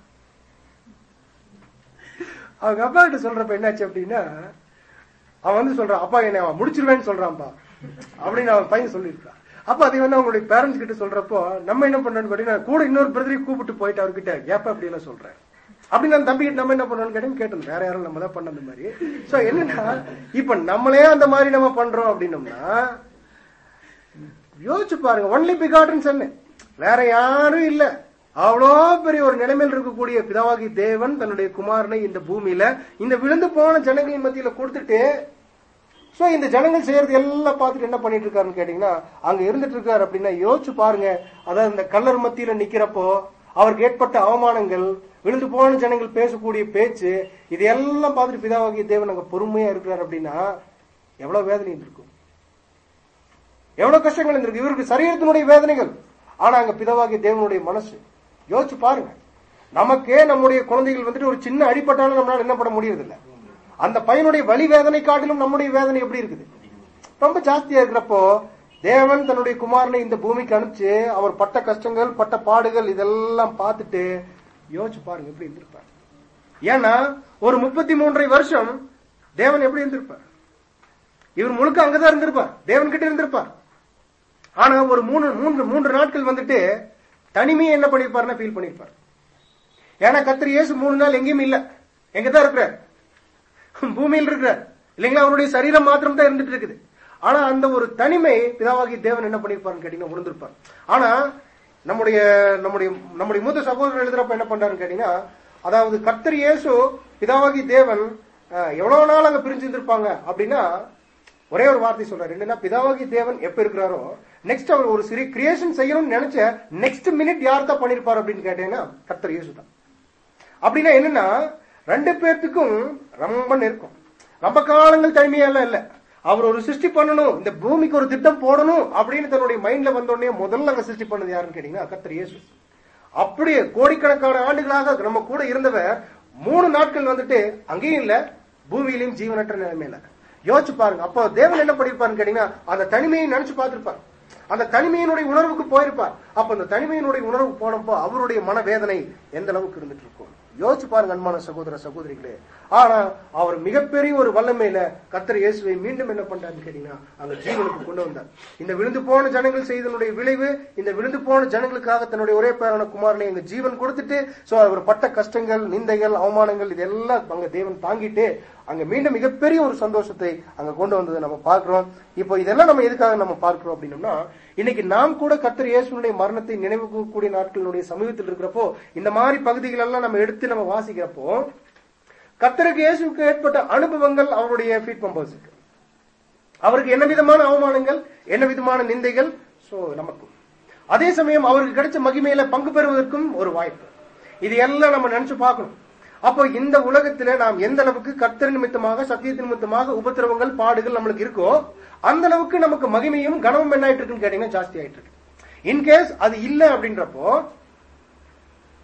அவங்க அப்பா கிட்ட சொல்றப்ப என்னாச்சு அப்படின்னா அவன் வந்து சொல்றான் அப்பா என்ன அவன் முடிச்சிருவேன்னு சொல்றான்ப்பா அப்படின்னு அவன் பையன் சொல்லியிருக்கான் அப்ப அதை வந்து அவங்களுடைய பேரண்ட்ஸ் கிட்ட சொல்றப்போ நம்ம என்ன பண்ணணும்னு கேட்டீங்கன்னா கூட இன்னொரு பிரதரையும் கூப்பிட்டு போயிட்டு அவர்கிட்ட ஏப்பா அப்படி எல்லாம் சொல்றேன் அப்படின்னு அந்த தம்பி கிட்ட நம்ம என்ன பண்ணணும்னு கேட்டீங்க கேட்டோம் வேற யாரும் நம்ம தான் பண்ண அந்த மாதிரி சோ என்னன்னா இப்ப நம்மளே அந்த மாதிரி நம்ம பண்றோம் அப்படின்னோம்னா யோசிச்சு பாருங்க ஒன்லி பிகாட்டன் சொன்ன வேற யாரும் இல்ல அவ்வளோ பெரிய ஒரு நிலைமையில் இருக்கக்கூடிய பிதாவாகி தேவன் தன்னுடைய குமாரனை இந்த பூமியில இந்த விழுந்து போன ஜனங்களின் மத்தியில கொடுத்துட்டு சோ இந்த ஜனங்கள் செய்யறது எல்லாம் பார்த்துட்டு என்ன பண்ணிட்டு இருக்காருன்னு கேட்டீங்கன்னா அங்க இருந்துட்டு இருக்காரு அப்படின்னா யோசிச்சு பாருங்க அதாவது இந்த கல்லர் மத்தியில நிக்கிறப்போ அவருக்கு ஏற்பட்ட அவமானங்கள் விழுந்து போன ஜனங்கள் பேசக்கூடிய பேச்சு இது எல்லாம் பார்த்துட்டு பிதாவாகிய தேவன் அங்க பொறுமையா இருக்கிறார் அப்படின்னா எவ்வளவு வேதனை இருக்கும் எவ்வளவு கஷ்டங்கள் இருந்திருக்கு இவருக்கு சரீரத்தினுடைய வேதனைகள் ஆனா அங்க பிதாவாகிய தேவனுடைய மனசு யோசிச்சு பாருங்க நமக்கே நம்முடைய குழந்தைகள் வந்துட்டு ஒரு சின்ன அடிப்பட்டாலும் நம்மளால என்ன பண்ண முடியறது இல்ல அந்த பையனுடைய வலி வேதனை காட்டிலும் நம்முடைய வேதனை எப்படி இருக்குது ரொம்ப ஜாஸ்தியா இருக்கிறப்போ தேவன் தன்னுடைய குமாரனை இந்த பூமிக்கு அனுப்பிச்சு அவர் பட்ட கஷ்டங்கள் பட்ட பாடுகள் இதெல்லாம் பார்த்துட்டு யோசிச்சு பாருங்க எப்படி இருந்திருப்பார் ஏன்னா ஒரு முப்பத்தி மூன்றரை வருஷம் தேவன் எப்படி இருந்திருப்பார் இவர் முழுக்க அங்கதான் இருந்திருப்பார் தேவன் கிட்ட இருந்திருப்பார் ஆனா ஒரு மூணு மூன்று மூன்று நாட்கள் வந்துட்டு தனிமையை என்ன பண்ணிருப்பாருன்னா ஃபீல் பண்ணிருப்பார் ஏன்னா கத்திரி இயேசு மூணு நாள் எங்கேயும் இல்ல எங்க தான் இருக்கிறார் பூமியில் இருக்கிறார் இல்லைங்களா அவருடைய சரீரம் மாத்திரம் தான் இருந்துட்டு இருக்குது ஆனா அந்த ஒரு தனிமை பிதாவாகி தேவன் என்ன பண்ணிருப்பாருன்னு கேட்டீங்கன்னா உணர்ந்திருப்பார் ஆனா நம்முடைய நம்முடைய நம்முடைய மூத்த சகோதரர் எழுதுறப்ப என்ன பண்றாருன்னு கேட்டீங்கன்னா அதாவது கர்த்தர் இயேசு பிதாவாகி தேவன் அஹ், எவ்வளவு நாள் அங்க பிரிஞ்சு இருந்திருப்பாங்க அப்படின்னா ஒரே ஒரு வார்த்தை சொல்றாரு என்னன்னா பிதாவாகி தேவன் எப்ப இருக்கிறாரோ நெக்ஸ்ட் அவர் ஒரு சிறிய கிரியேஷன் செய்யணும்னு நினைச்ச நெக்ஸ்ட் மினிட் யார் தான் பண்ணிருப்பார் அப்படின்னு கேட்டீங்கன்னா கர்த்தர் இயேசு தான் அப்படின்னா என்னன்னா ரெண்டு பேர்த்துக்கும் ரொம்ப நெருக்கம் ரொம்ப காலங்கள் தனிமையெல்லாம் இல்ல அவர் ஒரு சிருஷ்டி பண்ணணும் இந்த பூமிக்கு ஒரு திட்டம் போடணும் அப்படின்னு தன்னுடைய மைண்ட்ல வந்த உடனே முதல்ல அங்க சிருஷ்டி பண்ணது யாருன்னு கேட்டீங்கன்னா கர்த்தர் இயேசு அப்படியே கோடிக்கணக்கான ஆண்டுகளாக நம்ம கூட இருந்தவர் மூணு நாட்கள் வந்துட்டு அங்கேயும் இல்ல பூமியிலையும் ஜீவனற்ற நிலைமையில யோசிச்சு பாருங்க அப்போ தேவன் என்ன பண்ணிருப்பாருன்னு கேட்டீங்கன்னா அந்த தனிமையை நினைச்சு பார்த்திருப்பார் அந்த தனிமையினுடைய உணர்வுக்கு போயிருப்பார் அப்ப அந்த தனிமையினுடைய உணர்வு போனப்போ அவருடைய மனவேதனை எந்த அளவுக்கு இருந்துட்டு இருக்கும் யோசிச்சு பாருங்க அன்பான சகோதர சகோதரிகளே ஆனா அவர் மிகப்பெரிய ஒரு வல்லமையில கர்த்தர் இயேசுவை மீண்டும் என்ன பண்றாருன்னு கேட்டீங்கன்னா அந்த ஜீவனுக்கு கொண்டு வந்தார் இந்த விழுந்து போன ஜனங்கள் செய்தனுடைய விளைவு இந்த விழுந்து போன ஜனங்களுக்காக தன்னுடைய ஒரே பேரான குமாரனை எங்க ஜீவன் கொடுத்துட்டு சோ அவர் பட்ட கஷ்டங்கள் நிந்தைகள் அவமானங்கள் இதெல்லாம் அங்க தேவன் தாங்கிட்டு அங்க மீண்டும் மிகப்பெரிய ஒரு சந்தோஷத்தை அங்க கொண்டு வந்ததை நம்ம பார்க்கிறோம் இப்போ இதெல்லாம் நம்ம எதுக்காக நம்ம பார்க்கிறோம் அப்படின்னம்னா இன்னைக்கு நாம் கூட கர்த்தர் இயேசுனுடைய மரணத்தை நினைவு கூடிய நாட்களுடைய சமீபத்தில் இருக்கிறப்போ இந்த மாதிரி பகுதிகள் எல்லாம் நம்ம எடுத்து நம்ம வாசிக்கிறப்போ கர்த்தருக்கு இயேசுக்கு ஏற்பட்ட அனுபவங்கள் அவருடைய ஃபீட் பம்பர்ஸுக்கு அவருக்கு என்ன விதமான அவமானங்கள் என்ன விதமான நிந்தைகள் சோ நமக்கும் அதே சமயம் அவருக்கு கிடைச்ச மகிமையில பங்கு பெறுவதற்கும் ஒரு வாய்ப்பு இது எல்லாம் நம்ம நினைச்சு பார்க்கணும் அப்போ இந்த உலகத்துல நாம் எந்த அளவுக்கு கர்த்தர் நிமித்தமாக சத்தியத்தின் நிமித்தமாக உபத்திரவங்கள் பாடுகள் நம்மளுக்கு இருக்கோ அந்த அளவுக்கு நமக்கு மகிமையும் கனமும் என்ன ஆயிட்டு இருக்குன்னு கேட்டீங்கன்னா ஜாஸ்தி ஆயிட்டு இருக்கு இன்கேஸ் அது இல்ல அப்படின்றப்போ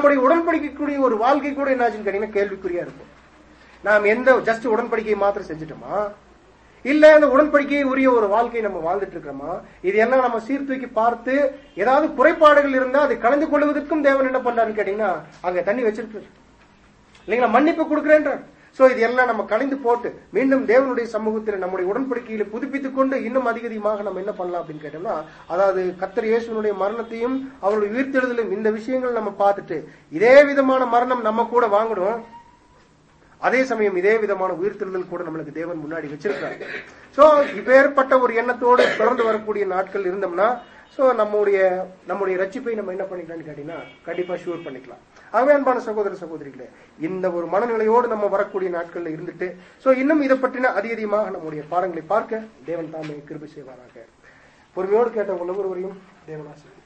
நம்முடைய உடன்படிக்கக்கூடிய ஒரு வாழ்க்கை கூட என்னாச்சுன்னு கேட்டீங்கன்னா கேள்விக்குறியா இருக்கும் நாம் எந்த ஜஸ்ட் உடன்படிக்கையை மாத்திரம் செஞ்சுட்டோமா இல்ல அந்த உடன்படிக்கையை உரிய ஒரு வாழ்க்கை நம்ம வாழ்ந்துட்டு இருக்கிறோமா இது எல்லாம் நம்ம சீர்தூக்கி பார்த்து ஏதாவது குறைபாடுகள் இருந்தா அதை கலந்து கொள்வதற்கும் தேவன் என்ன பண்றாருன்னு கேட்டீங்கன்னா அங்க தண்ணி வச்சிருக்காரு இல்லைங்களா மன்னிப்பு கொடுக்கிறேன்றார் சோ இது எல்லாம் நம்ம கலைந்து போட்டு மீண்டும் தேவனுடைய சமூகத்தில் நம்முடைய உடன்படிக்கையில புதுப்பித்துக் கொண்டு இன்னும் அதிக அதிகமாக நம்ம என்ன பண்ணலாம் அப்படின்னு கேட்டோம்னா அதாவது கத்தர் இயேசுனுடைய மரணத்தையும் அவருடைய உயிர்த்தெழுதலும் இந்த விஷயங்கள் நம்ம பார்த்துட்டு இதே விதமான மரணம் நம்ம கூட வாங்கணும் அதே சமயம் இதே விதமான உயிர்த்தெழுதல் கூட நம்மளுக்கு தேவன் முன்னாடி வச்சிருக்காரு சோ இப்பேற்பட்ட ஒரு எண்ணத்தோடு தொடர்ந்து வரக்கூடிய நாட்கள் இருந்தோம்னா சோ நம்முடைய நம்முடைய ரட்சிப்பை நம்ம என்ன பண்ணிக்கலாம்னு கேட்டீங்கன்னா கண்டிப்பா ஷூர் பண்ணிக்கலாம் ஆகவே அன்பான சகோதர சகோதரிகளே இந்த ஒரு மனநிலையோடு நம்ம வரக்கூடிய நாட்கள்ல இருந்துட்டு சோ இன்னும் இதை பற்றின அதிக அதிகமாக நம்முடைய பாடங்களை பார்க்க தேவன் தாமே கிருபை செய்வாராக பொறுமையோடு கேட்ட ஒவ்வொருவரையும் தேவன் ஆசீர்வதிப்பார்.